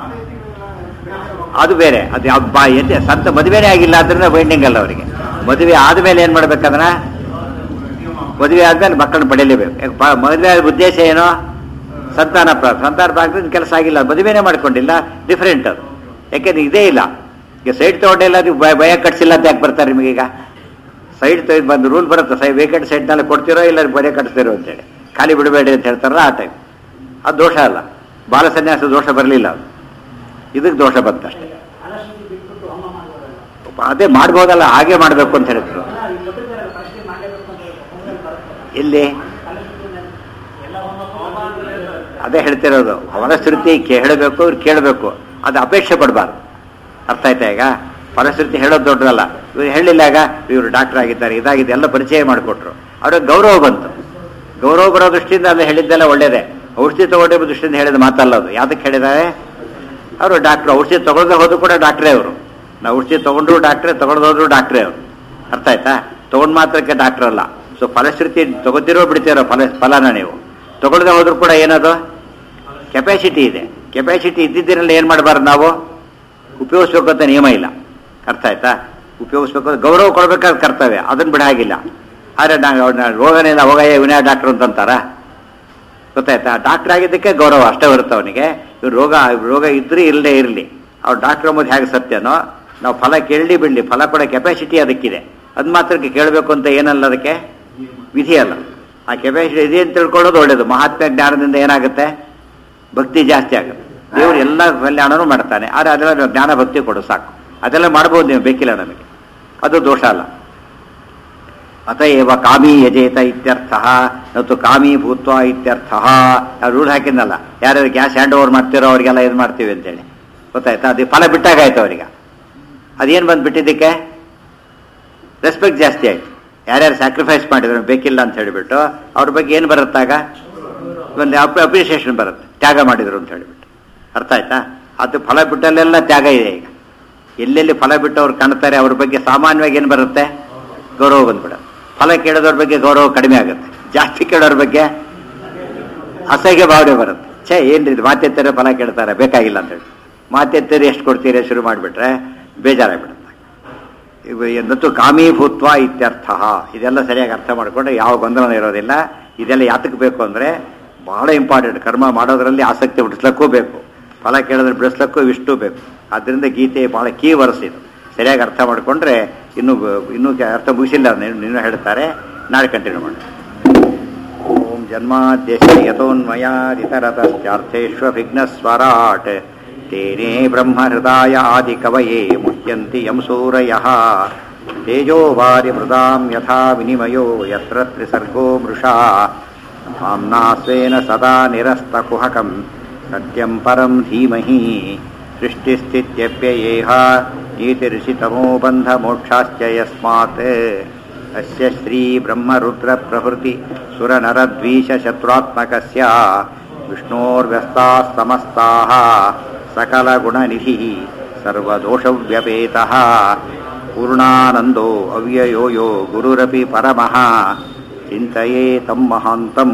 ಅದು ಬೇರೆ ಅದು ಯಾವ ಬಾ ಎಲ್ಲಿ ಸಂತ ಮದುವೆನೇ ಆಗಿಲ್ಲ ಆದ್ರಿಂದ ಬೈಂಡಿಂಗ್ ಅಲ್ಲ ಅವರಿಗೆ ಮದುವೆ ಆದಮೇಲೆ ಏನು ಮಾಡ್ಬೇಕಂದ್ರೆ ಮದುವೆ ಆದ್ಮೇಲೆ ಮಕ್ಕಳನ್ನ ಪಡೆಯಲೇಬೇಕು ಯಾಕೆ ಬ- ಮದುವೆ ಆದ ಉದ್ದೇಶ ಏನು ಸಂತಾನ ಪ್ರ ಸಂತಾನ ಪ್ರಾಪ್ತಿ ಕೆಲಸ ಆಗಿಲ್ಲ ಮದುವೆನೇ ಮಾಡ್ಕೊಂಡಿಲ್ಲ ಡಿಫ್ರೆಂಟ್ ಅದು ಯಾಕೆಂದ್ರೆ ಇದೇ ಇಲ್ಲ ಈಗ ಸೈಡ್ ತಗೊಂಡಿಲ್ಲ ನೀವು ಭಯ ಭಯ ಕಟ್ಸಿಲ್ಲ ಅಂತ ಯಾಕೆ ಬರ್ತಾರೆ ನಿಮಗೀಗ ಸೈಡ್ ತೆಗೆದು ಬಂದು ರೂಲ್ ಬರುತ್ತೆ ಸೈ ವೇಕೆಂಟ್ ಸೈಡ್ನಲ್ಲಿ ಕೊಡ್ತಿರೋ ಇಲ್ಲ ಬರೀ ಕಟ್ಸ್ತಿರೋ ಅಂತೇಳಿ ಖಾಲಿ ಬಿಡಬೇಡಿ ಅಂತ ಹೇಳ್ತಾರಲ್ಲ ಆ ಟೈಮ್ ಅದು ದೋಷ ಅಲ್ಲ ಬಾಲ ಸನ್ಯಾಸ ದೋಷ ಬರಲಿಲ್ಲ ಅದು ಇದಕ್ಕೆ ದೋಷ ಬಂತಷ್ಟೇ ಅನಶುದ್ಧಿ ಬಿಟ್ಬಿಟ್ಟು ಹೋಮ ಮಾಡ್ಬೋದಲ್ಲ ಅದೇ ಮಾಡ್ಬೋದಲ್ಲ ಹಾಗೆ ಮಾಡಬೇಕು ಅಂತ ಹೇಳಿದ್ರು ಅಲ್ಲ, ಈ ಕೊಟ್ಟಿದ್ದಾರೆ ಪರಿಸ್ಥಿತಿ ಮಾಡಲೇಬೇಕು ಅಂತ ಹೇಳಿ ಹೋಮದಲ್ಲಿ ಬರುತ್ತೆ ಎಲ್ಲಿ ಅನಶುದ್ಧಿ ಎಲ್ಲ ಹೋಮ ಹೋಮ ಅಂದ್ರೆ ಅದೇ ಹೇಳ್ತಿರೋದು ಅವನ ಶ್ರುತಿ ಹೇಳಬೇಕು ಇವ್ರು ಕೇಳಬೇಕು ಅದು ಅಪೇಕ್ಷೆ ಪಡಬಾರ್ದು ಅರ್ಥ ಆಯ್ತಾ ಈಗ ಫಲಶ್ರುತಿ ಹೇಳೋದು ದೊಡ್ಡದಲ್ಲ ಇವ್ರು ಹೇಳಿಲ್ಲ ಈಗ ಇವರು ಡಾಕ್ಟರ್ ಆಗಿದ್ದಾರೆ ಇದಾಗಿದೆ ಎಲ್ಲ ಪರಿಚಯ ಮಾಡಿಕೊಟ್ರು ಅವ್ರಿಗೆ ಗೌರವ ಬಂತು ಗೌರವ ಬರೋ ದೃಷ್ಟಿಯಿಂದ ಅದು ಹೇಳಿದ್ದೆಲ್ಲ ಒಳ್ಳೇದೇ ಔಷಧಿ ತಗೊಂಡಿರೋ ದೃಷ್ಟಿಯಿಂದ ಹೇಳಿದ ಮಾತಲ್ಲ ಅದು ಯಾವ್ದಕ್ಕೆ ಹೇಳಿದ್ದಾರೆ ಅವರು ಡಾಕ್ಟ್ರು ಔಷಧಿ ತಗೊಳ್ದೆ ಹೋದ್ರು ಕೂಡ ಡಾಕ್ಟ್ರೇ ಅವರು ನಾವು ಔಷಧಿ ತಗೊಂಡ್ರು ಡಾಕ್ಟ್ರೇ ತಗೊಳ್ದು ಹೋದ್ರು ಡಾಕ್ಟ್ರೇ ಅವರು ಅರ್ಥ ಆಯ್ತಾ ತಗೊಂಡ್ ಮಾತ್ರಕ್ಕೆ ಡಾಕ್ಟರ್ ಅಲ್ಲ ಸೊ ಫಲಶ್ರುತಿ ತಗೋತಿರೋ ಬಿಡ್ತಿರೋ ಫಲ ಫಲನ ನೀವು ತಗೊಳ್ದೆ ಹೋದ್ರು ಕೂಡ ಏನದು ಕೆಪಾಸಿಟಿ ಇದೆ ಕೆಪಾಸಿಟಿ ಇದ್ದಿದ್ದರಿಂದ ಏನು ಮಾಡಬಾರ್ದು ನಾವು ಉಪಯೋಗಿಸ್ಬೇಕು ಅಂತ ನಿಯಮ ಇಲ್ಲ ಅರ್ಥ ಆಯ್ತಾ ಉಪಯೋಗಿಸ್ಬೇಕು ಅಂತ ಗೌರವ ಕೊಡಬೇಕಾದ ಕರ್ತವ್ಯ ಅದನ್ನ ಬಿಡ ಹಾಗಿಲ್ಲ ಆದರೆ ನಾವು ಅವ್ರನ್ನ ರೋಗನೇ ಇಲ್ಲ ಹೋಗಯ್ಯ ವಿನಯ ಡಾಕ್ಟರ್ ಅಂತಂತಾರ ಗೊತ್ತಾಯ್ತಾ ಡಾಕ್ಟರ್ ಆಗಿದ್ದಕ್ಕೆ ಗೌರವ ಅಷ್ಟೇ ಬರುತ್ತೆ ಅವನಿಗೆ ಇವ್ರು ರೋಗ ರೋಗ ಇದ್ರೂ ಇಲ್ಲದೆ ಇರಲಿ ಅವ್ರು ಡಾಕ್ಟರ್ ಅಂಬೋದು ಹೇಗೆ ಸತ್ಯನೋ ನಾವು ಫಲ ಕೇಳಲಿ ಬಿಡಲಿ ಫಲ ಕೊಡೋ ಕೆಪಾಸಿಟಿ ಅದಕ್ಕಿದೆ ಅದು ಮಾತ್ರಕ್ಕೆ ಕೇಳಬೇಕು ಅಂತ ಏನಲ್ಲ ಅದಕ್ಕೆ ವಿಧಿ ಅಲ್ಲ ಆ ಕೆಪಾಸಿಟಿ ಇದೆ ಅಂತ ತಿಳ್ಕೊಳ್ಳೋದು ಒಳ್ಳೇದು ಮಹಾತ್ಮ ಜ್ಞಾನದಿಂದ ಏನಾಗುತ್ತೆ ಭಕ್ತಿ ಜಾಸ್ತಿ ಆಗುತ್ತೆ ದೇವರು ಎಲ್ಲ ಕಲ್ಯಾಣನೂ ಮಾಡ್ತಾನೆ ಆದರೆ ಅದೆಲ್ಲ ಜ್ಞಾನ ಭಕ್ತಿ ಕೊಡು ಸಾಕು ಅದೆಲ್ಲ ಮಾಡ್ಬೋದು ನೀವು ಬೇಕಿಲ್ಲ ನಮಗೆ ಅದು ದೋಷ ಅಲ್ಲ ಅತಏವ ಕಾಮಿ ಯಜೇತ ಇತ್ಯರ್ಥ ಮತ್ತು ಕಾಮಿ ಭೂತ್ವ ಇತ್ಯರ್ಥ ನಾವು ರೂಲ್ ಹಾಕಿದ್ನಲ್ಲ ಯಾರ್ಯಾರು ಗ್ಯಾಸ್ ಹ್ಯಾಂಡ್ ಓವರ್ ಮಾಡ್ತಿರೋ ಅವರಿಗೆಲ್ಲ ಇದು ಮಾಡ್ತೀವಿ ಅಂತೇಳಿ ಗೊತ್ತಾಯ್ತಾ ಅದು ಫಲ ಬಿಟ್ಟಾಗಾಯ್ತು ಅವರಿಗೆ ಅದೇನು ಬಂದು ಬಿಟ್ಟಿದ್ದಕ್ಕೆ ರೆಸ್ಪೆಕ್ಟ್ ಜಾಸ್ತಿ ಆಯ್ತು ಯಾರ್ಯಾರು ಸ್ಯಾಕ್ರಿಫೈಸ್ ಮಾಡಿದ್ರು ಬೇಕಿಲ್ಲ ಅಂತ ಹೇಳಿಬಿಟ್ಟು ಅವ್ರ ಬಗ್ಗೆ ಏನು ಬರುತ್ತಾಗ ಒಂದು ಅಪ್ರಿಸಿಯೇಷನ್ ಬರುತ್ತೆ ತ್ಯಾಗ ಮಾಡಿದ್ರು ಅಂತ ಹೇಳಿಬಿಟ್ಟು ಅರ್ಥ ಆಯ್ತಾ ಅದು ಫಲ ಬಿಟ್ಟಲ್ಲೆಲ್ಲ ತ್ಯಾಗ ಇದೆ ಈಗ ಎಲ್ಲೆಲ್ಲಿ ಫಲ ಬಿಟ್ಟವ್ರು ಕಾಣ್ತಾರೆ ಅವ್ರ ಬಗ್ಗೆ ಸಾಮಾನ್ಯವಾಗಿ ಏನು ಬರುತ್ತೆ ಗೌರವ ಬಂದ್ಬಿಡುತ್ತೆ ಫಲ ಕೇಳೋದ್ರ ಬಗ್ಗೆ ಗೌರವ ಕಡಿಮೆ ಆಗುತ್ತೆ ಜಾಸ್ತಿ ಕೇಳೋರ ಬಗ್ಗೆ ಅಸಹ್ಯ ಭಾವನೆ ಬರುತ್ತೆ ಛೇ ಏನ್ರಿ ಇದು ಮಾತೆತ್ತರೆ ಫಲ ಕೇಳ್ತಾರೆ ಬೇಕಾಗಿಲ್ಲ ಅಂತ ಹೇಳಿ ಮಾತೆತ್ತರಿ ಎಷ್ಟು ಕೊಡ್ತೀರಿ ಶುರು ಮಾಡಿಬಿಟ್ರೆ ಬೇಜಾರಾಗ್ಬಿಡುತ್ತೆ ಇವು ನತ್ತು ಕಾಮೀಭೂತ್ವ ಇತ್ಯರ್ಥ ಇದೆಲ್ಲ ಸರಿಯಾಗಿ ಅರ್ಥ ಮಾಡಿಕೊಂಡ್ರೆ ಯಾವ ಗೊಂದಲ ಇರೋದಿಲ್ಲ ಇದೆಲ್ಲ ಯಾತಕ್ಕೆ ಬೇಕು ಅಂದರೆ ಬಹಳ ಇಂಪಾರ್ಟೆಂಟ್ ಕರ್ಮ ಮಾಡೋದ್ರಲ್ಲಿ ಆಸಕ್ತಿ ಬಿಡಿಸ್ಲಕ್ಕೂ ಬೇಕು ಫಲ ಕೇಳಿದ್ರೆ ಬಿಡಿಸ್ಲಕ್ಕೂ ಇಷ್ಟು ಬೇಕು ಆದ್ದರಿಂದ ಗೀತೆ ಬಹಳ ಕೀ ವರ್ಸ್ ಇದು ಸರಿಯಾಗಿ ಅರ್ಥ ಮಾಡಿಕೊಂಡ್ರೆ ಇನ್ನೂ ಇನ್ನೂ ಅರ್ಥ ಮುಗಿಸಿಲ್ಲ ಇನ್ನೂ ಹೇಳ್ತಾರೆ ನಾಳೆ ಕಂಟಿನ್ಯೂ ಮಾಡಿ ಓಂ ಜನ್ಮಾದ್ಯಸ್ಯ ಯತೋನ್ಮಯಾದಿತರತಶ್ಚಾರ್ಥೇष्वभिघ्नस्वराट् तेने ब्रह्महृदाय आदिकवये मुह्यन्ति यं सूरयः तेजोवारिमृदां यथा विनिमयो यत्र त्रिसर्गो मृषा धाम्ना स्वेन सदा निरस्तकुहकं सत्यं परं धीमहि सृष्टिस्थित्यप्ययेह नीतिर्षितमो बन्धमोक्षाश्च यस्मात् अस्य श्रीब्रह्मरुद्रप्रभृति सुरनरद्वीषशत्रुत्मकस्य विष्णोर्व्यस्ताः समस्ताः सकलगुणनिधिः सर्वदोषव्यपेतः पूर्णानन्दो अव्ययो यो गुरुरपि परमः ಚಿಂತೆಯೇ ತಮ್ಮ ಮಹಾಂತಂ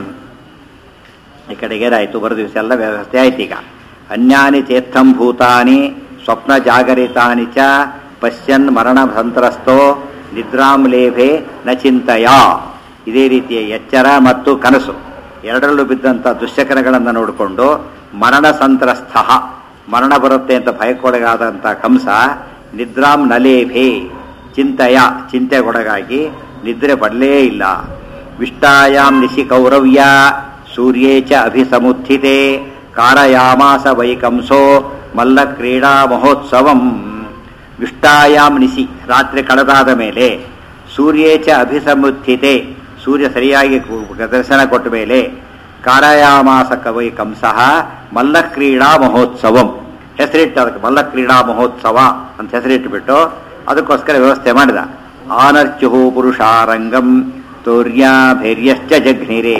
ಈ ಕಡೆಗೆ ಏನಾಯಿತು ಬರೋ ದಿವಸ ಎಲ್ಲ ವ್ಯವಸ್ಥೆ ಆಯ್ತು ಈಗ ಅನ್ಯಾನಿ ಚೇತ್ತಂ ಭೂತಾನಿ ಸ್ವಪ್ನ ಜಾಗರಿತಾನಿ ಚ ಪಶ್ಯನ್ ಮರಣ ಸಂತ್ರಸ್ತೋ ನಿದ್ರಾಂ ಲೇಭೆ ನ ಚಿಂತೆಯ ಇದೇ ರೀತಿಯ ಎಚ್ಚರ ಮತ್ತು ಕನಸು ಎರಡರಲ್ಲೂ ಬಿದ್ದಂಥ ದುಶ್ಚಕರಗಳನ್ನು ನೋಡಿಕೊಂಡು ಮರಣ ಸಂತ್ರಸ್ಥ ಮರಣ ಬರುತ್ತೆ ಅಂತ ಭಯಕ್ಕೊಳಗಾದಂಥ ಕಂಸ ನಿದ್ರಾಂ ನಲೇಭೆ ಚಿಂತೆಯ ಚಿಂತೆಗೊಳಗಾಗಿ ನಿದ್ರೆ ಪಡಲೇ ಇಲ್ಲ ವಿಷ್ಟಾಯಾಂ ನಿಶಿ ಕೌರವ್ಯ ಸೂರ್ಯೇ ಚ ಅಭಿಸಮುತ್ಥಿತೆ ಕಾರಯಾಮಾಸ ವೈಕಂಸೋ ಮಲ್ಲ ಕ್ರೀಡಾ ಮಹೋತ್ಸವಂ ವಿಷ್ಟಾಯಾಂ ನಿಶಿ ರಾತ್ರಿ ಕಳೆದಾದ ಮೇಲೆ ಸೂರ್ಯೇ ಚ ಅಭಿಸಮುತ್ಥಿತೆ ಸೂರ್ಯ ಸರಿಯಾಗಿ ದರ್ಶನ ಕೊಟ್ಟ ಮೇಲೆ ಕಾರಯಾಮಾಸ ಕವೈ ಕಂಸಃ ಮಲ್ಲ ಕ್ರೀಡಾ ಮಹೋತ್ಸವಂ ಹೆಸರಿಟ್ಟು ಅದಕ್ಕೆ ಮಲ್ಲ ಕ್ರೀಡಾ ಮಹೋತ್ಸವ ಅಂತ ಹೆಸರಿಟ್ಟುಬಿಟ್ಟು ಅದಕ್ಕೋಸ್ಕರ ವ್ಯವಸ್ಥೆ ಮಾಡಿದ ಆನರ್ಚು ಪುರುಷಾರಂಗಂ ತೌರ್ಯಾಭೈರ್ಯಶ್ಚ ಜಘ್ನಿರೇ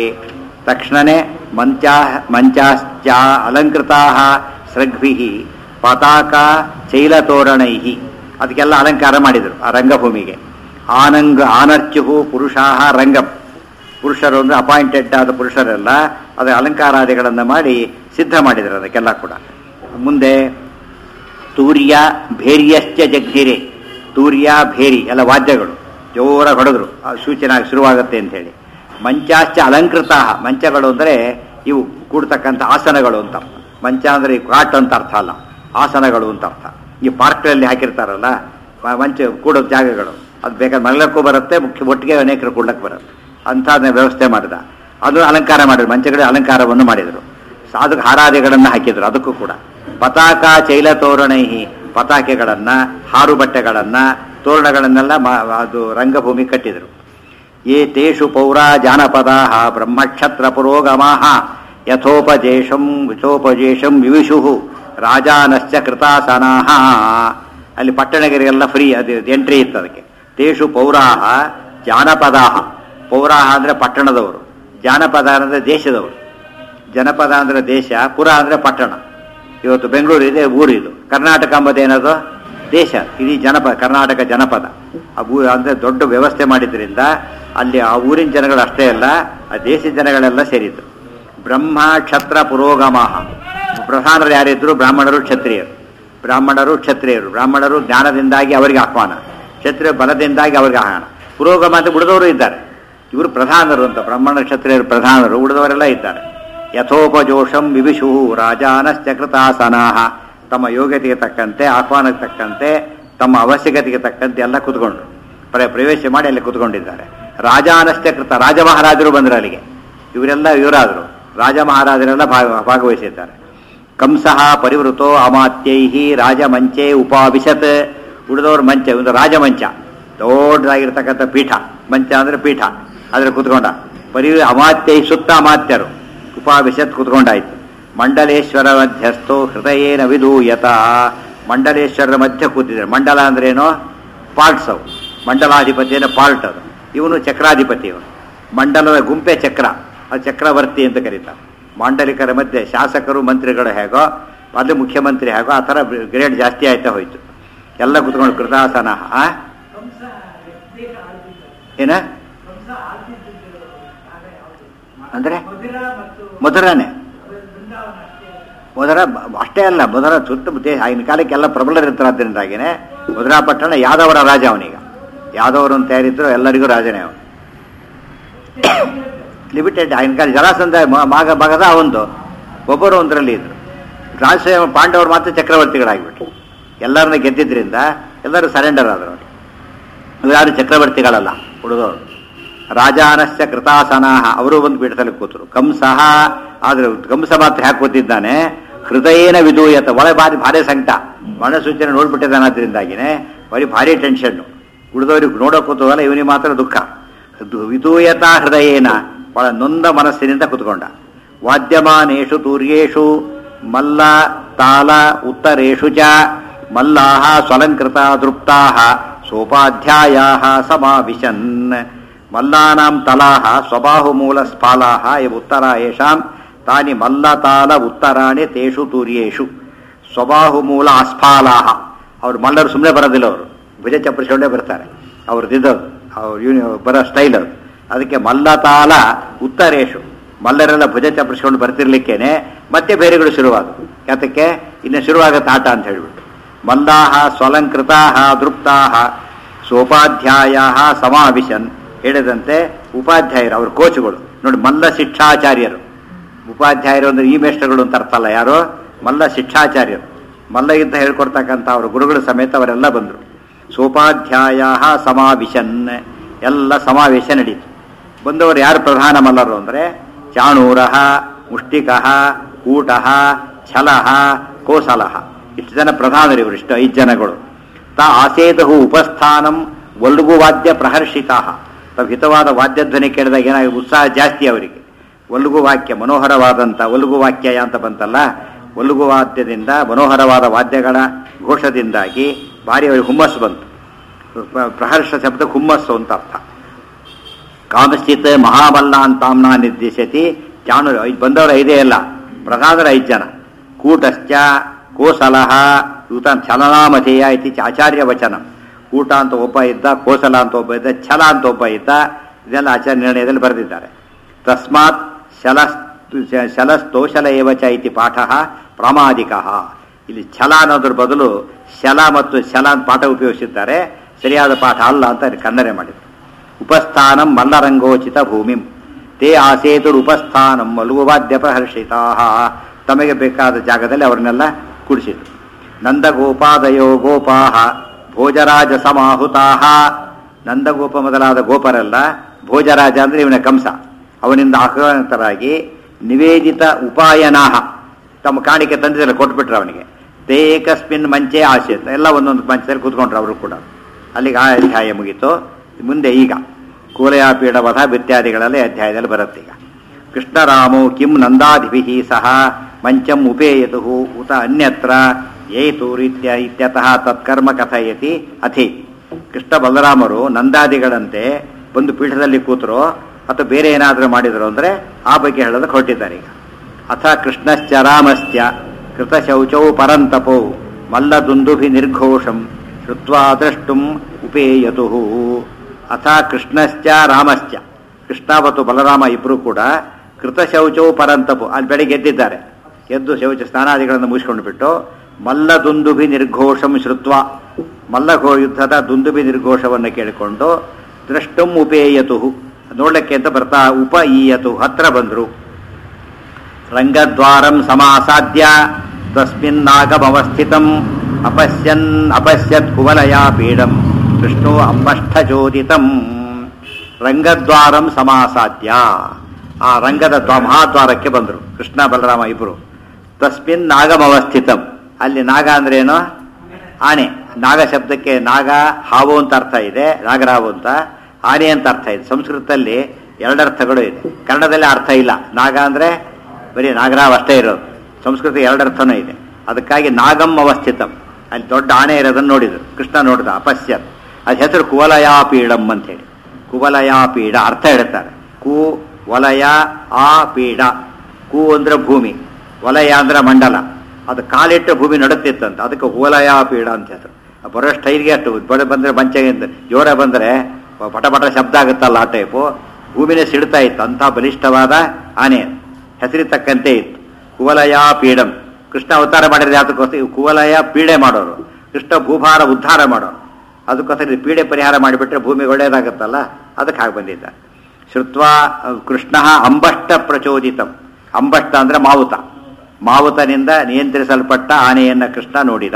ತಕ್ಷಣನೇ ಮಂಚಾ ಮಂಚಾಶ್ಚ ಅಲಂಕೃತಾ ಸೃಗ್ಭಿ ಪತಾಕ ಚೈಲತೋರಣೈ ಅದಕ್ಕೆಲ್ಲ ಅಲಂಕಾರ ಮಾಡಿದರು ಆ ರಂಗಭೂಮಿಗೆ ಆನಂಗ ಆನರ್ಚು ಪುರುಷಾ ರಂಗಂ ಪುರುಷರು ಅಂದರೆ ಅಪಾಯಿಂಟೆಡ್ ಆದ ಪುರುಷರೆಲ್ಲ ಅದರ ಅಲಂಕಾರಾದಿಗಳನ್ನು ಮಾಡಿ ಸಿದ್ಧ ಮಾಡಿದರು ಅದಕ್ಕೆಲ್ಲ ಕೂಡ ಮುಂದೆ ತೂರ್ಯ ಭೇರ್ಯಶ್ಚ ಜಗ್ಧಿರೆ ತೂರ್ಯ ಭೇರಿ ಎಲ್ಲ ವಾದ್ಯಗಳು ಜೋರ ಹೊಡೆದ್ರು ಆ ಸೂಚನೆ ಆಗಿ ಶುರುವಾಗುತ್ತೆ ಅಂತ ಹೇಳಿ ಮಂಚಾಶ್ಚ ಅಲಂಕೃತ ಮಂಚಗಳು ಅಂದರೆ ಇವು ಕೂಡ್ತಕ್ಕಂಥ ಆಸನಗಳು ಅಂತ ಅರ್ಥ ಮಂಚ ಅಂದರೆ ಕಾಟ್ ಅಂತ ಅರ್ಥ ಅಲ್ಲ ಆಸನಗಳು ಅಂತ ಅರ್ಥ ಈ ಪಾರ್ಕ್ಗಳಲ್ಲಿ ಹಾಕಿರ್ತಾರಲ್ಲ ಮ- ಮಂಚ ಕೂಡೋ ಜಾಗಗಳು ಅದು ಬೇಕಾದ್ರೆ ಮಲಗಕ್ಕೂ ಬರುತ್ತೆ ಮುಖ್ಯ ಒಟ್ಟಿಗೆ ಅನೇಕರು ಕೂಡ್ಲಕ್ಕೆ ಬರುತ್ತೆ ಅಂಥದನ್ನ ವ್ಯವಸ್ಥೆ ಮಾಡಿದ ಅದು ಅಲಂಕಾರ ಮಾಡಿದ್ರು ಮಂಚಗಳಿಗೆ ಅಲಂಕಾರವನ್ನು ಮಾಡಿದರು ಸ- ಅದಕ್ಕೆ ಹಾರಾದಿಗಳನ್ನು ಹಾಕಿದ್ರು ಅದಕ್ಕೂ ಕೂಡ ಪತಾಕ ಚೈಲ ತೋರಣೈ ಪತಾಕೆಗಳನ್ನ ಹಾರು ಬಟ್ಟೆಗಳನ್ನ ತೋರಣಗಳನ್ನೆಲ್ಲ ಮಾ- ಅದು ರಂಗಭೂಮಿ ಕಟ್ಟಿದರು ಯೇ ತೇಷು ಪೌರಾ ಜಾನಪದಾ ಬ್ರಹ್ಮಕ್ಷತ್ರ ಪುರೋಗಮಾ ಯಥೋಪಜೇಷಂ ಯಥೋಪಜೇಷಂ ವಿವಿಷು ರಾಜಾನಶ್ಚ ಕೃತಾಸನಾ ಅಲ್ಲಿ ಪಟ್ಟಣಗಿರಿಗೆಲ್ಲ ಫ್ರೀ ಅದು ಎಂಟ್ರಿ ಇತ್ತು ಅದಕ್ಕೆ ತೇಷು ಪೌರಾ ಜಾನಪದಾ ಪೌರಾಹ ಅಂದರೆ ಪಟ್ಟಣದವರು ಜಾನಪದ ಅಂದರೆ ದೇಶದವರು ಜನಪದ ಅಂದರೆ ದೇಶ ಪುರ ಅಂದರೆ ಪಟ್ಟಣ ಇವತ್ತು ಬೆಂಗಳೂರು ಇದೆ ಊರು ಇದು ಕರ್ನಾಟಕ ಎಂಬುದೇನದು ದೇಶ ಇಡೀ ಜನಪದ ಕರ್ನಾಟಕ ಜನಪದ ಆ ಊ ಅಂದರೆ ದೊಡ್ಡ ವ್ಯವಸ್ಥೆ ಮಾಡಿದ್ರಿಂದ ಅಲ್ಲಿ ಆ ಊರಿನ ಜನಗಳು ಅಷ್ಟೇ ಅಲ್ಲ ಆ ದೇಶದ ಜನಗಳೆಲ್ಲ ಸೇರಿದ್ರು ಬ್ರಹ್ಮ ಕ್ಷತ್ರ ಪುರೋಗಮ ಪ್ರಧಾನರು ಯಾರಿದ್ರು ಬ್ರಾಹ್ಮಣರು ಕ್ಷತ್ರಿಯರು ಬ್ರಾಹ್ಮಣರು ಕ್ಷತ್ರಿಯರು ಬ್ರಾಹ್ಮಣರು ಜ್ಞಾನದಿಂದಾಗಿ ಅವರಿಗೆ ಆಹ್ವಾನ ಕ್ಷತ್ರಿಯ ಬಲದಿಂದಾಗಿ ಅವರಿಗೆ ಆಹ್ವಾನ ಪುರೋಗಮ ಅಂತ ಉಳಿದವರು ಇದ್ದಾರೆ ಇವರು ಪ್ರಧಾನರು ಅಂತ ಬ್ರಾಹ್ಮಣ ಕ್ಷತ್ರಿಯರು ಪ್ರಧಾನರು ಉಳಿದವರೆಲ್ಲ ಇದ್ದಾರೆ ಯಥೋಪಜೋಷಂ ವಿವಿಷು ರಾಜಾನಶ್ಚ ಕೃತಾಸನಾಹ ತಮ್ಮ ಯೋಗ್ಯತೆಗೆ ತಕ್ಕಂತೆ ಆಹ್ವಾನಕ್ಕೆ ತಕ್ಕಂತೆ ತಮ್ಮ ಅವಶ್ಯಕತೆಗೆ ತಕ್ಕಂತೆ ಎಲ್ಲ ಕುತ್ಕೊಂಡ್ರು ಪ್ರ ಪ್ರವೇಶ ಮಾಡಿ ಅಲ್ಲಿ ಕುತ್ಕೊಂಡಿದ್ದಾರೆ ರಾಜಾನಶ್ಚ ಕೃತ ರಾಜ ಮಹಾರಾಜರು ಬಂದರು ಅಲ್ಲಿಗೆ ಇವರೆಲ್ಲ ಇವರಾದರು ರಾಜ ಮಹಾರಾಜರೆಲ್ಲ ಭಾಗ ಭಾಗವಹಿಸಿದ್ದಾರೆ ಕಂಸಃ ಪರಿವೃತೋ ಅಮಾತ್ಯೈ ರಾಜಮಂಚೆ ಉಪಾವಿಶತ್ ಉಳಿದವ್ರ ಮಂಚ ಒಂದು ರಾಜಮಂಚ ದೊಡ್ಡದಾಗಿರ್ತಕ್ಕಂಥ ಪೀಠ ಮಂಚ ಅಂದ್ರೆ ಪೀಠ ಅದ್ರ ಕುತ್ಕೊಂಡ ಪರಿ ಅಮಾತ್ಯೈ ಸುತ್ತ ಅಮಾತ್ಯರು ಉಪಾವಿಶತ್ ಕುತ್ಕೊಂಡಾಯ್ತು ಮಂಡಲೇಶ್ವರ ಮಧ್ಯಸ್ಥೋ ಹೃದಯೇನ ವಿಧೂಯತ ಮಂಡಲೇಶ್ವರರ ಮಧ್ಯ ಕೂತಿದ್ದಾರೆ ಮಂಡಲ ಅಂದ್ರೇನು ಪಾರ್ಟ್ಸ್ ಅವು ಮಂಡಲಾಧಿಪತಿಯನ್ನು ಪಾರ್ಟ್ ಅದು ಇವನು ಚಕ್ರಾಧಿಪತಿ ಇವನು ಮಂಡಲದ ಗುಂಪೆ ಚಕ್ರ ಅದು ಚಕ್ರವರ್ತಿ ಅಂತ ಕರೀತಾರೆ ಮಾಂಡಲಿಕರ ಮಧ್ಯೆ ಶಾಸಕರು ಮಂತ್ರಿಗಳು ಹೇಗೋ ಅದು ಮುಖ್ಯಮಂತ್ರಿ ಹೇಗೋ ಆ ಥರ ಗ್ರೇಡ್ ಜಾಸ್ತಿ ಆಯ್ತಾ ಹೋಯ್ತು ಎಲ್ಲ ಕುತ್ಕೊಂಡು ಕೃತಾಸನ ಆ? ಏನ ಅಂದ್ರೆ ಮಧುರನೇ ಮಧುರ ಬ- ಅಷ್ಟೇ ಅಲ್ಲ ಮಧುರ ಸುತ್ತಮುತ್ತ ಆಗಿನ ಕಾಲಕ್ಕೆಲ್ಲ ಪ್ರಬಲರಿರ್ತಾರಾದ್ರಿಂದಾಗಿನೇ ಮಧುರಾ ಪಟ್ಟಣ ಯಾದವರ ರಾಜ ಅವನೀಗ ಯಾದವರು ಅಂತ ಯಾರಿದ್ರು ಎಲ್ಲರಿಗೂ ರಾಜನೇ ಅವನು ಲಿಮಿಟೆಡ್ ಆಗಿನ ಕಾಲ ಜರಾಸಂಧ ಮ- ಮಾಗ ಮಗದ ಅವಂದು ಒಬ್ಬರು ಒಂದರಲ್ಲಿ ಇದ್ರು ರಾಜ ಪಾಂಡವರು ಮಾತ್ರ ಚಕ್ರವರ್ತಿಗಳಾಗ್ಬಿಟ್ರು ಎಲ್ಲರನ್ನ ಗೆದ್ದಿದ್ರಿಂದ ಎಲ್ಲರೂ ಸರೆಂಡರ್ ಆದರು ಅವ್ರಿಗೆ ಇವ್ರು ಯಾರು ಚಕ್ರವರ್ತಿಗಳಲ್ಲ ಹುಡುಗರು ರಾಜಾನಶ್ಚ ಕೃತಾಸನಾಹ ಅವರು ಒಂದು ಪೀಠದಲ್ಲಿ ಕೂತರು ಕಂಸಃ ಆದ್ರೆ ಕಂಸ ಮಾತ್ರ ಯಾಕೆ ಕೂತಿದ್ದಾನೆ ಹೃದಯೇನ ವಿಧೂಯತ ಒಳ ಬಾರಿ ಭಾರಿ ಸಂಕಟ ಮನ ಸೂಚನೆ ನೋಡ್ಬಿಟ್ಟಿದ್ದಾನೆ ಅದರಿಂದಾಗಿನೇ ಬರೀ ಭಾರಿ ಟೆನ್ಷನ್ನು ಉಳಿದವ್ರಿಗೆ ನೋಡೋ ಕೂತವಲ್ಲ ಇವನಿಗೆ ಮಾತ್ರ ದುಃಖ ಅದು ವಿಧೂಯತ ಹೃದಯೇನ ಬಹಳ ನೊಂದ ಮನಸ್ಸಿನಿಂದ ಕುತ್ಕೊಂಡ ವಾದ್ಯಮಾನೇಷು ತೂರ್ಯೇಷು ಮಲ್ಲ ತಾಲ ಉತ್ತರೇಷು ಚ ಮಲ್ಲಾಹ ಸ್ವಲಂಕೃತ ದೃಪ್ತಾಹ ಸೋಪಾಧ್ಯಾಯಾ ಸಮಾವಿಶನ್ ಮಲ್ಲಾನಾಂ ತಲಾಹ ಸ್ವಬಾಹುಮೂಲ ಸ್ಫಾಲಾಹ ಇವ ಉತ್ತರ ಯೇಷಾಂ ತಾನಿ ಮಲ್ಲತಾಲ ಉತ್ತರಾಣಿ ತೇಷು ತೂರ್ಯೇಷು ಸ್ವಬಾಹುಮೂಲ ಅಸ್ಫಾಲಾಹ ಅವ್ರು ಮಲ್ಲರು ಸುಮ್ಮನೆ ಬರೋದಿಲ್ಲ ಅವರು ಭುಜ ಚಪ್ಪರಿಸ್ಕೊಂಡೇ ಬರ್ತಾರೆ ಅವ್ರದ್ದು ಅವ್ರ ಯೂನಿ ಬರೋ ಸ್ಟೈಲ್ ಅದು ಅದಕ್ಕೆ ಮಲ್ಲತಾಲ ಉತ್ತರೇಶು ಮಲ್ಲರೆಲ್ಲ ಭುಜ ಚಪ್ಪರಿಸ್ಕೊಂಡು ಬರ್ತಿರ್ಲಿಕ್ಕೇನೆ ಮತ್ತೆ ಬೇರೆಗಳು ಶುರುವಾದವು ಯಾತಕ್ಕೆ ಇನ್ನು ಶುರುವಾಗತ್ತೆ ಆಟ ಅಂತ ಹೇಳ್ಬಿಟ್ಟು ಮಲ್ಲಾಹ ಸ್ವಲಂಕೃತಾಹ ದೃಪ್ತಾಹ ಸೋಪಾಧ್ಯಾಯ ಸಮಾವಿಶನ್ ಹೇಳಿದಂತೆ ಉಪಾಧ್ಯಾಯರು ಅವ್ರ ಕೋಚುಗಳು ನೋಡಿ ಮಲ್ಲ ಶಿಕ್ಷಾಚಾರ್ಯರು ಉಪಾಧ್ಯಾಯರು ಅಂದ್ರೆ ಈ ಮೇಷ್ಟಗಳು ಅಂತ ಅರ್ಥ ಅಲ್ಲ ಯಾರು ಮಲ್ಲ ಶಿಕ್ಷಾಚಾರ್ಯರು ಮಲ್ಲ ಯುದ್ಧ ಹೇಳ್ಕೊಡ್ತಕ್ಕಂಥ ಅವ್ರ ಗುರುಗಳ ಸಮೇತ ಅವರೆಲ್ಲ ಬಂದರು ಸೋಪಾಧ್ಯಾಯ ಸಮಾವಿಶನ್ ಎಲ್ಲ ಸಮಾವೇಶ ನಡೀತು ಬಂದವರು ಯಾರು ಪ್ರಧಾನ ಮಲ್ಲರು ಅಂದರೆ ಚಾಣೂರ ಮುಷ್ಟಿಕ ಕೂಟ ಛಲಹ ಕೋಸಲಹ ಇಷ್ಟು ಜನ ಪ್ರಧಾನರು ಇವರು ಇಷ್ಟು ಐದು ಜನಗಳು ತಾ ಆಸೇತಹು ಉಪಸ್ಥಾನಂ ಒಲ್ಗು ವಾದ್ಯ ಪ್ರಹರ್ಷಿತಾ ತಾವು ಹಿತವಾದ ವಾದ್ಯಧ್ವನಿ ಕೇಳಿದಾಗ ಏನಾಗಿ ಉತ್ಸಾಹ ಜಾಸ್ತಿ ಅವರಿಗೆ ಒಲ್ಗು ವಾಕ್ಯ ಮನೋಹರವಾದಂಥ ಒಲ್ಗು ವಾಕ್ಯ ಅಂತ ಬಂತಲ್ಲ ಒಲ್ಗು ವಾದ್ಯದಿಂದ ಮನೋಹರವಾದ ವಾದ್ಯಗಳ ಘೋಷದಿಂದಾಗಿ ಭಾರಿ ಅವರಿಗೆ ಹುಮ್ಮಸ್ಸು ಬಂತು ಪ್ರ- ಪ್ರಹರ್ಷ ಶಬ್ದ ಹುಮ್ಮಸ್ಸು ಅಂತ ಅರ್ಥ ಕಾಮಶ್ಚಿತ್ ಮಹಾಬಲ್ಲ ಅಂತಾಮ್ನ ನಿರ್ದೇಶತಿ ಜಾನು ಐದ್ ಬಂದವರು ಐದೇ ಅಲ್ಲ ಪ್ರಧಾನರ ಐದು ಜನ ಕೂಟಶ್ಚ ಕೋಸಲಹ ಯೂತ ಛಲನಾಮಧೇಯ ಇತಿ ಚ ಆಚಾರ್ಯ ವಚನ ಕೂಟ ಅಂತ ಒಬ್ಬ ಇದ್ದ ಕೋಸಲ ಅಂತ ಒಬ್ಬ ಇದ್ದ ಛಲ ಅಂತ ಒಬ್ಬ ಇದ್ದ ಇದೆಲ್ಲ ಆಚಾರ್ಯ ನಿರ್ಣಯದಲ್ಲಿ ಬರೆದಿದ್ದಾರೆ ತಸ್ಮಾತ್ ಶಲಸ್ ಶಲಸ್ತೋಷಲ ಏವಚ ಇತಿ ಪಾಠ ಪ್ರಾಮಾದಿಕ ಇಲ್ಲಿ ಛಲ ಅನ್ನೋದ್ರ ಬದಲು ಶಲ ಮತ್ತು ಶಲ ಅಂತ ಪಾಠ ಉಪಯೋಗಿಸಿದ್ದಾರೆ ಸರಿಯಾದ ಪಾಠ ಅಲ್ಲ ಅಂತ ಖಂಡನೆ ಮಾಡಿದರು ಉಪಸ್ಥಾನಂ ಮಲ್ಲರಂಗೋಚಿತ ಭೂಮಿಂ ತೇ ಆಸೇತುರ್ ಉಪಸ್ಥಾನಂ ಮಲುವಾದ್ಯ ಪ್ರಹರ್ಷಿತಾ ತಮಗೆ ಬೇಕಾದ ಜಾಗದಲ್ಲಿ ಅವರನ್ನೆಲ್ಲ ಕುಡಿಸಿದ್ರು ನಂದಗೋಪಾದಯೋ ಗೋಪಾಹ ಭೋಜರಾಜ ಸಮಾಹುತಾಹ ನಂದಗೋಪ ಮೊದಲಾದ ಗೋಪರೆಲ್ಲ ಭೋಜರಾಜ ಅಂದ್ರೆ ಇವನ ಕಂಸ ಅವನಿಂದ ಆಹ್ವಾನಿತರಾಗಿ ನಿವೇದಿತ ಉಪಾಯನಾಹ ತಮ್ಮ ಕಾಣಿಕೆ ತಂದಿದ್ದೆಲ್ಲ ಕೊಟ್ಬಿಟ್ರು ಅವನಿಗೆ ತೇ ಏಕಸ್ಮಿನ್ ಮಂಚೆ ಆಸೆತ್ ಎಲ್ಲ ಒಂದೊಂದು ಮಂಚದಲ್ಲಿ ಕೂತ್ಕೊಂಡ್ರು ಅವರು ಕೂಡ ಅಲ್ಲಿಗೆ ಆ ಅಧ್ಯಾಯ ಮುಗೀತು ಮುಂದೆ ಈಗ ಕೂಲಯಾಪೀಡ ವಧ ಇತ್ಯಾದಿಗಳಲ್ಲಿ ಅಧ್ಯಾಯದಲ್ಲಿ ಬರುತ್ತೆ ಈಗ ಕೃಷ್ಣರಾಮೋ ಕಿಂ ನಂದಾದಿಭಿ ಸಹ ಮಂಚಂ ಉಪೇಯತು ಉತ ಅನ್ಯತ್ರ ಏತು ರೀತ್ಯ ಇತ್ಯತಃ ತತ್ಕರ್ಮ ಕಥಯತಿ ಅಥಿ ಕೃಷ್ಣ ಬಲರಾಮರು ನಂದಾದಿಗಳಂತೆ ಬಂದು ಪೀಠದಲ್ಲಿ ಕೂತರು ಅಥವಾ ಬೇರೆ ಏನಾದರೂ ಮಾಡಿದ್ರು ಅಂದ್ರೆ ಆ ಬಗ್ಗೆ ಹೇಳೋದಕ್ಕೆ ಹೊರಟಿದ್ದಾರೆ ಈಗ ಅಥ ಕೃಷ್ಣಶ್ಚ ರಾಮಶ್ಚ ಕೃತಶೌಚೌ ಪರಂತಪೌ ಮಲ್ಲದುಂದುಭಿ ನಿರ್ಘೋಷಂ ಶ್ರುತ್ವಾ ದ್ರಷ್ಟುಂ ಉಪೇಯತು ಅಥ ಕೃಷ್ಣಶ್ಚ ರಾಮಶ್ಚ ಕೃಷ್ಣ ಮತ್ತು ಬಲರಾಮ ಇಬ್ಬರು ಕೂಡ ಕೃತಶೌಚೌ ಪರಂತಪು ಅಲ್ಲಿ ಬೆಳಿಗ್ಗೆ ಎದ್ದಿದ್ದಾರೆ ಎದ್ದು ಶೌಚ ಸ್ನಾನಾದಿಗಳನ್ನು ಮುಗಿಸ್ಕೊಂಡು ಬಿಟ್ಟು ಮಲ್ಲದುಂದುಭಿ ನಿರ್ಘೋಷಂ ಶ್ರುತ್ವ ಮಲ್ಲಘೋ ಯುದ್ಧದ ದುಂದುಭಿ ನಿರ್ಘೋಷವನ್ನು ಕೇಳಿಕೊಂಡು ದ್ರಷ್ಟುಂ ಉಪೇಯತು ನೋಡ್ಲಿಕ್ಕೆ ಅಂತ ಬರ್ತಾ ಉಪ ಈಯತು ಹತ್ರ ಬಂದರು ರಂಗದ್ವಾರಂ ಸಮಾಸಾದ್ಯ ತಸ್ಮಿನ್ನಾಗಮವಸ್ಥಿತಂ ಅಪಶ್ಯನ್ ಅಪಶ್ಯತ್ ಕುವಲಯಾ ಪೀಡಂ ಕೃಷ್ಣೋ ಅಂಬಷ್ಠಚೋದಿತಂ ರಂಗದ್ವಾರಂ ಸಮಾಸಾದ್ಯ ಆ ರಂಗದ ದ್ವಾ- ಮಹಾದ್ವಾರಕ್ಕೆ ಬಂದರು ಕೃಷ್ಣ ಬಲರಾಮ ಇಬ್ಬರು ತಸ್ಮಿನ್ ನಾಗಮವಸ್ಥಿತಂ ಅಲ್ಲಿ ನಾಗ ಅಂದ್ರೆ ಏನು ಆನೆ ನಾಗ ಶಬ್ದಕ್ಕೆ ನಾಗ ಹಾವು ಅಂತ ಅರ್ಥ ಇದೆ ನಾಗರಾವು ಅಂತ ಆನೆ ಅಂತ ಅರ್ಥ ಇದೆ ಸಂಸ್ಕೃತದಲ್ಲಿ ಎರಡರ್ಥಗಳು ಇದೆ ಕನ್ನಡದಲ್ಲಿ ಅರ್ಥ ಇಲ್ಲ ನಾಗ ಅಂದ್ರೆ ಬರೀ ನಾಗರಾವ್ ಅಷ್ಟೇ ಇರೋದು ಸಂಸ್ಕೃತ ಎರಡರ್ಥನೂ ಇದೆ ಅದಕ್ಕಾಗಿ ನಾಗಂ ಅವಸ್ಥಿತಂ ಅಲ್ಲಿ ದೊಡ್ಡ ಆನೆ ಇರೋದನ್ನು ನೋಡಿದ್ರು ಕೃಷ್ಣ ನೋಡಿದ ಅಪಶ್ಯತ್ ಅದ ಹೆಸರು ಕುವಲಯಾಪೀಡಂ ಅಂತ ಹೇಳಿ ಕುವಲಯಾಪೀಡ ಅರ್ಥ ಹೇಳ್ತಾರೆ ಕು ವಲಯ ಆ ಪೀಡ ಕು ಅಂದ್ರೆ ಭೂಮಿ ವಲಯ ಅಂದ್ರೆ ಮಂಡಲ ಅದು ಕಾಲಿಟ್ಟು ಭೂಮಿ ನಡುತ್ತಿತ್ತಂತ ಅದಕ್ಕೆ ಓಲಯಾಪೀಡ ಅಂತ ಹೆಸರು ಬರೋ ಸ್ಟೈಲ್ಗೆ ಅಷ್ಟು ಬಡ ಬಂದ್ರೆ ಮಂಚಗೆ ಅಂತ ಜೋರ ಬಂದ್ರೆ ಪಟ ಪಟ ಶಬ್ದ ಆಗುತ್ತಲ್ಲ ಆ ಟೈಪು ಭೂಮಿನೇ ಸಿಡ್ತಾ ಇತ್ತು ಅಂಥ ಬಲಿಷ್ಠವಾದ ಆನೆ ಹೆಸರಿ ತಕ್ಕಂತೆ ಇತ್ತು ಕುವಲಯ ಪೀಡಂ ಕೃಷ್ಣ ಅವತಾರ ಮಾಡಿದ್ರೆ ಅದಕ್ಕೋಸ್ಕರ ಇವು ಕುವಲಯ ಪೀಡೆ ಮಾಡೋರು ಕೃಷ್ಣ ಭೂಭಾರ ಉದ್ಧಾರ ಮಾಡೋರು ಅದಕ್ಕೋಸ್ಕರ ಇದು ಪೀಡೆ ಪರಿಹಾರ ಮಾಡಿಬಿಟ್ರೆ ಭೂಮಿ ಒಳ್ಳೆಯದಾಗುತ್ತಲ್ಲ ಅದಕ್ಕೆ ಹಾಗೆ ಬಂದಿದ್ದ ಶ್ರುತ್ವ ಕೃಷ್ಣ ಅಂಬಷ್ಟ ಪ್ರಚೋದಿತಂ ಅಂಬಷ್ಟ ಅಂದ್ರೆ ಮಾವುತ ಮಾವುತನಿಂದ ನಿಯಂತ್ರಿಸಲ್ಪಟ್ಟ ಆನೆಯನ್ನ ಕೃಷ್ಣ ನೋಡಿದ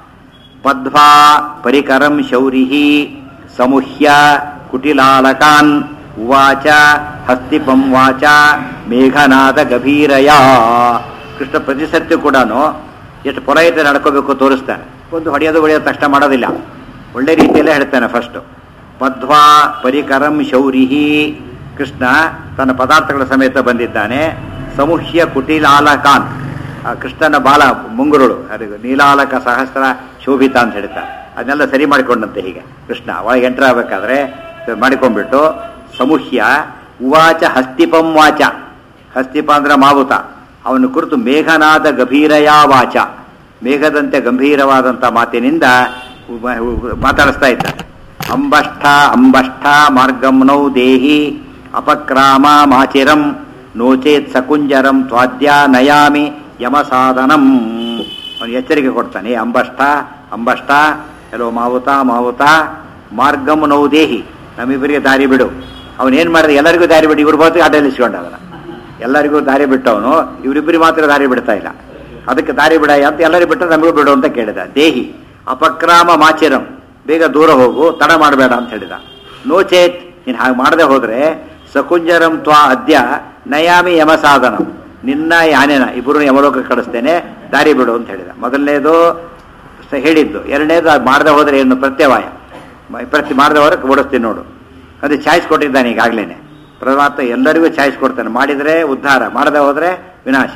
ಪದ್ವಾ ಪರಿಕರಂ ಶೌರಿಹಿ ಸಮುಹ್ಯ ಕುಟಿಲಾಲಕಾನ್ ಉವಾಚ ಹಸ್ತಿಪಂ ವಾಚ ಮೇಘನಾದ ಗಭೀರಯ ಕೃಷ್ಣ ಪ್ರತಿ ಸತ್ಯ ಕೂಡ ಎಷ್ಟು ಪೊಲೈತೆ ನಡ್ಕೋಬೇಕು ತೋರಿಸ್ತಾನೆ ಒಂದು ಹೊಡೆಯೋದು ಹೊಡೆಯೋದು ತಕ್ಷಣ ಮಾಡೋದಿಲ್ಲ ಒಳ್ಳೆ ರೀತಿಯಲ್ಲೇ ಹೇಳ್ತಾನೆ ಫಸ್ಟ್ ಪದ್ವಾ ಪರಿಕರಂ ಶೌರಿಹಿ ಕೃಷ್ಣ ತನ್ನ ಪದಾರ್ಥಗಳ ಸಮೇತ ಬಂದಿದ್ದಾನೆ ಸಮುಹ್ಯ ಕುಟಿಲಾಲಕಾನ್ ಆ ಕೃಷ್ಣನ ಬಾಲ ಮುಂಗುರುಳು ಅದು ನೀಲಾಲಕ ಸಹಸ್ರ ಶೋಭಿತ ಅಂತ ಹೇಳ್ತಾರೆ ಅದನ್ನೆಲ್ಲ ಸರಿ ಮಾಡಿಕೊಂಡಂತೆ ಹೀಗೆ ಕೃಷ್ಣ ಒಳಗೆ ಎಂಟರ್ ಆಗಬೇಕಾದ್ರೆ ಮಾಡಿಕೊಂಡ್ಬಿಟ್ಟು ಸಮುಹ್ಯ ಉವಾಚ ಹಸ್ತಿಪಂ ವಾಚ ಹಸ್ತಿಪ ಅಂದ್ರೆ ಮಾವುತ ಅವನು ಕುರಿತು ಮೇಘನಾದ ಗಭೀರಯ ವಾಚ ಮೇಘದಂತೆ ಗಂಭೀರವಾದಂಥ ಮಾತಿನಿಂದ ಉ- ಉ- ಮಾತಾಡಿಸ್ತಾ ಇದ್ದಾನೆ ಅಂಬಷ್ಠ ಅಂಬಷ್ಠ ಮಾರ್ಗಂನೌ ದೇಹಿ ಅಪಕ್ರಾಮ ಮಾಚಿರಂ ನೋಚೇತ್ ಸಕುಂಜರಂ ತ್ವಾದ್ಯ ನಯಾಮಿ ಯಮಸಾಧನಂ ಅವನು ಎಚ್ಚರಿಕೆ ಕೊಡ್ತಾನೆ "ಏ ಅಂಬಷ್ಠ ಅಂಬಷ್ಠ ಎಲ್ಲೋ ಮಾವುತ ಮಾವುತ ಮಾರ್ಗಂ ನೌ ದೇಹಿ ನಮ್ಮಿಬ್ಬರಿಗೆ ದಾರಿ ಬಿಡು ಅವನೇನ್ ಮಾಡಿದ ಎಲ್ಲರಿಗೂ ದಾರಿ ಬಿಡು ಇವ್ರ ಬಂತು ಆಟ ನಿಲ್ಸ್ಕೊಂಡ ಅದನ್ನ ಎಲ್ಲರಿಗೂ ದಾರಿ ಬಿಟ್ಟವನು ಇವರಿಬ್ಬರಿಗೆ ಮಾತ್ರ ದಾರಿ ಬಿಡ್ತಾ ಇಲ್ಲ ಅದಕ್ಕೆ ದಾರಿ ಬಿಡ ಅಂತ ಎಲ್ಲರಿಗೂ ಬಿಟ್ಟು ನಮಗೂ ಬಿಡು ಅಂತ ಕೇಳಿದ ದೇಹಿ ಅಪಕ್ರಾಮ ಮಾಚಿರಂ ಬೇಗ ದೂರ ಹೋಗು ತಡ ಮಾಡಬೇಡ ಅಂತ ಹೇಳಿದ ನೋಚೇತ್ ನೀನು ಹಾಗೆ ಮಾಡದೆ ಹೋದ್ರೆ ಸಕುಂಜರಂ ತ್ವಾ ಅದ್ಯ ನಯಾಮಿ ಯಮಸಾಧನಂ ನಿನ್ನ ಯಾನೇನ ಇಬ್ಬರು ಯಮಲೋಕ ಕಳಿಸ್ತೇನೆ ದಾರಿ ಬಿಡು ಅಂತ ಹೇಳಿದ ಮೊದಲನೇದು ಸ- ಹೇಳಿದ್ದು ಎರಡನೇದು ಅದು ಮಾಡದೆ ಹೋದ್ರೆ ಏನು ಪ್ರತ್ಯವಾಯ ಮ- ಪ್ರತಿ ಮಾಡದೆ ಹೋದ್ರೆ ಓಡಿಸ್ತೀನಿ ನೋಡು ಅದು ಚಾಯ್ಸ್ ಕೊಟ್ಟಿದ್ದಾನೆ ಈಗಾಗಲೇ ಪರಮಾತ್ಮ ಎಲ್ಲರಿಗೂ ಚಾಯ್ಸ್ ಕೊಡ್ತಾನೆ ಮಾಡಿದರೆ ಉದ್ಧಾರ ಮಾಡದೆ ಹೋದ್ರೆ ವಿನಾಶ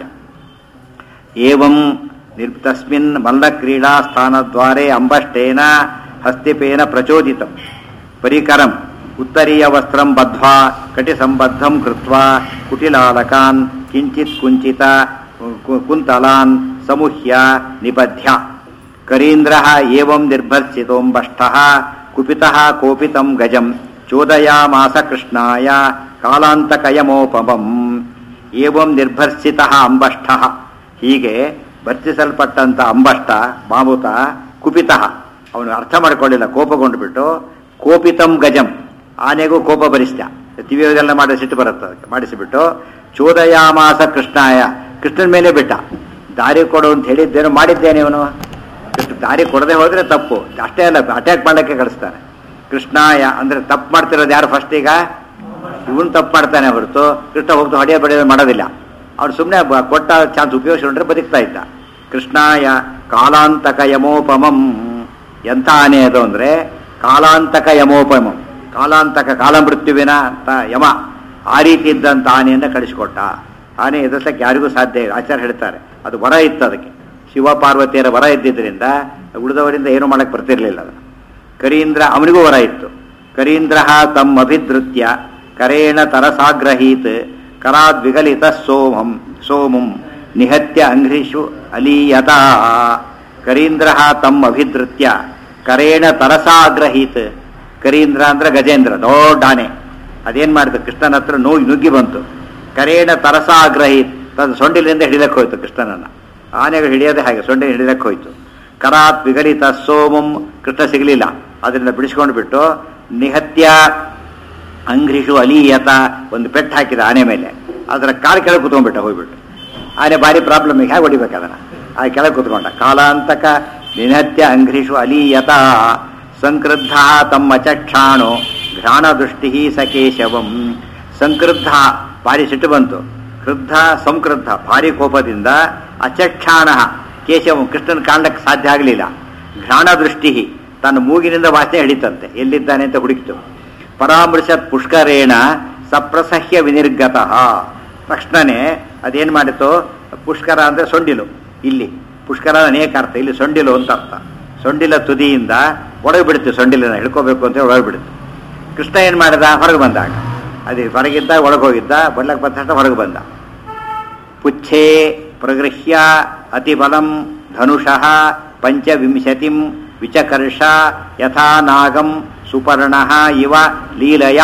ಏವಂ ನಿರ್ ತಸ್ಮಿನ್ ಮಲ್ಲಕ್ರೀಡಾ ಸ್ಥಾನದ್ವಾರೆ ಅಂಬಷ್ಟೇನ ಹಸ್ತಿಪೇನ ಪ್ರಚೋದಿತಂ ಪರಿಕರಂ ಉತ್ತರೀಯ ವಸ್ತ್ರಂ ಬದ್ಧ್ವಾ ಕಟಿ ಸಂಬದ್ಧಂ ಕೃತ್ವಾ ಕುಟಿಲಾಲಕಾನ್ ಕಿಂಚಿತ್ ಕುಂಚಿತ ಕು- ಕುಂತಲಾನ್ ಸಮುಹ್ಯ ನಿಬಧ್ಯ ಕರೀಂದ್ರ ಏವಂ ನಿರ್ಭರ್ಸಿತೋಂಬಷ್ಟಃ ಕುಪಿತಃ ಕೋಪಿತಂ ಗಜಂ ಚೋದಯಾಮಾಸ ಕೃಷ್ಣಾಯ ಕಾಲಾಂತಕಯಮೋಪಮಂ ಏವಂ ನಿರ್ಭರ್ಸಿತಃ ಅಂಬಷ್ಟಃ ಹೀಗೆ ಭರ್ತಿಸಲ್ಪಟ್ಟಂತ ಅಂಬಷ್ಟ ಮಾಮುತ ಕುಪಿತಃ ಅವನು ಅರ್ಥ ಮಾಡ್ಕೊಳ್ಳಿಲ್ಲ ಕೋಪಗೊಂಡು ಬಿಟ್ಟು ಕೋಪಿತಂ ಗಜಂ ಆನೆಗೂ ಕೋಪ ಭರಿಸಿದ ತಿವಿಯೋದೆಲ್ಲ ಮಾಡಿ ಸಿಟ್ಟು ಬರುತ್ತೆ ಅದಕ್ಕೆ ಮಾಡಿಸಿಬಿಟ್ಟು ಚೋದಯಾಮಾಸ ಕೃಷ್ಣಾಯ ಕೃಷ್ಣನ ಮೇಲೆ ಬಿಟ್ಟ ದಾರಿ ಕೊಡು ಅಂತ ಹೇಳಿದ್ದೇನು ಮಾಡಿದ್ದೇನೆ ಇವನು ಕೃಷ್ಣ ದಾರಿ ಕೊಡದೆ ಹೋದ್ರೆ ತಪ್ಪು ಅಷ್ಟೇ ಅಲ್ಲ ಅಟ್ಯಾಕ್ ಮಾಡಕ್ಕೆ ಕಳಿಸ್ತಾನೆ ಕೃಷ್ಣಾಯ ಅಂದ್ರೆ ತಪ್ಪು ಮಾಡ್ತಿರೋದು ಯಾರು ಫಸ್ಟ್ ಈಗ ಇವನು ತಪ್ಪು ಮಾಡ್ತಾನೆ ಹೊರತು ಕೃಷ್ಣ ಹೋಗ್ತು ಹೊಡೆಯ ಬಡಿಯೋದು ಮಾಡೋದಿಲ್ಲ ಅವ್ನು ಸುಮ್ಮನೆ ಕೊಟ್ಟ ಚಾನ್ಸ್ ಉಪಯೋಗಿಸ್ಕೊಂಡ್ರೆ ಬದುಕ್ತಾ ಇದ್ದ ಕೃಷ್ಣಾಯ ಕಾಲಾಂತಕ ಯಮೋಪಮಂ ಎಂಥ ಆನೆ ಅದು ಅಂದ್ರೆ ಕಾಲಾಂತಕ ಯಮೋಪಮಂ ಕಾಲಾಂತಕ ಕಾಲಮೃತ್ಯುವಿನ ಅಂತ ಯಮ ಆ ರೀತಿ ಇದ್ದಂಥ ಆನೆಯನ್ನು ಕಳಿಸಿಕೊಟ್ಟ ಆನೆ ಎದುರಿಸಕ್ಕೆ ಯಾರಿಗೂ ಸಾಧ್ಯ ಇಲ್ಲ ಆಚಾರ್ಯ ಹೇಳ್ತಾರೆ ಅದು ವರ ಇತ್ತು ಅದಕ್ಕೆ ಶಿವ ಪಾರ್ವತಿಯರ ವರ ಇದ್ದಿದ್ದರಿಂದ ಉಳಿದವರಿಂದ ಏನೂ ಮಾಡಕ್ಕೆ ಬರ್ತಿರ್ಲಿಲ್ಲ ಅದನ್ನು ಕರೀಂದ್ರ ಅವನಿಗೂ ವರ ಇತ್ತು ಕರೀಂದ್ರ ತಮ್ಮಭಿಧೃತ್ಯ ಕರೇಣ ತರಸಾಗ್ರಹೀತ್ ಕರಾದ್ ವಿಗಲಿತ ಸೋಮಂ ಸೋಮಂ ನಿಹತ್ಯ ಅಂಘ್ರಿಷು ಅಲೀಯತ ಕರೀಂದ್ರ ತಮ್ಮಭಿಧೃತ್ಯ ಕರೇಣ ತರಸಾಗ್ರಹೀತ್ ಕರೀಂದ್ರ ಅಂದ್ರೆ ಗಜೇಂದ್ರ ದೊಡ್ಡ ಆನೆ ಅದೇನ್ ಮಾಡಿತು ಕೃಷ್ಣನ ಹತ್ರ ನೋಗಿ ನುಗ್ಗಿ ಬಂತು ಕರೇಣ ತರಸಾಗ್ರಹೀತ್ ತನ್ನ ಸೊಂಡಿಲಿಂದ ಹಿಡಿಲಕ್ಕೆ ಹೋಯ್ತು ಕೃಷ್ಣನನ್ನ ಆನೆಗಳು ಹಿಡಿಯೋದೇ ಹಾಗೆ ಸೊಂಡೆ ಹಿಡಿಲಕ್ಕೆ ಹೋಯ್ತು ಕರಾತ್ ವಿಗಲಿತ ಸೋಮಂ ಕೃಷ್ಣ ಸಿಗಲಿಲ್ಲ ಅದರಿಂದ ಬಿಡಿಸ್ಕೊಂಡು ಬಿಟ್ಟು ನಿಹತ್ಯ ಅಂಗ್ರಿಷು ಅಲೀಯತ ಒಂದು ಪೆಟ್ಟು ಹಾಕಿದ ಆನೆ ಮೇಲೆ ಅದರ ಕಾಲು ಕೆಳಗೆ ಕುತ್ಕೊಂಡ್ಬಿಟ್ಟ ಹೋಗ್ಬಿಟ್ಟು ಆನೆ ಭಾರಿ ಪ್ರಾಬ್ಲಮ್ ಹೇಗೆ ಹೊಡಿಬೇಕು ಅದನ್ನ ಆ ಕೆಳಗೆ ಕುತ್ಕೊಂಡ ಕಾಲಾಂತಕ ನಿನತ್ಯ ಅಂಘ್ರಿಷು ಅಲೀಯತ ಸಂಕ್ರುದ್ಧ ತಮ್ಮ ಚಕ್ಷಾಣು ಘ್ರಾಣ ದೃಷ್ಟಿ ಸಕೇಶವಂ ಸಂಕ್ರುದ್ಧ ಭಾರಿ ಸಿಟ್ಟು ಬಂತು ಕ್ರುದ್ಧ ಸಂಕ್ರುದ್ಧ ಭಾರಿ ಕೋಪದಿಂದ ಅಚಕ್ಷಾಣ ಕೇಶವಂ ಕೃಷ್ಣನ ಕಾಣಕ್ಕೆ ಸಾಧ್ಯ ಆಗಲಿಲ್ಲ ಘ್ರಾಣ ದೃಷ್ಟಿ ತನ್ನ ಮೂಗಿನಿಂದ ವಾಸನೆ ಹಿಡಿತಂತೆ ಎಲ್ಲಿದ್ದಾನೆ ಅಂತ ಹುಡುಕಿತು ಪರಾಮೃಶತ್ ಪುಷ್ಕರೇಣ ಸಪ್ರಸಹ್ಯ ವಿನಿರ್ಗತಃ ತಕ್ಷಣನೇ ಅದೇನ್ ಮಾಡಿತು ಪುಷ್ಕರ ಅಂದ್ರೆ ಸೊಂಡಿಲು ಇಲ್ಲಿ ಪುಷ್ಕರ ಅನೇಕ ಅರ್ಥ ಇಲ್ಲಿ ಸೊಂಡಿಲು ಅಂತ ಅರ್ಥ ಸೊಂಡಿಲ ತುದಿಯಿಂದ ಒಳಗೆ ಬಿಡುತ್ತೆ ಸೊಂಡಿಲನ್ನ ಹಿಡ್ಕೋಬೇಕು ಅಂತ ಒಳಗೆ ಬಿಡುತ್ತೆ ಕೃಷ್ಣ ಏನ್ ಮಾಡಿದ ಹೊರಗೆ ಬಂದಾಗ ಅದೇ ಹೊರಗಿದ್ದ ಒಳಗೆ ಹೋಗಿದ್ದ ಬರ್ಲಕ್ಕೆ ಬಂದ ತಕ್ಷಣ ಹೊರಗೆ ಬಂದ ಪುಚ್ಛೇ ಪ್ರಗೃಹ್ಯ ಅತಿಬಲಂ ಧನುಷಃ ಪಂಚವಿಂಶತಿಂ ವಿಚಕರ್ಷ ಯಥಾ ನಾಗಂ ಸುಪರ್ಣ ಇವ ಲೀಲಯ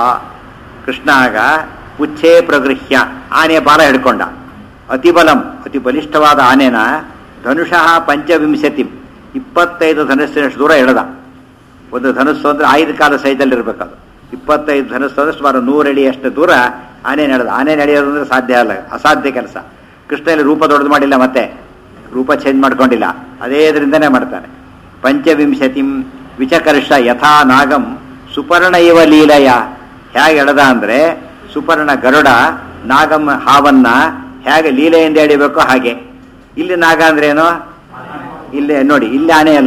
ಕೃಷ್ಣಾಗ ಪುಚ್ಛೇ ಪ್ರಗೃಹ್ಯ ಆನೆ ಬಾಲ ಹಿಡ್ಕೊಂಡ ಅತಿಬಲಂ ಅತಿ ಬಲಿಷ್ಠವಾದ ಆನೆನ ಧನುಷಃ ಪಂಚವಿಂಶತಿಂ ಇಪ್ಪತ್ತೈದು ಧನುಸ್ಸಿನಷ್ಟು ದೂರ ಎಳೆದ ಒಂದು ಧನುಸ್ಸು ಅಂದ್ರೆ ಐದು ಕಾಲ ಸೈಜಲ್ಲಿ ಇರಬೇಕದು ಇಪ್ಪತ್ತೈದು ಧನುಸ್ಸು ಅಂದ್ರೆ ಸುಮಾರು ನೂರಡಿ ಅಷ್ಟು ದೂರ ಆನೆ ನಡೆದ ಆನೆ ನಡೆಯೋದು ಅಂದ್ರೆ ಸಾಧ್ಯ ಅಲ್ಲ ಅಸಾಧ್ಯ ಕೆಲಸ ಕೃಷ್ಣ ಇಲ್ಲಿ ರೂಪ ದೊಡ್ಡದು ಮಾಡಿಲ್ಲ ಮತ್ತೆ ರೂಪ ಚೇಂಜ್ ಮಾಡ್ಕೊಂಡಿಲ್ಲ ಅದೇ ಇದರಿಂದನೇ ಮಾಡ್ತಾನೆ ಪಂಚವಿಂಶತಿಂ ವಿಚಕರ್ಷ ಯಥಾ ನಾಗಂ ಸುಪರ್ಣ ಇವ ಲೀಲಯ ಹೇಗೆ ಎಳೆದ ಅಂದ್ರೆ ಸುಪರ್ಣ ಗರುಡ ನಾಗಂ ಹಾವನ್ನ ಹೇಗೆ ಲೀಲೆಯಿಂದ ಎಳಿಬೇಕೋ ಹಾಗೆ ಇಲ್ಲಿ ನಾಗ ಅಂದ್ರೆ ಏನು ಇಲ್ಲಿ ನೋಡಿ ಇಲ್ಲಿ ಆನೆ ಅಲ್ಲ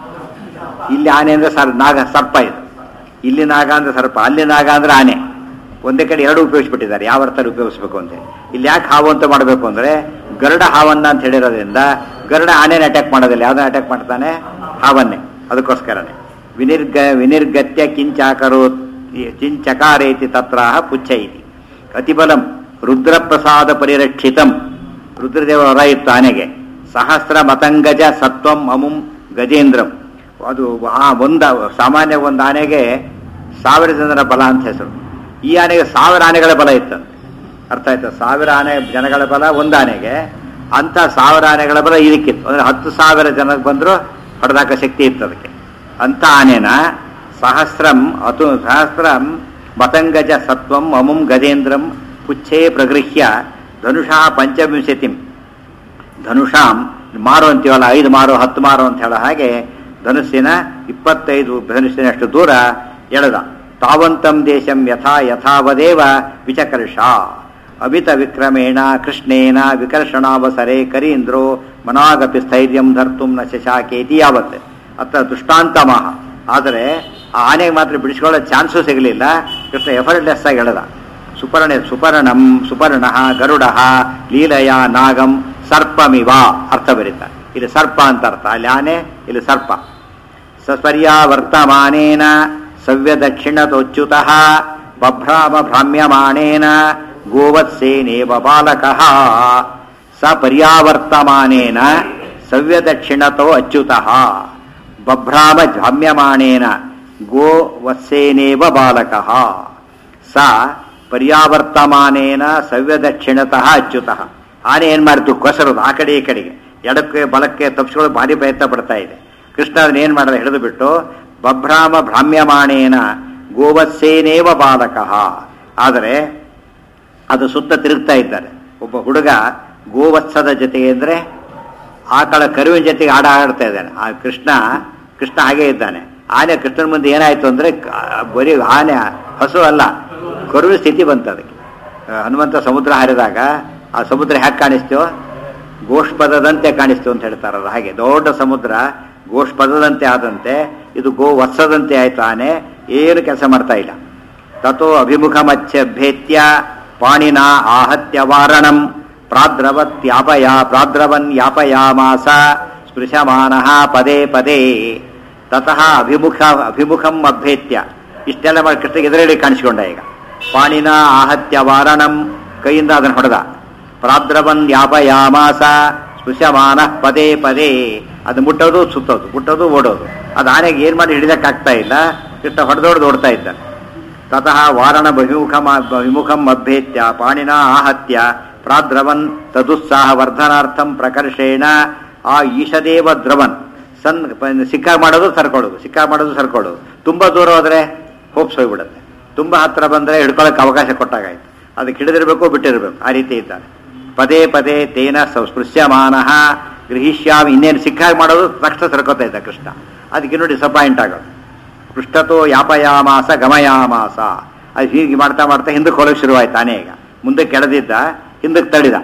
ಇಲ್ಲಿ ಆನೆ ಅಂದ್ರೆ ಸರ್ ನಾಗ ಸರ್ಪ ಇದು ಇಲ್ಲಿ ನಾಗ ಅಂದ್ರೆ ಸರ್ಪ ಅಲ್ಲಿ ನಾಗ ಅಂದ್ರೆ ಆನೆ ಒಂದೇ ಕಡೆ ಎರಡು ಉಪಯೋಗಿಸ್ಬಿಟ್ಟಿದ್ದಾರೆ ಯಾವ ಅರ್ಥದಲ್ಲಿ ಉಪಯೋಗಿಸ್ಬೇಕು ಅಂತ ಇಲ್ಲಿ ಯಾಕೆ ಹಾವು ಅಂತ ಮಾಡಬೇಕು ಅಂದ್ರೆ ಗರುಡ ಹಾವನ್ನ ಅಂತ ಹೇಳಿರೋದ್ರಿಂದ ಗರುಡ ಆನೆನ ಅಟ್ಯಾಕ್ ಮಾಡೋದಿಲ್ಲ ಯಾವ್ದನ್ನ ಅಟ್ಯಾಕ್ ಮಾಡ್ತಾನೆ ಹಾವನ್ನೇ ಅದಕ್ಕೋಸ್ಕರನೇ ವಿನಿರ್ಗ ವಿನಿರ್ಗತ್ಯ ಕಿಂಚಾಕರೋ ಕಿಂಚಕಾರೇತಿ ತತ್ರ ಪುಚ್ಛ ಇತಿ ಅತಿಬಲಂ ರುದ್ರಪ್ರಸಾದ ಪರಿರಕ್ಷಿತಂ ರುದ್ರದೇವ ವರ ಇತ್ತು ಆನೆಗೆ ಸಹಸ್ರ ಮತಂಗಜ ಸತ್ವಂ ಅಮುಂ ಗಜೇಂದ್ರಂ ಅದು ಆ ಒಂದ ಸಾಮಾನ್ಯ ಒಂದು ಆನೆಗೆ ಸಾವಿರ ಜನರ ಬಲ ಅಂತ ಹೆಸರು ಈ ಆನೆಗೆ ಸಾವಿರ ಆನೆಗಳ ಬಲ ಇತ್ತಂತೆ ಅರ್ಥ ಆಯ್ತಾ ಸಾವಿರ ಆನೆ ಜನಗಳ ಬಲ ಒಂದು ಆನೆಗೆ ಅಂತ ಸಾವಿರ ಆನೆಗಳ ಬಲ ಇದಕ್ಕಿತ್ತು ಅಂದ್ರೆ ಹತ್ತು ಸಾವಿರ ಜನಕ್ಕೆ ಬಂದರೂ ಹೊಡೆದಾಕ ಶಕ್ತಿ ಇತ್ತು ಅದಕ್ಕೆ ಅಂತ ಆನೆನ ಸಹಸ್ರಂ ಅತು ಸಹಸ್ರಂ ಮತಂಗಜ ಸತ್ವಂ ಅಮುಂ ಗಜೇಂದ್ರಂ ಪುಚ್ಛೇ ಪ್ರಗೃಹ್ಯ ಧನುಷಾ ಪಂಚವಿಂಶತಿಂ ಧನುಷಾಂ ಮಾರು ಅಂತೀವಲ್ಲ ಐದು ಮಾರು ಹತ್ತು ಮಾರು ಅಂತ ಹೇಳೋ ಹಾಗೆ ಧನುಸ್ಸಿನ ಇಪ್ಪತ್ತೈದು ಧನುಸ್ಸಿನಷ್ಟು ದೂರ ಎಳೆದ ತಾವಂತಂ ದೇಶಂ ಯಥಾ ಯಥಾವದೇವ ವಿಚಕರ್ಷ ಅಮಿತ ವಿಕ್ರಮೇಣ ಕೃಷ್ಣೇನ ವಿಕರ್ಷಣಾವಸರೆ ಕರೀಂದ್ರೋ ಮನಾಗಪಿ ಸ್ಥೈರ್ಯಂ ಧರ್ತುಂ ನ ಶಶಾಕೇತಿ ಯಾವತ್ ಅತ್ತ ದೃಷ್ಟಾಂತಮಃ ಆದರೆ ಆ ಆನೆಗೆ ಮಾತ್ರ ಬಿಡಿಸ್ಕೊಳ್ಳೋ ಚಾನ್ಸು ಸಿಗಲಿಲ್ಲ ಕೃಷ್ಣ ಎಫರ್ಟ್ಲೆಸ್ ಆಗಿ ಎಳೆದ ಸುಪರ್ಣ ಸುಪರ್ಣಂ ಸುಪರ್ಣ ಗರುಡ ಲೀಲಯ ನಾಗಂ ಸರ್ಪಮಿವ ಅರ್ಥ ಬರೀತ ಇಲ್ಲಿ ಸರ್ಪ ಅಂತ ಅರ್ಥ ಅಲ್ಲಿ ಆನೆ ಇಲ್ಲಿ ಸರ್ಪ ಸಪರ್ಯಾವರ್ತಮಾನೇನ ಸವ್ಯದಕ್ಷಿಣತೋಚ್ಯುತಃ ಬಭ್ರಾಮ ಭ್ರಾಮ್ಯಮಾಣೇನ ಗೋವತ್ಸೇನೇವ ಬಾಲಕಃ ಸ ಪರ್ಯಾವರ್ತಮಾನೇನ ಸವ್ಯದಕ್ಷಿಣತೋ ಅಚ್ಯುತಃ ಬಭ್ರಾಮ ಭ್ರಾಮ್ಯಮಾಣೇನ ಗೋವತ್ಸೇನೇವ ಬಾಲಕಃ ಸ ಪರ್ಯಾವರ್ತಮಾನೇನ ಸವ್ಯದಕ್ಷಿಣತಃ ಅಚ್ಯುತಃ ಆನೆ ಏನ್ ಮಾಡ್ತು ಕೊಸರದು ಆ ಕಡೆ ಈ ಕಡೆಗೆ ಎಡಕ್ಕೆ ಬಲಕ್ಕೆ ತಪ್ಪಿಸ್ಕೊಳ್ಳೋ ಭಾರಿ ಪ್ರಯತ್ನ ಪಡ್ತಾ ಇದೆ ಕೃಷ್ಣ ಅದನ್ನ ಏನ್ ಮಾಡಿದ ಹಿಡಿದು ಬಿಟ್ಟು ಬಭ್ರಾಮ ಭ್ರಾಮ್ಯಮಾಣೇನ ಗೋವತ್ಸೇನೇವ ಬಾಲಕಃ ಆದರೆ ಅದು ಸುತ್ತ ತಿರುಗ್ತಾ ಇದ್ದಾರೆ ಒಬ್ಬ ಹುಡುಗ ಗೋವತ್ಸದ ಜೊತೆಗೆ ಅಂದ್ರೆ ಆಕಳ ಕರುವಿನ ಜೊತೆಗೆ ಆಡ ಆಡ್ತಾ ಇದ್ದಾನೆ ಆ ಕೃಷ್ಣ ಕೃಷ್ಣ ಹಾಗೆ ಇದ್ದಾನೆ ಆನೆ ಕೃಷ್ಣನ ಮುಂದೆ ಏನಾಯ್ತು ಅಂದ್ರೆ ಕ- ಬರೀ ಆನೆ ಹಸು ಅಲ್ಲ ಕರುವಿನ ಸ್ಥಿತಿ ಬಂತು ಅದಕ್ಕೆ ಆ, ಹನುಮಂತ ಸಮುದ್ರ ಹರಿದಾಗ ಆ ಸಮುದ್ರ ಹ್ಯಾಕ್ ಕಾಣಿಸ್ತು ಗೋಷ್ಪದದಂತೆ ಕಾಣಿಸ್ತು ಅಂತ ಹೇಳ್ತಾರಲ್ಲ ಹಾಗೆ ದೊಡ್ಡ ಸಮುದ್ರ ಗೋಷ್ಪದದಂತೆ ಆದಂತೆ ಇದು ಗೋ ವತ್ಸದಂತೆ ಆಯ್ತು ಆನೆ ಏನು ಕೆಲಸ ಮಾಡ್ತಾ ಇಲ್ಲ ತಥೋ ಅಭಿಮುಖಮಚ್ಛಭ್ಯೇತ್ಯ ಪಾಣಿನ ಆಹತ್ಯ ವಾರಣಂ ಪ್ರಾದ್ರವತ್ಯಾಪಯ ಪ್ರಾದ್ರವನ್ ಯಾಪಯಾಮಾಸ ಸ್ಪೃಶಮಾನಃ ಪದೇ ಪದೇ ತತಃ ಅಭಿಮುಖ ಅಭಿಮುಖಂ ಅಭ್ಯೇತ್ಯ ಇಷ್ಟೆಲ್ಲ ಮಾಡಿ ಕೃಷ್ಣಗೆ ಎದುರುಗಡೆ ಕಾಣಿಸಿಕೊಂಡ ಈಗ ಪಾಣಿನ ಆಹತ್ಯ ವಾರಣಂ ಕೈಯಿಂದ ಅದನ್ನು ಹೊಡೆದ ಪ್ರಾದ್ರವನ್ ಯಾಪಯಾಮಾಸ ಸ್ಪೃಶಮಾನ ಪದೇ ಪದೇ ಅದು ಮುಟ್ಟೋದು ಸುತ್ತೋದು ಮುಟ್ಟೋದು ಓಡೋದು ಅದು ಆನೆಗೆ ಏನ್ ಮಾಡಿ ಹಿಡಿದಕ್ಕಾಗ್ತಾ ಇಲ್ಲ ಕೃಷ್ಣ ಹೊಡೆದೊಡೆದು ಓಡ್ತಾ ಇದ್ದಾನೆ ತತಃ ವಾರಣ ಬಹಿಮುಖಮ ವಿಮುಖಂ ಅಭ್ಯೇತ್ಯ ಪಾಣಿನ ಆಹತ್ಯ ಪ್ರಾದ್ರವನ್ ತದುತ್ಸಾಹ ವರ್ಧನಾರ್ಥಂ ಪ್ರಕರ್ಷೇಣ ಆ ಈಶದೇವ ದ್ರವನ್ ಸನ್ ಪ- ಸಿಕ್ಕ ಮಾಡೋದು ಸರ್ಕೊಳ್ಳೋದು ಸಿಕ್ಕ ಮಾಡೋದು ಸರ್ಕೊಳ್ಳೋದು ತುಂಬಾ ದೂರ ಹೋದ್ರೆ ಹೋಪ್ಸ್ ಹೋಗ್ಬಿಡುತ್ತೆ ತುಂಬಾ ಹತ್ರ ಬಂದ್ರೆ ಹಿಡ್ಕೊಳ್ಳೋಕೆ ಅವಕಾಶ ಕೊಟ್ಟಾಗಾಯ್ತು ಅದಕ್ಕೆ ಹಿಡಿದಿರ್ಬೇಕು ಬಿಟ್ಟಿರ್ಬೇಕು ಆ ರೀತಿ ಇದ್ದಾನೆ ಪದೇ ಪದೇ ತೇನ ಸ್ಪೃಶ್ಯಮಾನ ಗೃಹಿಷ್ಯಾಮಿ ಇನ್ನೇನು ಸಿಕ್ಕಾಗಿ ಮಾಡೋದು ತಕ್ಷಣ ಸರ್ಕೋತಾ ಇದ್ದ ಕೃಷ್ಣ ಅದಕ್ಕೆ ಇನ್ನೂ ಡಿಸಪಾಯಿಂಟ್ ಆಗೋದು ಪೃಷ್ಠತೋ ಯಾಪಯಾಮಾಸ ಗಮಯಾಮಾಸ ಅದು ಹೀಗೆ ಮಾಡ್ತಾ ಮಾಡ್ತಾ ಹಿಂದಕ್ಕೆ ಹೊರಗೆ ಶುರುವಾಯ್ತು ಆನೆ ಈಗ ಮುಂದಕ್ಕೆ ಕೆಳದಿದ್ದ ಹಿಂದಕ್ಕೆ ತಳಿದ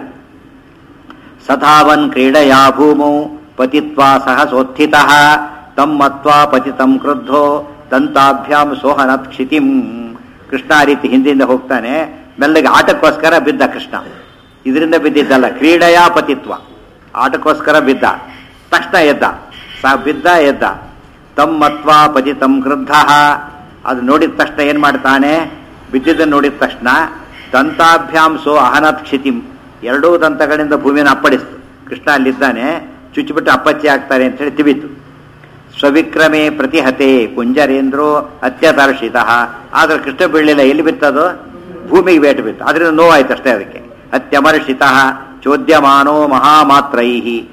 ಸಧಾವನ್ ಕ್ರೀಡಯಾ ಭೂಮೌ ಪತಿತ್ವಾ ಸಹ ಸೋತ್ಥಿತ ತಮ್ಮತ್ವಾ ಪತಿತಂ ಕ್ರುದ್ಧೋ ದಂತಾಭ್ಯಾಂ ಸೋಹನತ್ ಕ್ಷಿತಿಂ ಕೃಷ್ಣ ಆ ರೀತಿ ಹಿಂದಿಂದ ಹೋಗ್ತಾನೆ ಮೆಲ್ಲಗೆ ಆಟಕ್ಕೋಸ್ಕರ ಬಿದ್ದ ಕೃಷ್ಣ ಇದರಿಂದ ಬಿದ್ದಿದ್ದಲ್ಲ ಕ್ರೀಡೆಯಾ ಪತಿತ್ವ ಆಟಕ್ಕೋಸ್ಕರ ಬಿದ್ದ ತಕ್ಷಣ ಎದ್ದ ಸಹ ಬಿದ್ದ ಎದ್ದ ತಮ್ಮತ್ವಾ ಪತಿತಂ ಕ್ರುದ್ಧ ಅದು ನೋಡಿದ ತಕ್ಷಣ ಏನ್ ಮಾಡ್ತಾನೆ ಬಿದ್ದಿದ್ದನ್ನು ನೋಡಿದ ತಕ್ಷಣ ದಂತಾಭ್ಯಾಂ ಸೋ ಅಹನತ್ ಕ್ಷಿತಿಂ ಎರಡೂ ದಂತಗಳಿಂದ ಭೂಮಿಯನ್ನು ಅಪ್ಪಡಿಸ್ತು ಕೃಷ್ಣ ಅಲ್ಲಿದ್ದಾನೆ ಚುಚ್ಚಿಬಿಟ್ಟು ಅಪ್ಪಚ್ಚಿ ಆಗ್ತಾರೆ ಅಂತ ಹೇಳಿ ತಿವಿತು ಸ್ವವಿಕ್ರಮೆ ಪ್ರತಿಹತೆ ಕುಂಜರೇಂದ್ರೋ ಅತ್ಯತರ್ಷಿತ ಆದ್ರೆ ಕೃಷ್ಣ ಬೀಳಲಿಲ್ಲ ಎಲ್ಲಿ ಬಿತ್ತದು ಭೂಮಿಗೆ ಬೇಟು ಬಿತ್ತು ಅದರಿಂದ ನೋವಾಯ್ತು ಅಷ್ಟೇ ಅದಕ್ಕೆ ಅತ್ಯಮರ್ಷಿತ ಚೋದ್ಯಮಾನೋ ಮಹಾಮಾತ್ರೈ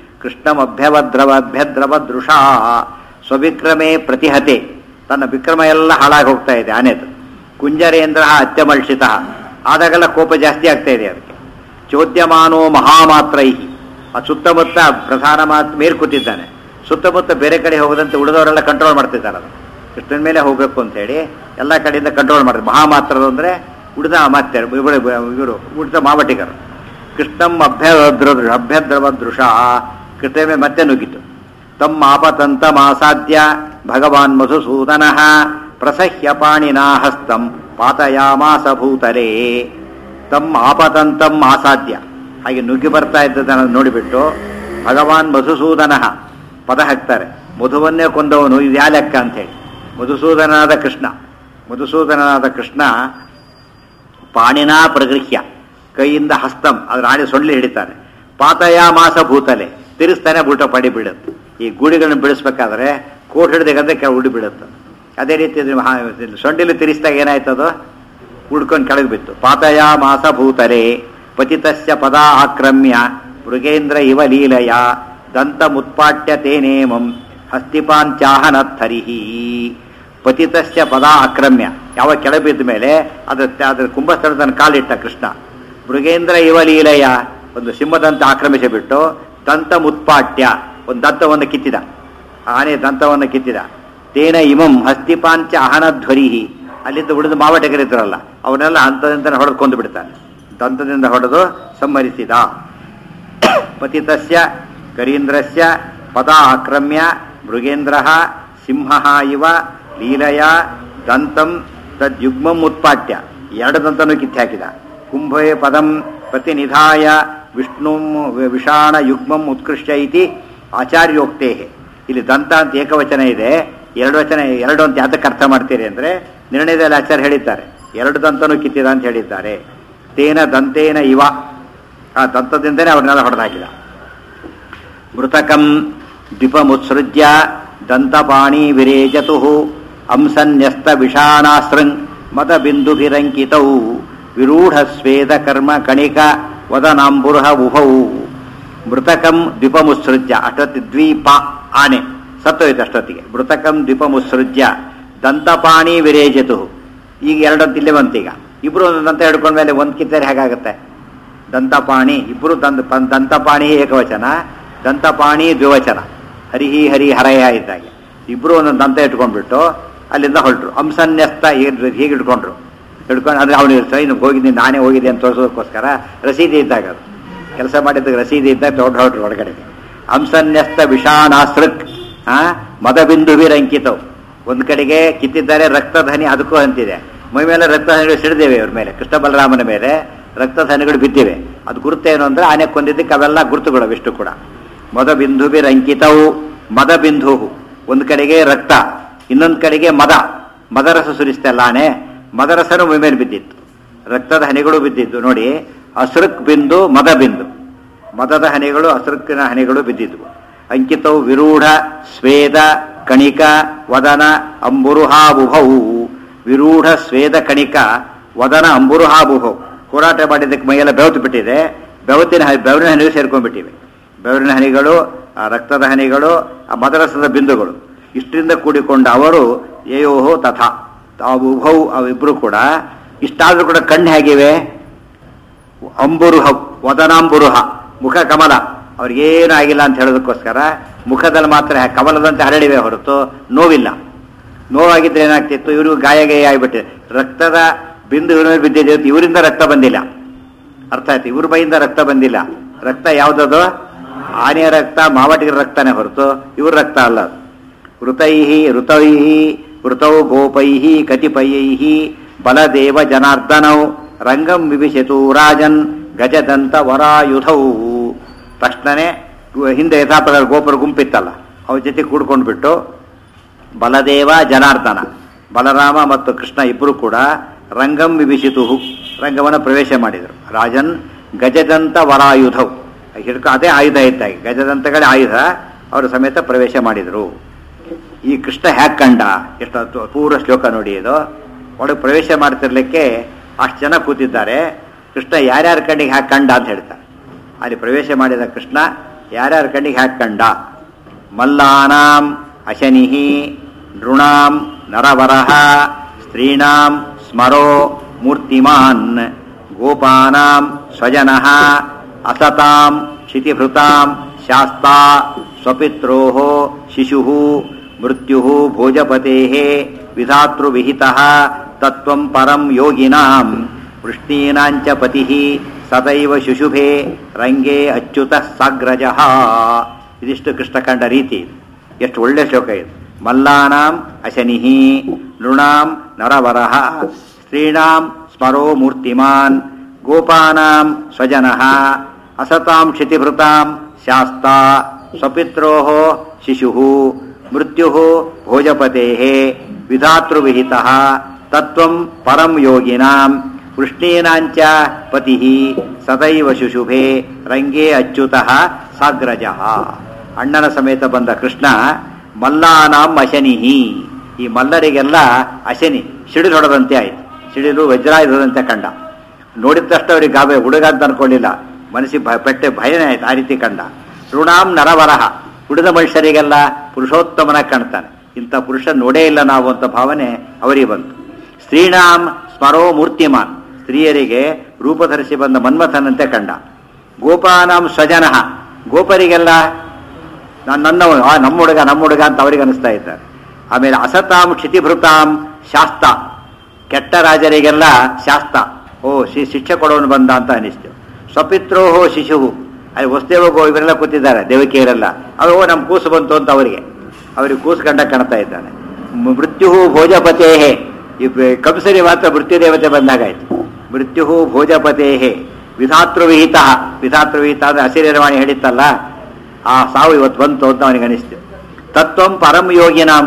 ಕೃಷ್ಣಮಭ್ಯವದ್ರವಭ್ಯದ್ರವದೃಷಾ ಸ್ವವಿಕ್ರಮೆ ಪ್ರತಿಹತೆ ತನ್ನ ವಿಕ್ರಮ ಎಲ್ಲ ಹಾಳಾಗಿ ಹೋಗ್ತಾ ಇದೆ ಆನೆದು ಕುಂಜರೇಂದ್ರ ಅತ್ಯಮರ್ಷಿತ ಆದಾಗೆಲ್ಲ ಕೋಪ ಜಾಸ್ತಿ ಆಗ್ತಾ ಇದೆ ಅದಕ್ಕೆ ಚೋದ್ಯಮಾನೋ ಮಹಾಮಾತ್ರೈ ಆ ಸುತ್ತಮುತ್ತ ಪ್ರಧಾನ ಮಾತು ಮೇಲ್ ಕೂತಿದ್ದಾನೆ ಸುತ್ತಮುತ್ತ ಬೇರೆ ಕಡೆ ಹೋಗದಂತೆ ಉಳಿದವರೆಲ್ಲ ಕಂಟ್ರೋಲ್ ಮಾಡ್ತಿದ್ದಾರೆ ಅದು ಕೃಷ್ಣನ ಮೇಲೆ ಹೋಗಬೇಕು ಅಂತ ಹೇಳಿ ಎಲ್ಲ ಕಡೆಯಿಂದ ಕಂಟ್ರೋಲ್ ಮಾಡ್ತಾರೆ ಮಹಾಮಾತ್ರರು ಅಂದ್ರೆ ಉಳಿದ ಅಮಾತ್ಯರು ಇವರು ಇವರು ಉಳಿದ ಮಾವಟಿಗರು ಕೃಷ್ಣಂ ಅಭ್ಯದ್ರ ಅಭ್ಯದ್ರವ ದೃಶ ಕೃಷ್ಣ ಮೇಲೆ ಮತ್ತೆ ನುಗ್ಗಿತು ತಮ್ಮ ಆಪತಂತಮಾಸಾದ್ಯ ಭಗವಾನ್ ಮಧುಸೂದನ ಪ್ರಸಹ್ಯ ಪಾಣಿನಾ ಹಸ್ತಂ ಪಾತಯಾಮಾಸ ಭೂತಲೇ ತಮ್ಮ ಆಪತಂತಂ ಆಸಾದ್ಯ ಹಾಗೆ ನುಗ್ಗಿ ಬರ್ತಾ ಇದ್ದದನ್ನು ನೋಡಿಬಿಟ್ಟು ಭಗವಾನ್ ಮಧುಸೂದನ ಪದ ಹಾಕ್ತಾರೆ ಮಧುವನ್ನೇ ಕೊಂದವನು ಇದು ಯಾ ಲೆಕ್ಕ ಅಂತೇಳಿ ಮಧುಸೂದನಾದ ಕೃಷ್ಣ ಮಧುಸೂದನಾದ ಕೃಷ್ಣ ಪಾಣಿನಾ ಪ್ರಗೃಹ್ಯ ಕೈಯಿಂದ ಹಸ್ತಂ ಅದ್ರ ಆಣೆ ಸೊಳ್ಳೆ ಹಿಡಿತಾನೆ ಪಾತಯ ಮಾಸ ಭೂತಲೆ ತಿರುಸ್ತಾನೆ ಬೂಟ ಪಡಿ ಬೀಳುತ್ತೆ ಈ ಗೂಡಿಗಳನ್ನು ಬಿಡಿಸ್ಬೇಕಾದ್ರೆ ಕೋಟ್ ಹಿಡಿದಾಗಂದ್ರೆ ಕೆಳ ಉಡಿ ಬೀಳುತ್ತೆ ಅದೇ ರೀತಿ ಇದು ಮಹಾ- ಇದು ಸೊಂಡಿಲು ತಿರುಗಿಸಿದಾಗ ಏನಾಯ್ತದು ಉಡ್ಕೊಂಡು ಕೆಳಗೆ ಬಿತ್ತು ಪಾತಯ ಮಾಸ ಭೂತಲೆ ಪತಿತಸ್ಯ ಪದ ಆಕ್ರಮ್ಯ ಮೃಗೇಂದ್ರ ಇವ ಲೀಲಯ ದಂತ ಮುತ್ಪಾಟ್ಯ ತೇನೇಮಂ ಹಸ್ತಿಪಾಂಚಾಹನತ್ತರಿಹಿ ಪತಿತಸ್ಯ ಪದ ಆಕ್ರಮ್ಯ ಯಾವ ಕೆಳಗೆ ಬಿದ್ದ ಮೇಲೆ ಅದ್ರ ಅದ್ರ ಕುಂಭಸ್ಥಳದ ಕಾಲಿಟ್ಟ ಕೃಷ್ಣ ಮೃಗೇಂದ್ರ ಇವ ಲೀಲಯ ಒಂದು ಸಿಂಹದಂತ ಆಕ್ರಮಿಸಿಬಿಟ್ಟು ದಂತ ಮುತ್ಪಾಟ್ಯ ಒಂದು ದಂತವನ್ನು ಕಿತ್ತಿದ ಆನೆ ದಂತವನ್ನು ಕಿತ್ತಿದ ತೇನ ಇಮಂ ಹಸ್ತಿಪಾಂಚ ಅಹನಧ್ವರಿಹಿ ಅಲ್ಲಿಂದ ಉಳಿದು ಮಾವಟಗರಿದ್ರಲ್ಲ ಅವನ್ನೆಲ್ಲ ಹಂತದಿಂದ ಹೊಡೆದು ಕೊಂದು ಬಿಡ್ತಾನೆ ದಂತದಿಂದ ಹೊಡೆದು ಸಂಹರಿಸಿದ ಪತಿತಸ್ಯ ಕರೀಂದ್ರಸ್ಯ ಪದ ಆಕ್ರಮ್ಯ ಮೃಗೇಂದ್ರ ಸಿಂಹ ಇವ ಲೀಲಯ ದಂತಂ ತದ್ಯುಗ್ಮಂ ಉತ್ಪಾಟ್ಯ ಎರಡು ದಂತನೂ ಕಿತ್ತು ಹಾಕಿದ ಕುಂಭೇ ಪದಂ ಪ್ರತಿನಿಧಾಯ ವಿಷ್ಣು ವಿಷಾಣ ಯುಗ್ಮಂ ಉತ್ಕೃಷ್ಟ ಇತಿ ಆಚಾರ್ಯೋಕ್ತೇ ಇಲ್ಲಿ ದಂತ ಅಂತ ಏಕವಚನ ಇದೆ ಎರಡು ವಚನ ಎರಡು ಅಂತ ಯಾತಕ್ಕೆ ಅರ್ಥ ಮಾಡ್ತೀರಿ ಅಂದರೆ ನಿರ್ಣಯದಲ್ಲಿ ಆಚಾರ್ಯ ಹೇಳಿದ್ದಾರೆ ಎರಡು ದಂತನೂ ಕಿತ್ತಿದ ಅಂತ ಹೇಳಿದ್ದಾರೆ ತೇನ ದಂತೇನ ಇವ ಆ ದಂತದಿಂದನೇ ಅವ್ರನ್ನೆಲ್ಲ ಹೊಡೆದಾಕಿದ ಮೃತಕಂ ದ್ವಿಪಮುತ್ಸೃಜ್ಯ ದಂತಪಾಣಿ ವಿರೇಜತು ಅಂಸನ್ಯಸ್ತ ವಿಷಾಣಾಸೃಂಗ್ ಮದ ಬಿಂದುಭಿರಂಕಿತೌ ವಿರೂಢ ಸ್ವೇದ ಕರ್ಮ ಕಣಿಕ ವದನಾಂಬುರ್ಹ ಉಭೌ ಮೃತಕಂ ದ್ವಿಪಮುತ್ಸೃಜ್ಯ ಅಷ್ಟೊತ್ತಿ ದ್ವೀಪ ಆನೆ ಸತ್ತೋಯ್ತು ಅಷ್ಟೊತ್ತಿಗೆ ಮೃತಕಂ ದ್ವಿಪಮುತ್ಸೃಜ್ಯ ದಂತಪಾಣಿ ವಿರೇಜತು ಈಗ ಎರಡಂತ ಇಲ್ಲೇ ಬಂತೀಗ ಇಬ್ರು ಒಂದು ದಂತ ಹಿಡ್ಕೊಂಡ್ಮೇಲೆ ಒಂದು ಕಿತ್ತರೆ ಹೇಗಾಗುತ್ತೆ ದಂತಪಾಣಿ ಇಬ್ರು ದಂತ ಪ- ದಂತಪಾಣಿ ಏಕವಚನ ದಂತಪಾಣಿ ದ್ವಿವಚನ ಹರಿಹಿ ಹರಿ ಹರಯ ಇದ್ದಾಗೆ ಇಬ್ರು ಒಂದೊಂದು ದಂತ ಇಟ್ಕೊಂಡ್ಬಿಟ್ಟು ಅಲ್ಲಿಂದ ಹೊರಟ್ರು ಅಂಸನ್ಯಸ್ತ ಹೀಗೆ ಹೀಗೆ ಇಟ್ಕೊಂಡ್ರು ಹಿಡ್ಕೊಂಡು ಅಂದ್ರೆ ಅವನು ಟ್ರೈನ್ ಹೋಗಿದ್ದೀನಿ ನಾನೇ ಹೋಗಿದ್ದೆ ಅಂತ ತೋರಿಸೋದಕ್ಕೋಸ್ಕರ ರಸೀದಿ ಇದ್ದಾಗ ಅದು ಕೆಲಸ ಮಾಡಿದ್ದಕ್ಕೆ ರಸೀದಿ ಇದ್ದಾಗ ದೊಡ್ಡ ಹೊರಟ್ರು ಒಳಗಡೆಗೆ ಅಂಸನ್ಯಸ್ತ ವಿಷಾಣಾಸೃಕ್ ಆ ಮದಬಿಂದು ಅಂಕಿತವು ಒಂದು ಕಡೆಗೆ ಕಿತ್ತಿದ್ದಾರೆ ರಕ್ತಧನಿ ಅದಕ್ಕೂ ಅಂತಿದೆ ಮೈ ಮೇಲೆ ರಕ್ತಧನಿಗಳು ಸಿಡಿದೇವೆ ಅವ್ರ ಮೇಲೆ ಕೃಷ್ಣ ಬಲರಾಮನ ಮೇಲೆ ರಕ್ತಧನಿಗಳು ಬಿದ್ದಿವೆ ಅದು ಗುರುತೇನು ಅಂದ್ರೆ ಆನೆ ಕೊಂದಿದ್ದಕ್ಕೆ ಅವೆಲ್ಲ ಗುರುತುಗಳು ಅವಿಷ್ಟು ಕೂಡ ಮದ ಬಿಂದು ಅಂಕಿತವು ಮದ ಬಿಂದು ಒಂದು ಕಡೆಗೆ ರಕ್ತ ಇನ್ನೊಂದು ಕಡೆಗೆ ಮದ ಮದರಸ ಸುರಿಸ್ತಲ್ಲ ಆನೆ ಮದರಸನು ಮೈ ಮೇಲೆ ಬಿದ್ದಿತ್ತು ರಕ್ತದ ಹನಿಗಳು ಬಿದ್ದಿದ್ದು ನೋಡಿ ಅಸೃಕ್ ಬಿಂದು ಮದ ಬಿಂದು ಮದದ ಹನಿಗಳು ಅಸೃಕ್ಕಿನ ಹನಿಗಳು ಬಿದ್ದಿದ್ವು ಅಂಕಿತವು ವಿರೂಢ ಸ್ವೇದ ಕಣಿಕ ವದನ ಅಂಬುರುಹಾಬುಭೌ ವಿರೂಢ ಸ್ವೇದ ಕಣಿಕ ವದನ ಅಂಬುರುಹಾಬುಭೌ ಹೋರಾಟ ಮಾಡಿದ್ದಕ್ಕೆ ಮೈಯೆಲ್ಲ ಬೆವತು ಬಿಟ್ಟಿದೆ ಬೆವತಿನ ಹ- ಬೆವರಿನ ಹನಿಗಳು ಸೇರ್ಕೊಂಡ್ಬಿಟ್ಟಿವೆ ಬೆವರಿನ ಹನಿಗಳು ಆ ರಕ್ತದ ಹನಿಗಳು ಆ ಮದರಸದ ಬಿಂದುಗಳು ಇಷ್ಟರಿಂದ ಕೂಡಿಕೊಂಡ ಅವರು ಏಯೋಹೋ ತಥಾ ತಾವು ಉಭೌ ಅವಿಬ್ರು ಕೂಡ ಇಷ್ಟಾದ್ರೂ ಕೂಡ ಕಣ್ಣು ಹೇಗಿವೆ ಅಂಬುರುಹ ವದನಾಂಬುರುಹ ಮುಖ ಕಮಲ ಅವ್ರಿಗೇನು ಆಗಿಲ್ಲ ಅಂತ ಹೇಳೋದಕ್ಕೋಸ್ಕರ ಮುಖದಲ್ಲಿ ಮಾತ್ರ ಕಮಲದಂತೆ ಹರಡಿವೆ ಹೊರತು ನೋವಿಲ್ಲ ನೋವಾಗಿದ್ರೆ ಏನಾಗ್ತಿತ್ತು ಇವರು ಗಾಯ ಗಾಯ ಆಗಿಬಿಟ್ಟಿದೆ ರಕ್ತದ ಬಿಂದು ಇವ್ರ ಮೇಲೆ ಬಿದ್ದಿದೆ ಅಂತ ಇವರಿಂದ ರಕ್ತ ಬಂದಿಲ್ಲ ಅರ್ಥ ಆಯ್ತು ಇವ್ರ ಬೈಯಿಂದ ರಕ್ತ ಬಂದಿಲ್ಲ ರಕ್ತ ಯಾವುದದು ಆನೆಯ ರಕ್ತ ಮಾವಟಿಗರ ರಕ್ತನೇ ಹೊರತು ಇವ್ರ ರಕ್ತ ಅಲ್ಲ ಅದು. ಋತೈಹಿ ಋತೈಹಿ ಋತೌ ಗೋಪೈಹಿ ಕತಿಪಯೈಹಿ ಬಲದೇವ ಜನಾರ್ದನೌ ರಂಗಂ ವಿಭಿಷತು ರಾಜನ್ ಗಜದಂತ ವರಾಯುಧೌ ತಕ್ಷಣನೇ ಗು- ಹಿಂದೆ ಯಥಾಪದ ಗೋಪುರ ಗುಂಪಿತ್ತಲ್ಲ ಅವ್ರ ಜೊತೆ ಕೂಡ್ಕೊಂಡ್ಬಿಟ್ಟು ಬಲದೇವ ಜನಾರ್ದನ ಬಲರಾಮ ಮತ್ತು ಕೃಷ್ಣ ಇಬ್ಬರು ಕೂಡ ರಂಗಂ ವಿಭಿಷಿತು ರಂಗವನ್ನು ಪ್ರವೇಶ ಮಾಡಿದರು ರಾಜನ್ ಗಜದಂತ ವರಾಯುಧವು ಹಿಡ್ಕ ಅದೇ ಆಯುಧ ಇದ್ದಾಗೆ ಗಜದಂತಗಳೇ ಆಯುಧ ಅವರು ಸಮೇತ ಪ್ರವೇಶ ಮಾಡಿದರು ಈ ಕೃಷ್ಣ ಹ್ಯಾಕ್ ಕಂಡ ಎಷ್ಟು ಪೂರ್ವ ಶ್ಲೋಕ ನೋಡಿ ಇದು ಒಳಗೆ ಪ್ರವೇಶ ಮಾಡ್ತಿರ್ಲಿಕ್ಕೆ ಅಷ್ಟು ಜನ ಕೂತಿದ್ದಾರೆ ಕೃಷ್ಣ ಯಾರ್ಯಾರ ಕಣ್ಣಿಗೆ ಹ್ಯಾಕ್ ಕಂಡ ಅಂತ ಹೇಳ್ತಾರೆ ಅಲ್ಲಿ ಪ್ರವೇಶ ಮಾಡಿದ ಕೃಷ್ಣ ಯಾರ್ಯಾರ ಕಣ್ಣಿಗೆ ಹ್ಯಾಕ್ ಕಂಡ ಮಲ್ಲಾನಾಂ ಅಶನಿಹಿ ನೃಣಾಂ ನರವರಹ ಸ್ತ್ರೀಣಾಂ ಸ್ಮರೋ ಮೂರ್ತಿಮಾನ್ ಗೋಪಾನಾಂ ಸ್ವಜನಃ ಅಸತಾಂ ಕ್ಷಿತಿಭೃತಾಂ ಶಾಸ್ತಾ ಸ್ವಪಿತ್ರೋಃ ಶಿಶುಃ ಮೃತ್ಯುಃ ಭೋಜಪತೇಃ ವಿಧಾತೃವಿಹಿತಃ ತತ್ವಂ ಪರಂ ಯೋಗಿನಾಂ ವೃಷ್ಣೀನಾಂಚ ಪತಿಃ ಸದೈವ ಶುಶುಭೆ ರಂಗೇ ಅಚ್ಯುತಃ ಸಾಗ್ರಜಃ ಇದಿಷ್ಟು ಕೃಷ್ಣ ಕಂಡ ರೀತಿ ಎಷ್ಟು ಒಳ್ಳೆ ಶ್ಲೋಕ ಇದು ಮಲ್ಲಾನಾಂ ಅಶನಿಹಿ ನೃಣಾಂ ನರವರಃ ಸ್ತ್ರೀಣಾಂ ಸ್ಮರೋ ಮೂರ್ತಿಮಾನ್ ಗೋಪಾನಾಂ ಸ್ವಜನಃ ಅಸತಾಂ ಕ್ಷಿತಿಭೃತಾಂ ಶಾಸ್ತಾ ಸ್ವಪಿತ್ರೋಃ ಶಿಶುಃ ಮೃತ್ಯುಃ ಭೋಜಪತೇಃ ವಿಧಾತೃವಿಹಿತಃ ತತ್ವಂ ಪರಂ ಯೋಗಿನಾಂ ವೃಷ್ಣೀನಾಂಚ ಪತಿಃ ಸದೈವ ಶುಶುಭೆ ರಂಗೇ ಅಚ್ಯುತಃ ಸಾಗ್ರಜಃ ಅಣ್ಣನ ಸಮೇತ ಬಂದ ಕೃಷ್ಣ ಮಲ್ಲಾನಾಂ ಅಶನಿಹಿ ಈ ಮಲ್ಲರಿಗೆಲ್ಲ ಅಶನಿ ಸಿಡಿಲು ಹೊಡೆದಂತೆ ಆಯಿತು ಸಿಡಿಲು ವಜ್ರಾಯುಧದಂತೆ ಕಂಡ ನೋಡಿದ ತಕ್ಷಣ ಅವ್ರಿಗೆ ಗಾಬೆ ಹುಡುಗ ಅಂತ ಅನ್ಕೊಳ್ಳಿಲ್ಲ ಮನಸ್ಸಿಗೆ ಭಯ ಪಟ್ಟೆ ಭಯನೇ ಆಯ್ತು ಆ ರೀತಿ ಕಂಡ ಋಣಾಂ ನರವರಹ ಉಳಿದ ಮನುಷ್ಯರಿಗೆಲ್ಲ ಪುರುಷೋತ್ತಮನ ಕಾಣ್ತಾನೆ ಇಂಥ ಪುರುಷ ನೋಡೇ ಇಲ್ಲ ನಾವು ಅಂತ ಭಾವನೆ ಅವರಿಗೆ ಬಂತು ಸ್ತ್ರೀಣಾಂ ಸ್ಮರೋ ಮೂರ್ತಿಮಾನ್ ಸ್ತ್ರೀಯರಿಗೆ ರೂಪಧರಿಸಿ ಬಂದ ಮನ್ಮಥನಂತೆ ಕಂಡ ಗೋಪಾನಾಂ ಸ್ವಜನಃ ಗೋಪರಿಗೆಲ್ಲ ನಾನು ನನ್ನ ಆ ನಮ್ಮ ಹುಡುಗ ನಮ್ಮ ಹುಡುಗ ಅಂತ ಅವರಿಗೆ ಅನಿಸ್ತಾ ಇದ್ದಾರೆ ಆಮೇಲೆ ಅಸತಾಂ ಕ್ಷಿತಿಭೃತಾಂ ಶಾಸ್ತ ಕೆಟ್ಟ ರಾಜರಿಗೆಲ್ಲ ಶಾಸ್ತ ಓ ಶಿ ಶಿಕ್ಷೆ ಕೊಡೋನು ಬಂದ ಅಂತ ಅನಿಸ್ತು ಸ್ವಪಿತ್ರೋಹೋ ಶಿಶು ಅಲ್ಲಿ ವಸುದೇವ ಗೋ ಇವರೆಲ್ಲ ಕೂತಿದ್ದಾರೆ ದೇವಕಿಯರೆಲ್ಲ ಅವರು ಓ ನಮ್ಮ ಕೂಸು ಬಂತು ಅಂತ ಅವರಿಗೆ ಅವರಿಗೆ ಕೂಸು ಕಂಡ ಕಾಣ್ತಾ ಇದ್ದಾನೆ ಮ್- ಮೃತ್ಯು ಭೋಜಪತೇಹೇ ಈ ಬ- ಕಂಸರಿ ಮಾತ್ರ ಮೃತ್ಯು ದೇವತೆ ಬಂದಾಗಾಯ್ತು ಮೃತ್ಯು ಭೋಜಪತೇಹೇ ವಿಧಾತೃವಿಹಿತ ವಿಧಾತೃವಿಹಿತ ಅಂದ್ರೆ ಹಸಿರಿರವಾಣಿ ಹೇಳಿತ್ತಲ್ಲ ಆ ಸಾವು ಇವತ್ತು ಬಂತು ಅಂತ ಅವನಿಗೆ ಅನಿಸ್ತು ತತ್ವಂ ಪರಂ ಯೋಗಿನಾಂ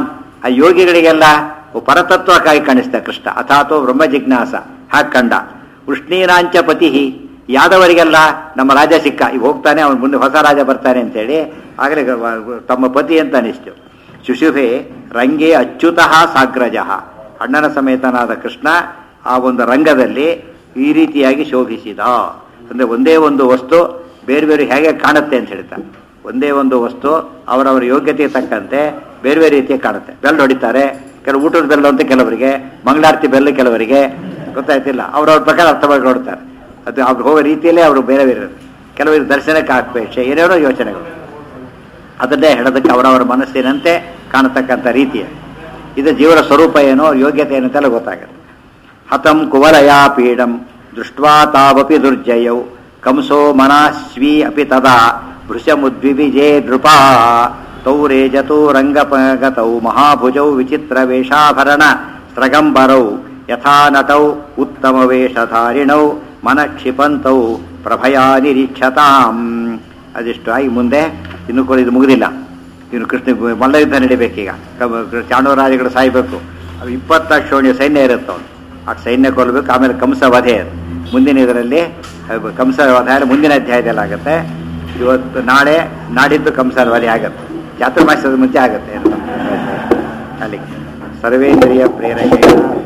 ಆ ಯೋಗಿಗಳಿಗೆಲ್ಲ ಪರತತ್ವಕ್ಕಾಗಿ ಕಾಣಿಸ್ತ ಕೃಷ್ಣ ಅಥಾತೋ ಬ್ರಹ್ಮ ಜಿಜ್ಞಾಸ ಹಾಗೆ ಕಂಡ ಉಷ್ಣೀನಾಂಚ ಪತಿ ಯಾದವರಿಗೆಲ್ಲ ನಮ್ಮ ರಾಜ ಸಿಕ್ಕ ಈಗ ಹೋಗ್ತಾನೆ ಅವನ ಮುಂದೆ ಹೊಸ ರಾಜ ಬರ್ತಾನೆ ಅಂತೇಳಿ ಆಗಲೇ ತಮ್ಮ ಪತಿ ಅಂತ ಅನಿಸ್ತು ಶುಶುಭೆ ರಂಗೇ ಅಚ್ಯುತಃ ಸಾಗ್ರಜ ಅಣ್ಣನ ಸಮೇತನಾದ ಕೃಷ್ಣ ಆ ಒಂದು ರಂಗದಲ್ಲಿ ಈ ರೀತಿಯಾಗಿ ಶೋಭಿಸಿದ ಅಂದ್ರೆ ಒಂದೇ ಒಂದು ವಸ್ತು ಬೇರೆ ಬೇರೆ ಹೇಗೆ ಕಾಣುತ್ತೆ ಅಂತ ಹೇಳ್ತಾರೆ ಒಂದೇ ಒಂದು ವಸ್ತು ಅವರವರ ಯೋಗ್ಯತೆಗೆ ತಕ್ಕಂತೆ ಬೇರೆ ಬೇರೆ ರೀತಿಯಾಗಿ ಕಾಣುತ್ತೆ ಬೆಲ್ ಹೊಡಿತಾರೆ ಕೆಲವು ಊಟದ ಬೆಲ್ಲು ಅಂತ ಕೆಲವರಿಗೆ ಮಂಗಳಾರತಿ ಬೆಲ್ಲು ಕೆಲವರಿಗೆ ಗೊತ್ತಾಯ್ತಿಲ್ಲ ಅವ್ರವ್ರ ಪ್ರಕಾರ ಅರ್ಥ ಮಾಡಿ ನೋಡ್ತಾರೆ ಅದು ಅವ್ರು ಹೋಗೋ ರೀತಿಯಲ್ಲೇ ಅವರು ಬೇರೆ ಬೇರೆ ಇರುತ್ತೆ. ಕೆಲವರಿಗೆ ದರ್ಶನಕ್ಕೆ ಅಪೇಕ್ಷೆ ಏನೇನೋ ಯೋಚನೆಗಳು ಅದನ್ನೇ ಹೇಳೋದಕ್ಕೆ ಅವರವರ ಮನಸ್ಸಿನಂತೆ ಕಾಣತಕ್ಕಂಥ ರೀತಿಯ ಇದು ಜೀವನ ಸ್ವರೂಪ ಏನೋ ಯೋಗ್ಯತೆ ಏನಂತೆಲ್ಲ ಗೊತ್ತಾಗುತ್ತೆ ಹತಂ ಕುವಲಯಾ ಪೀಡಂ ದೃಷ್ಟ್ವಾ ತಾವಪಿ ದುರ್ಜಯೌ ಕಂಸೋ ಮನಾಶ್ವೀ ಅಪಿ ತದಾ ಭೃಶಮುದ್ವಿವಿಜೇ ನೃಪಾ ತೌ ರೇಜತೋ ರಂಗಪಗತೌ ಮಹಾಭುಜೌ ವಿಚಿತ್ರ ವೇಷಾಭರಣ ಸ್ರಗಂಬರೌ ಯಥಾ ನಟೌ ಉತ್ತಮ ವೇಷಧಾರಿಣೌ ಮನಕ್ಷಿಪಂತೌ ಪ್ರಭಯಾ ನಿರೀಕ್ಷತಾಂ ಅದಿಷ್ಟು ಆಗಿ ಮುಂದೆ ಇನ್ನು ಕೂಡ ಇದು ಮುಗಿದಿಲ್ಲ ಇನ್ನು ಕೃಷ್ಣ ಮಲ್ಲಯುದ್ಧ ನಡಿಬೇಕೀಗ ಕಮ- ಚಾಣೂರಾಜಗಳು ಸಾಯ್ಬೇಕು ಅದು ಇಪ್ಪತ್ತ ಶೋಣ್ಯ ಸೈನ್ಯ ಇರುತ್ತೆ ಅವನು ಆ ಸೈನ್ಯ ಕೊಲ್ಲಬೇಕು ಆಮೇಲೆ ಕಂಸ ವಧೆ ಅದು. ಮುಂದಿನ ಇದರಲ್ಲಿ ಅದು ಕಂಸ ವಧೆ ಆದ್ರೆ ಮುಂದಿನ ಅಧ್ಯಾಯದಲ್ಲಿ ಆಗುತ್ತೆ ಇವತ್ತು ನಾಳೆ ನಾಡಿದ್ದು ಕಂಸ ವಧೆ ಆಗುತ್ತೆ ಚಾತುರ್ಮಾಸ್ಯದ ಮುಂಚೆ ಆಗುತ್ತೆ ಅಲ್ಲಿಗೆ ಸರ್ವೇಂದ್ರಿಯ ಪ್ರೇರಣೆಯ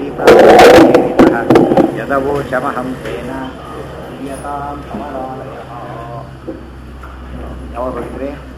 ಯದವೋ ಶಮಹಂ ತೇನ ಪ್ರಿಯತಾಂ ಕಮಲಾಲಯಃ. ಯಾವಾಗ ಹೋಗಿದ್ರಿ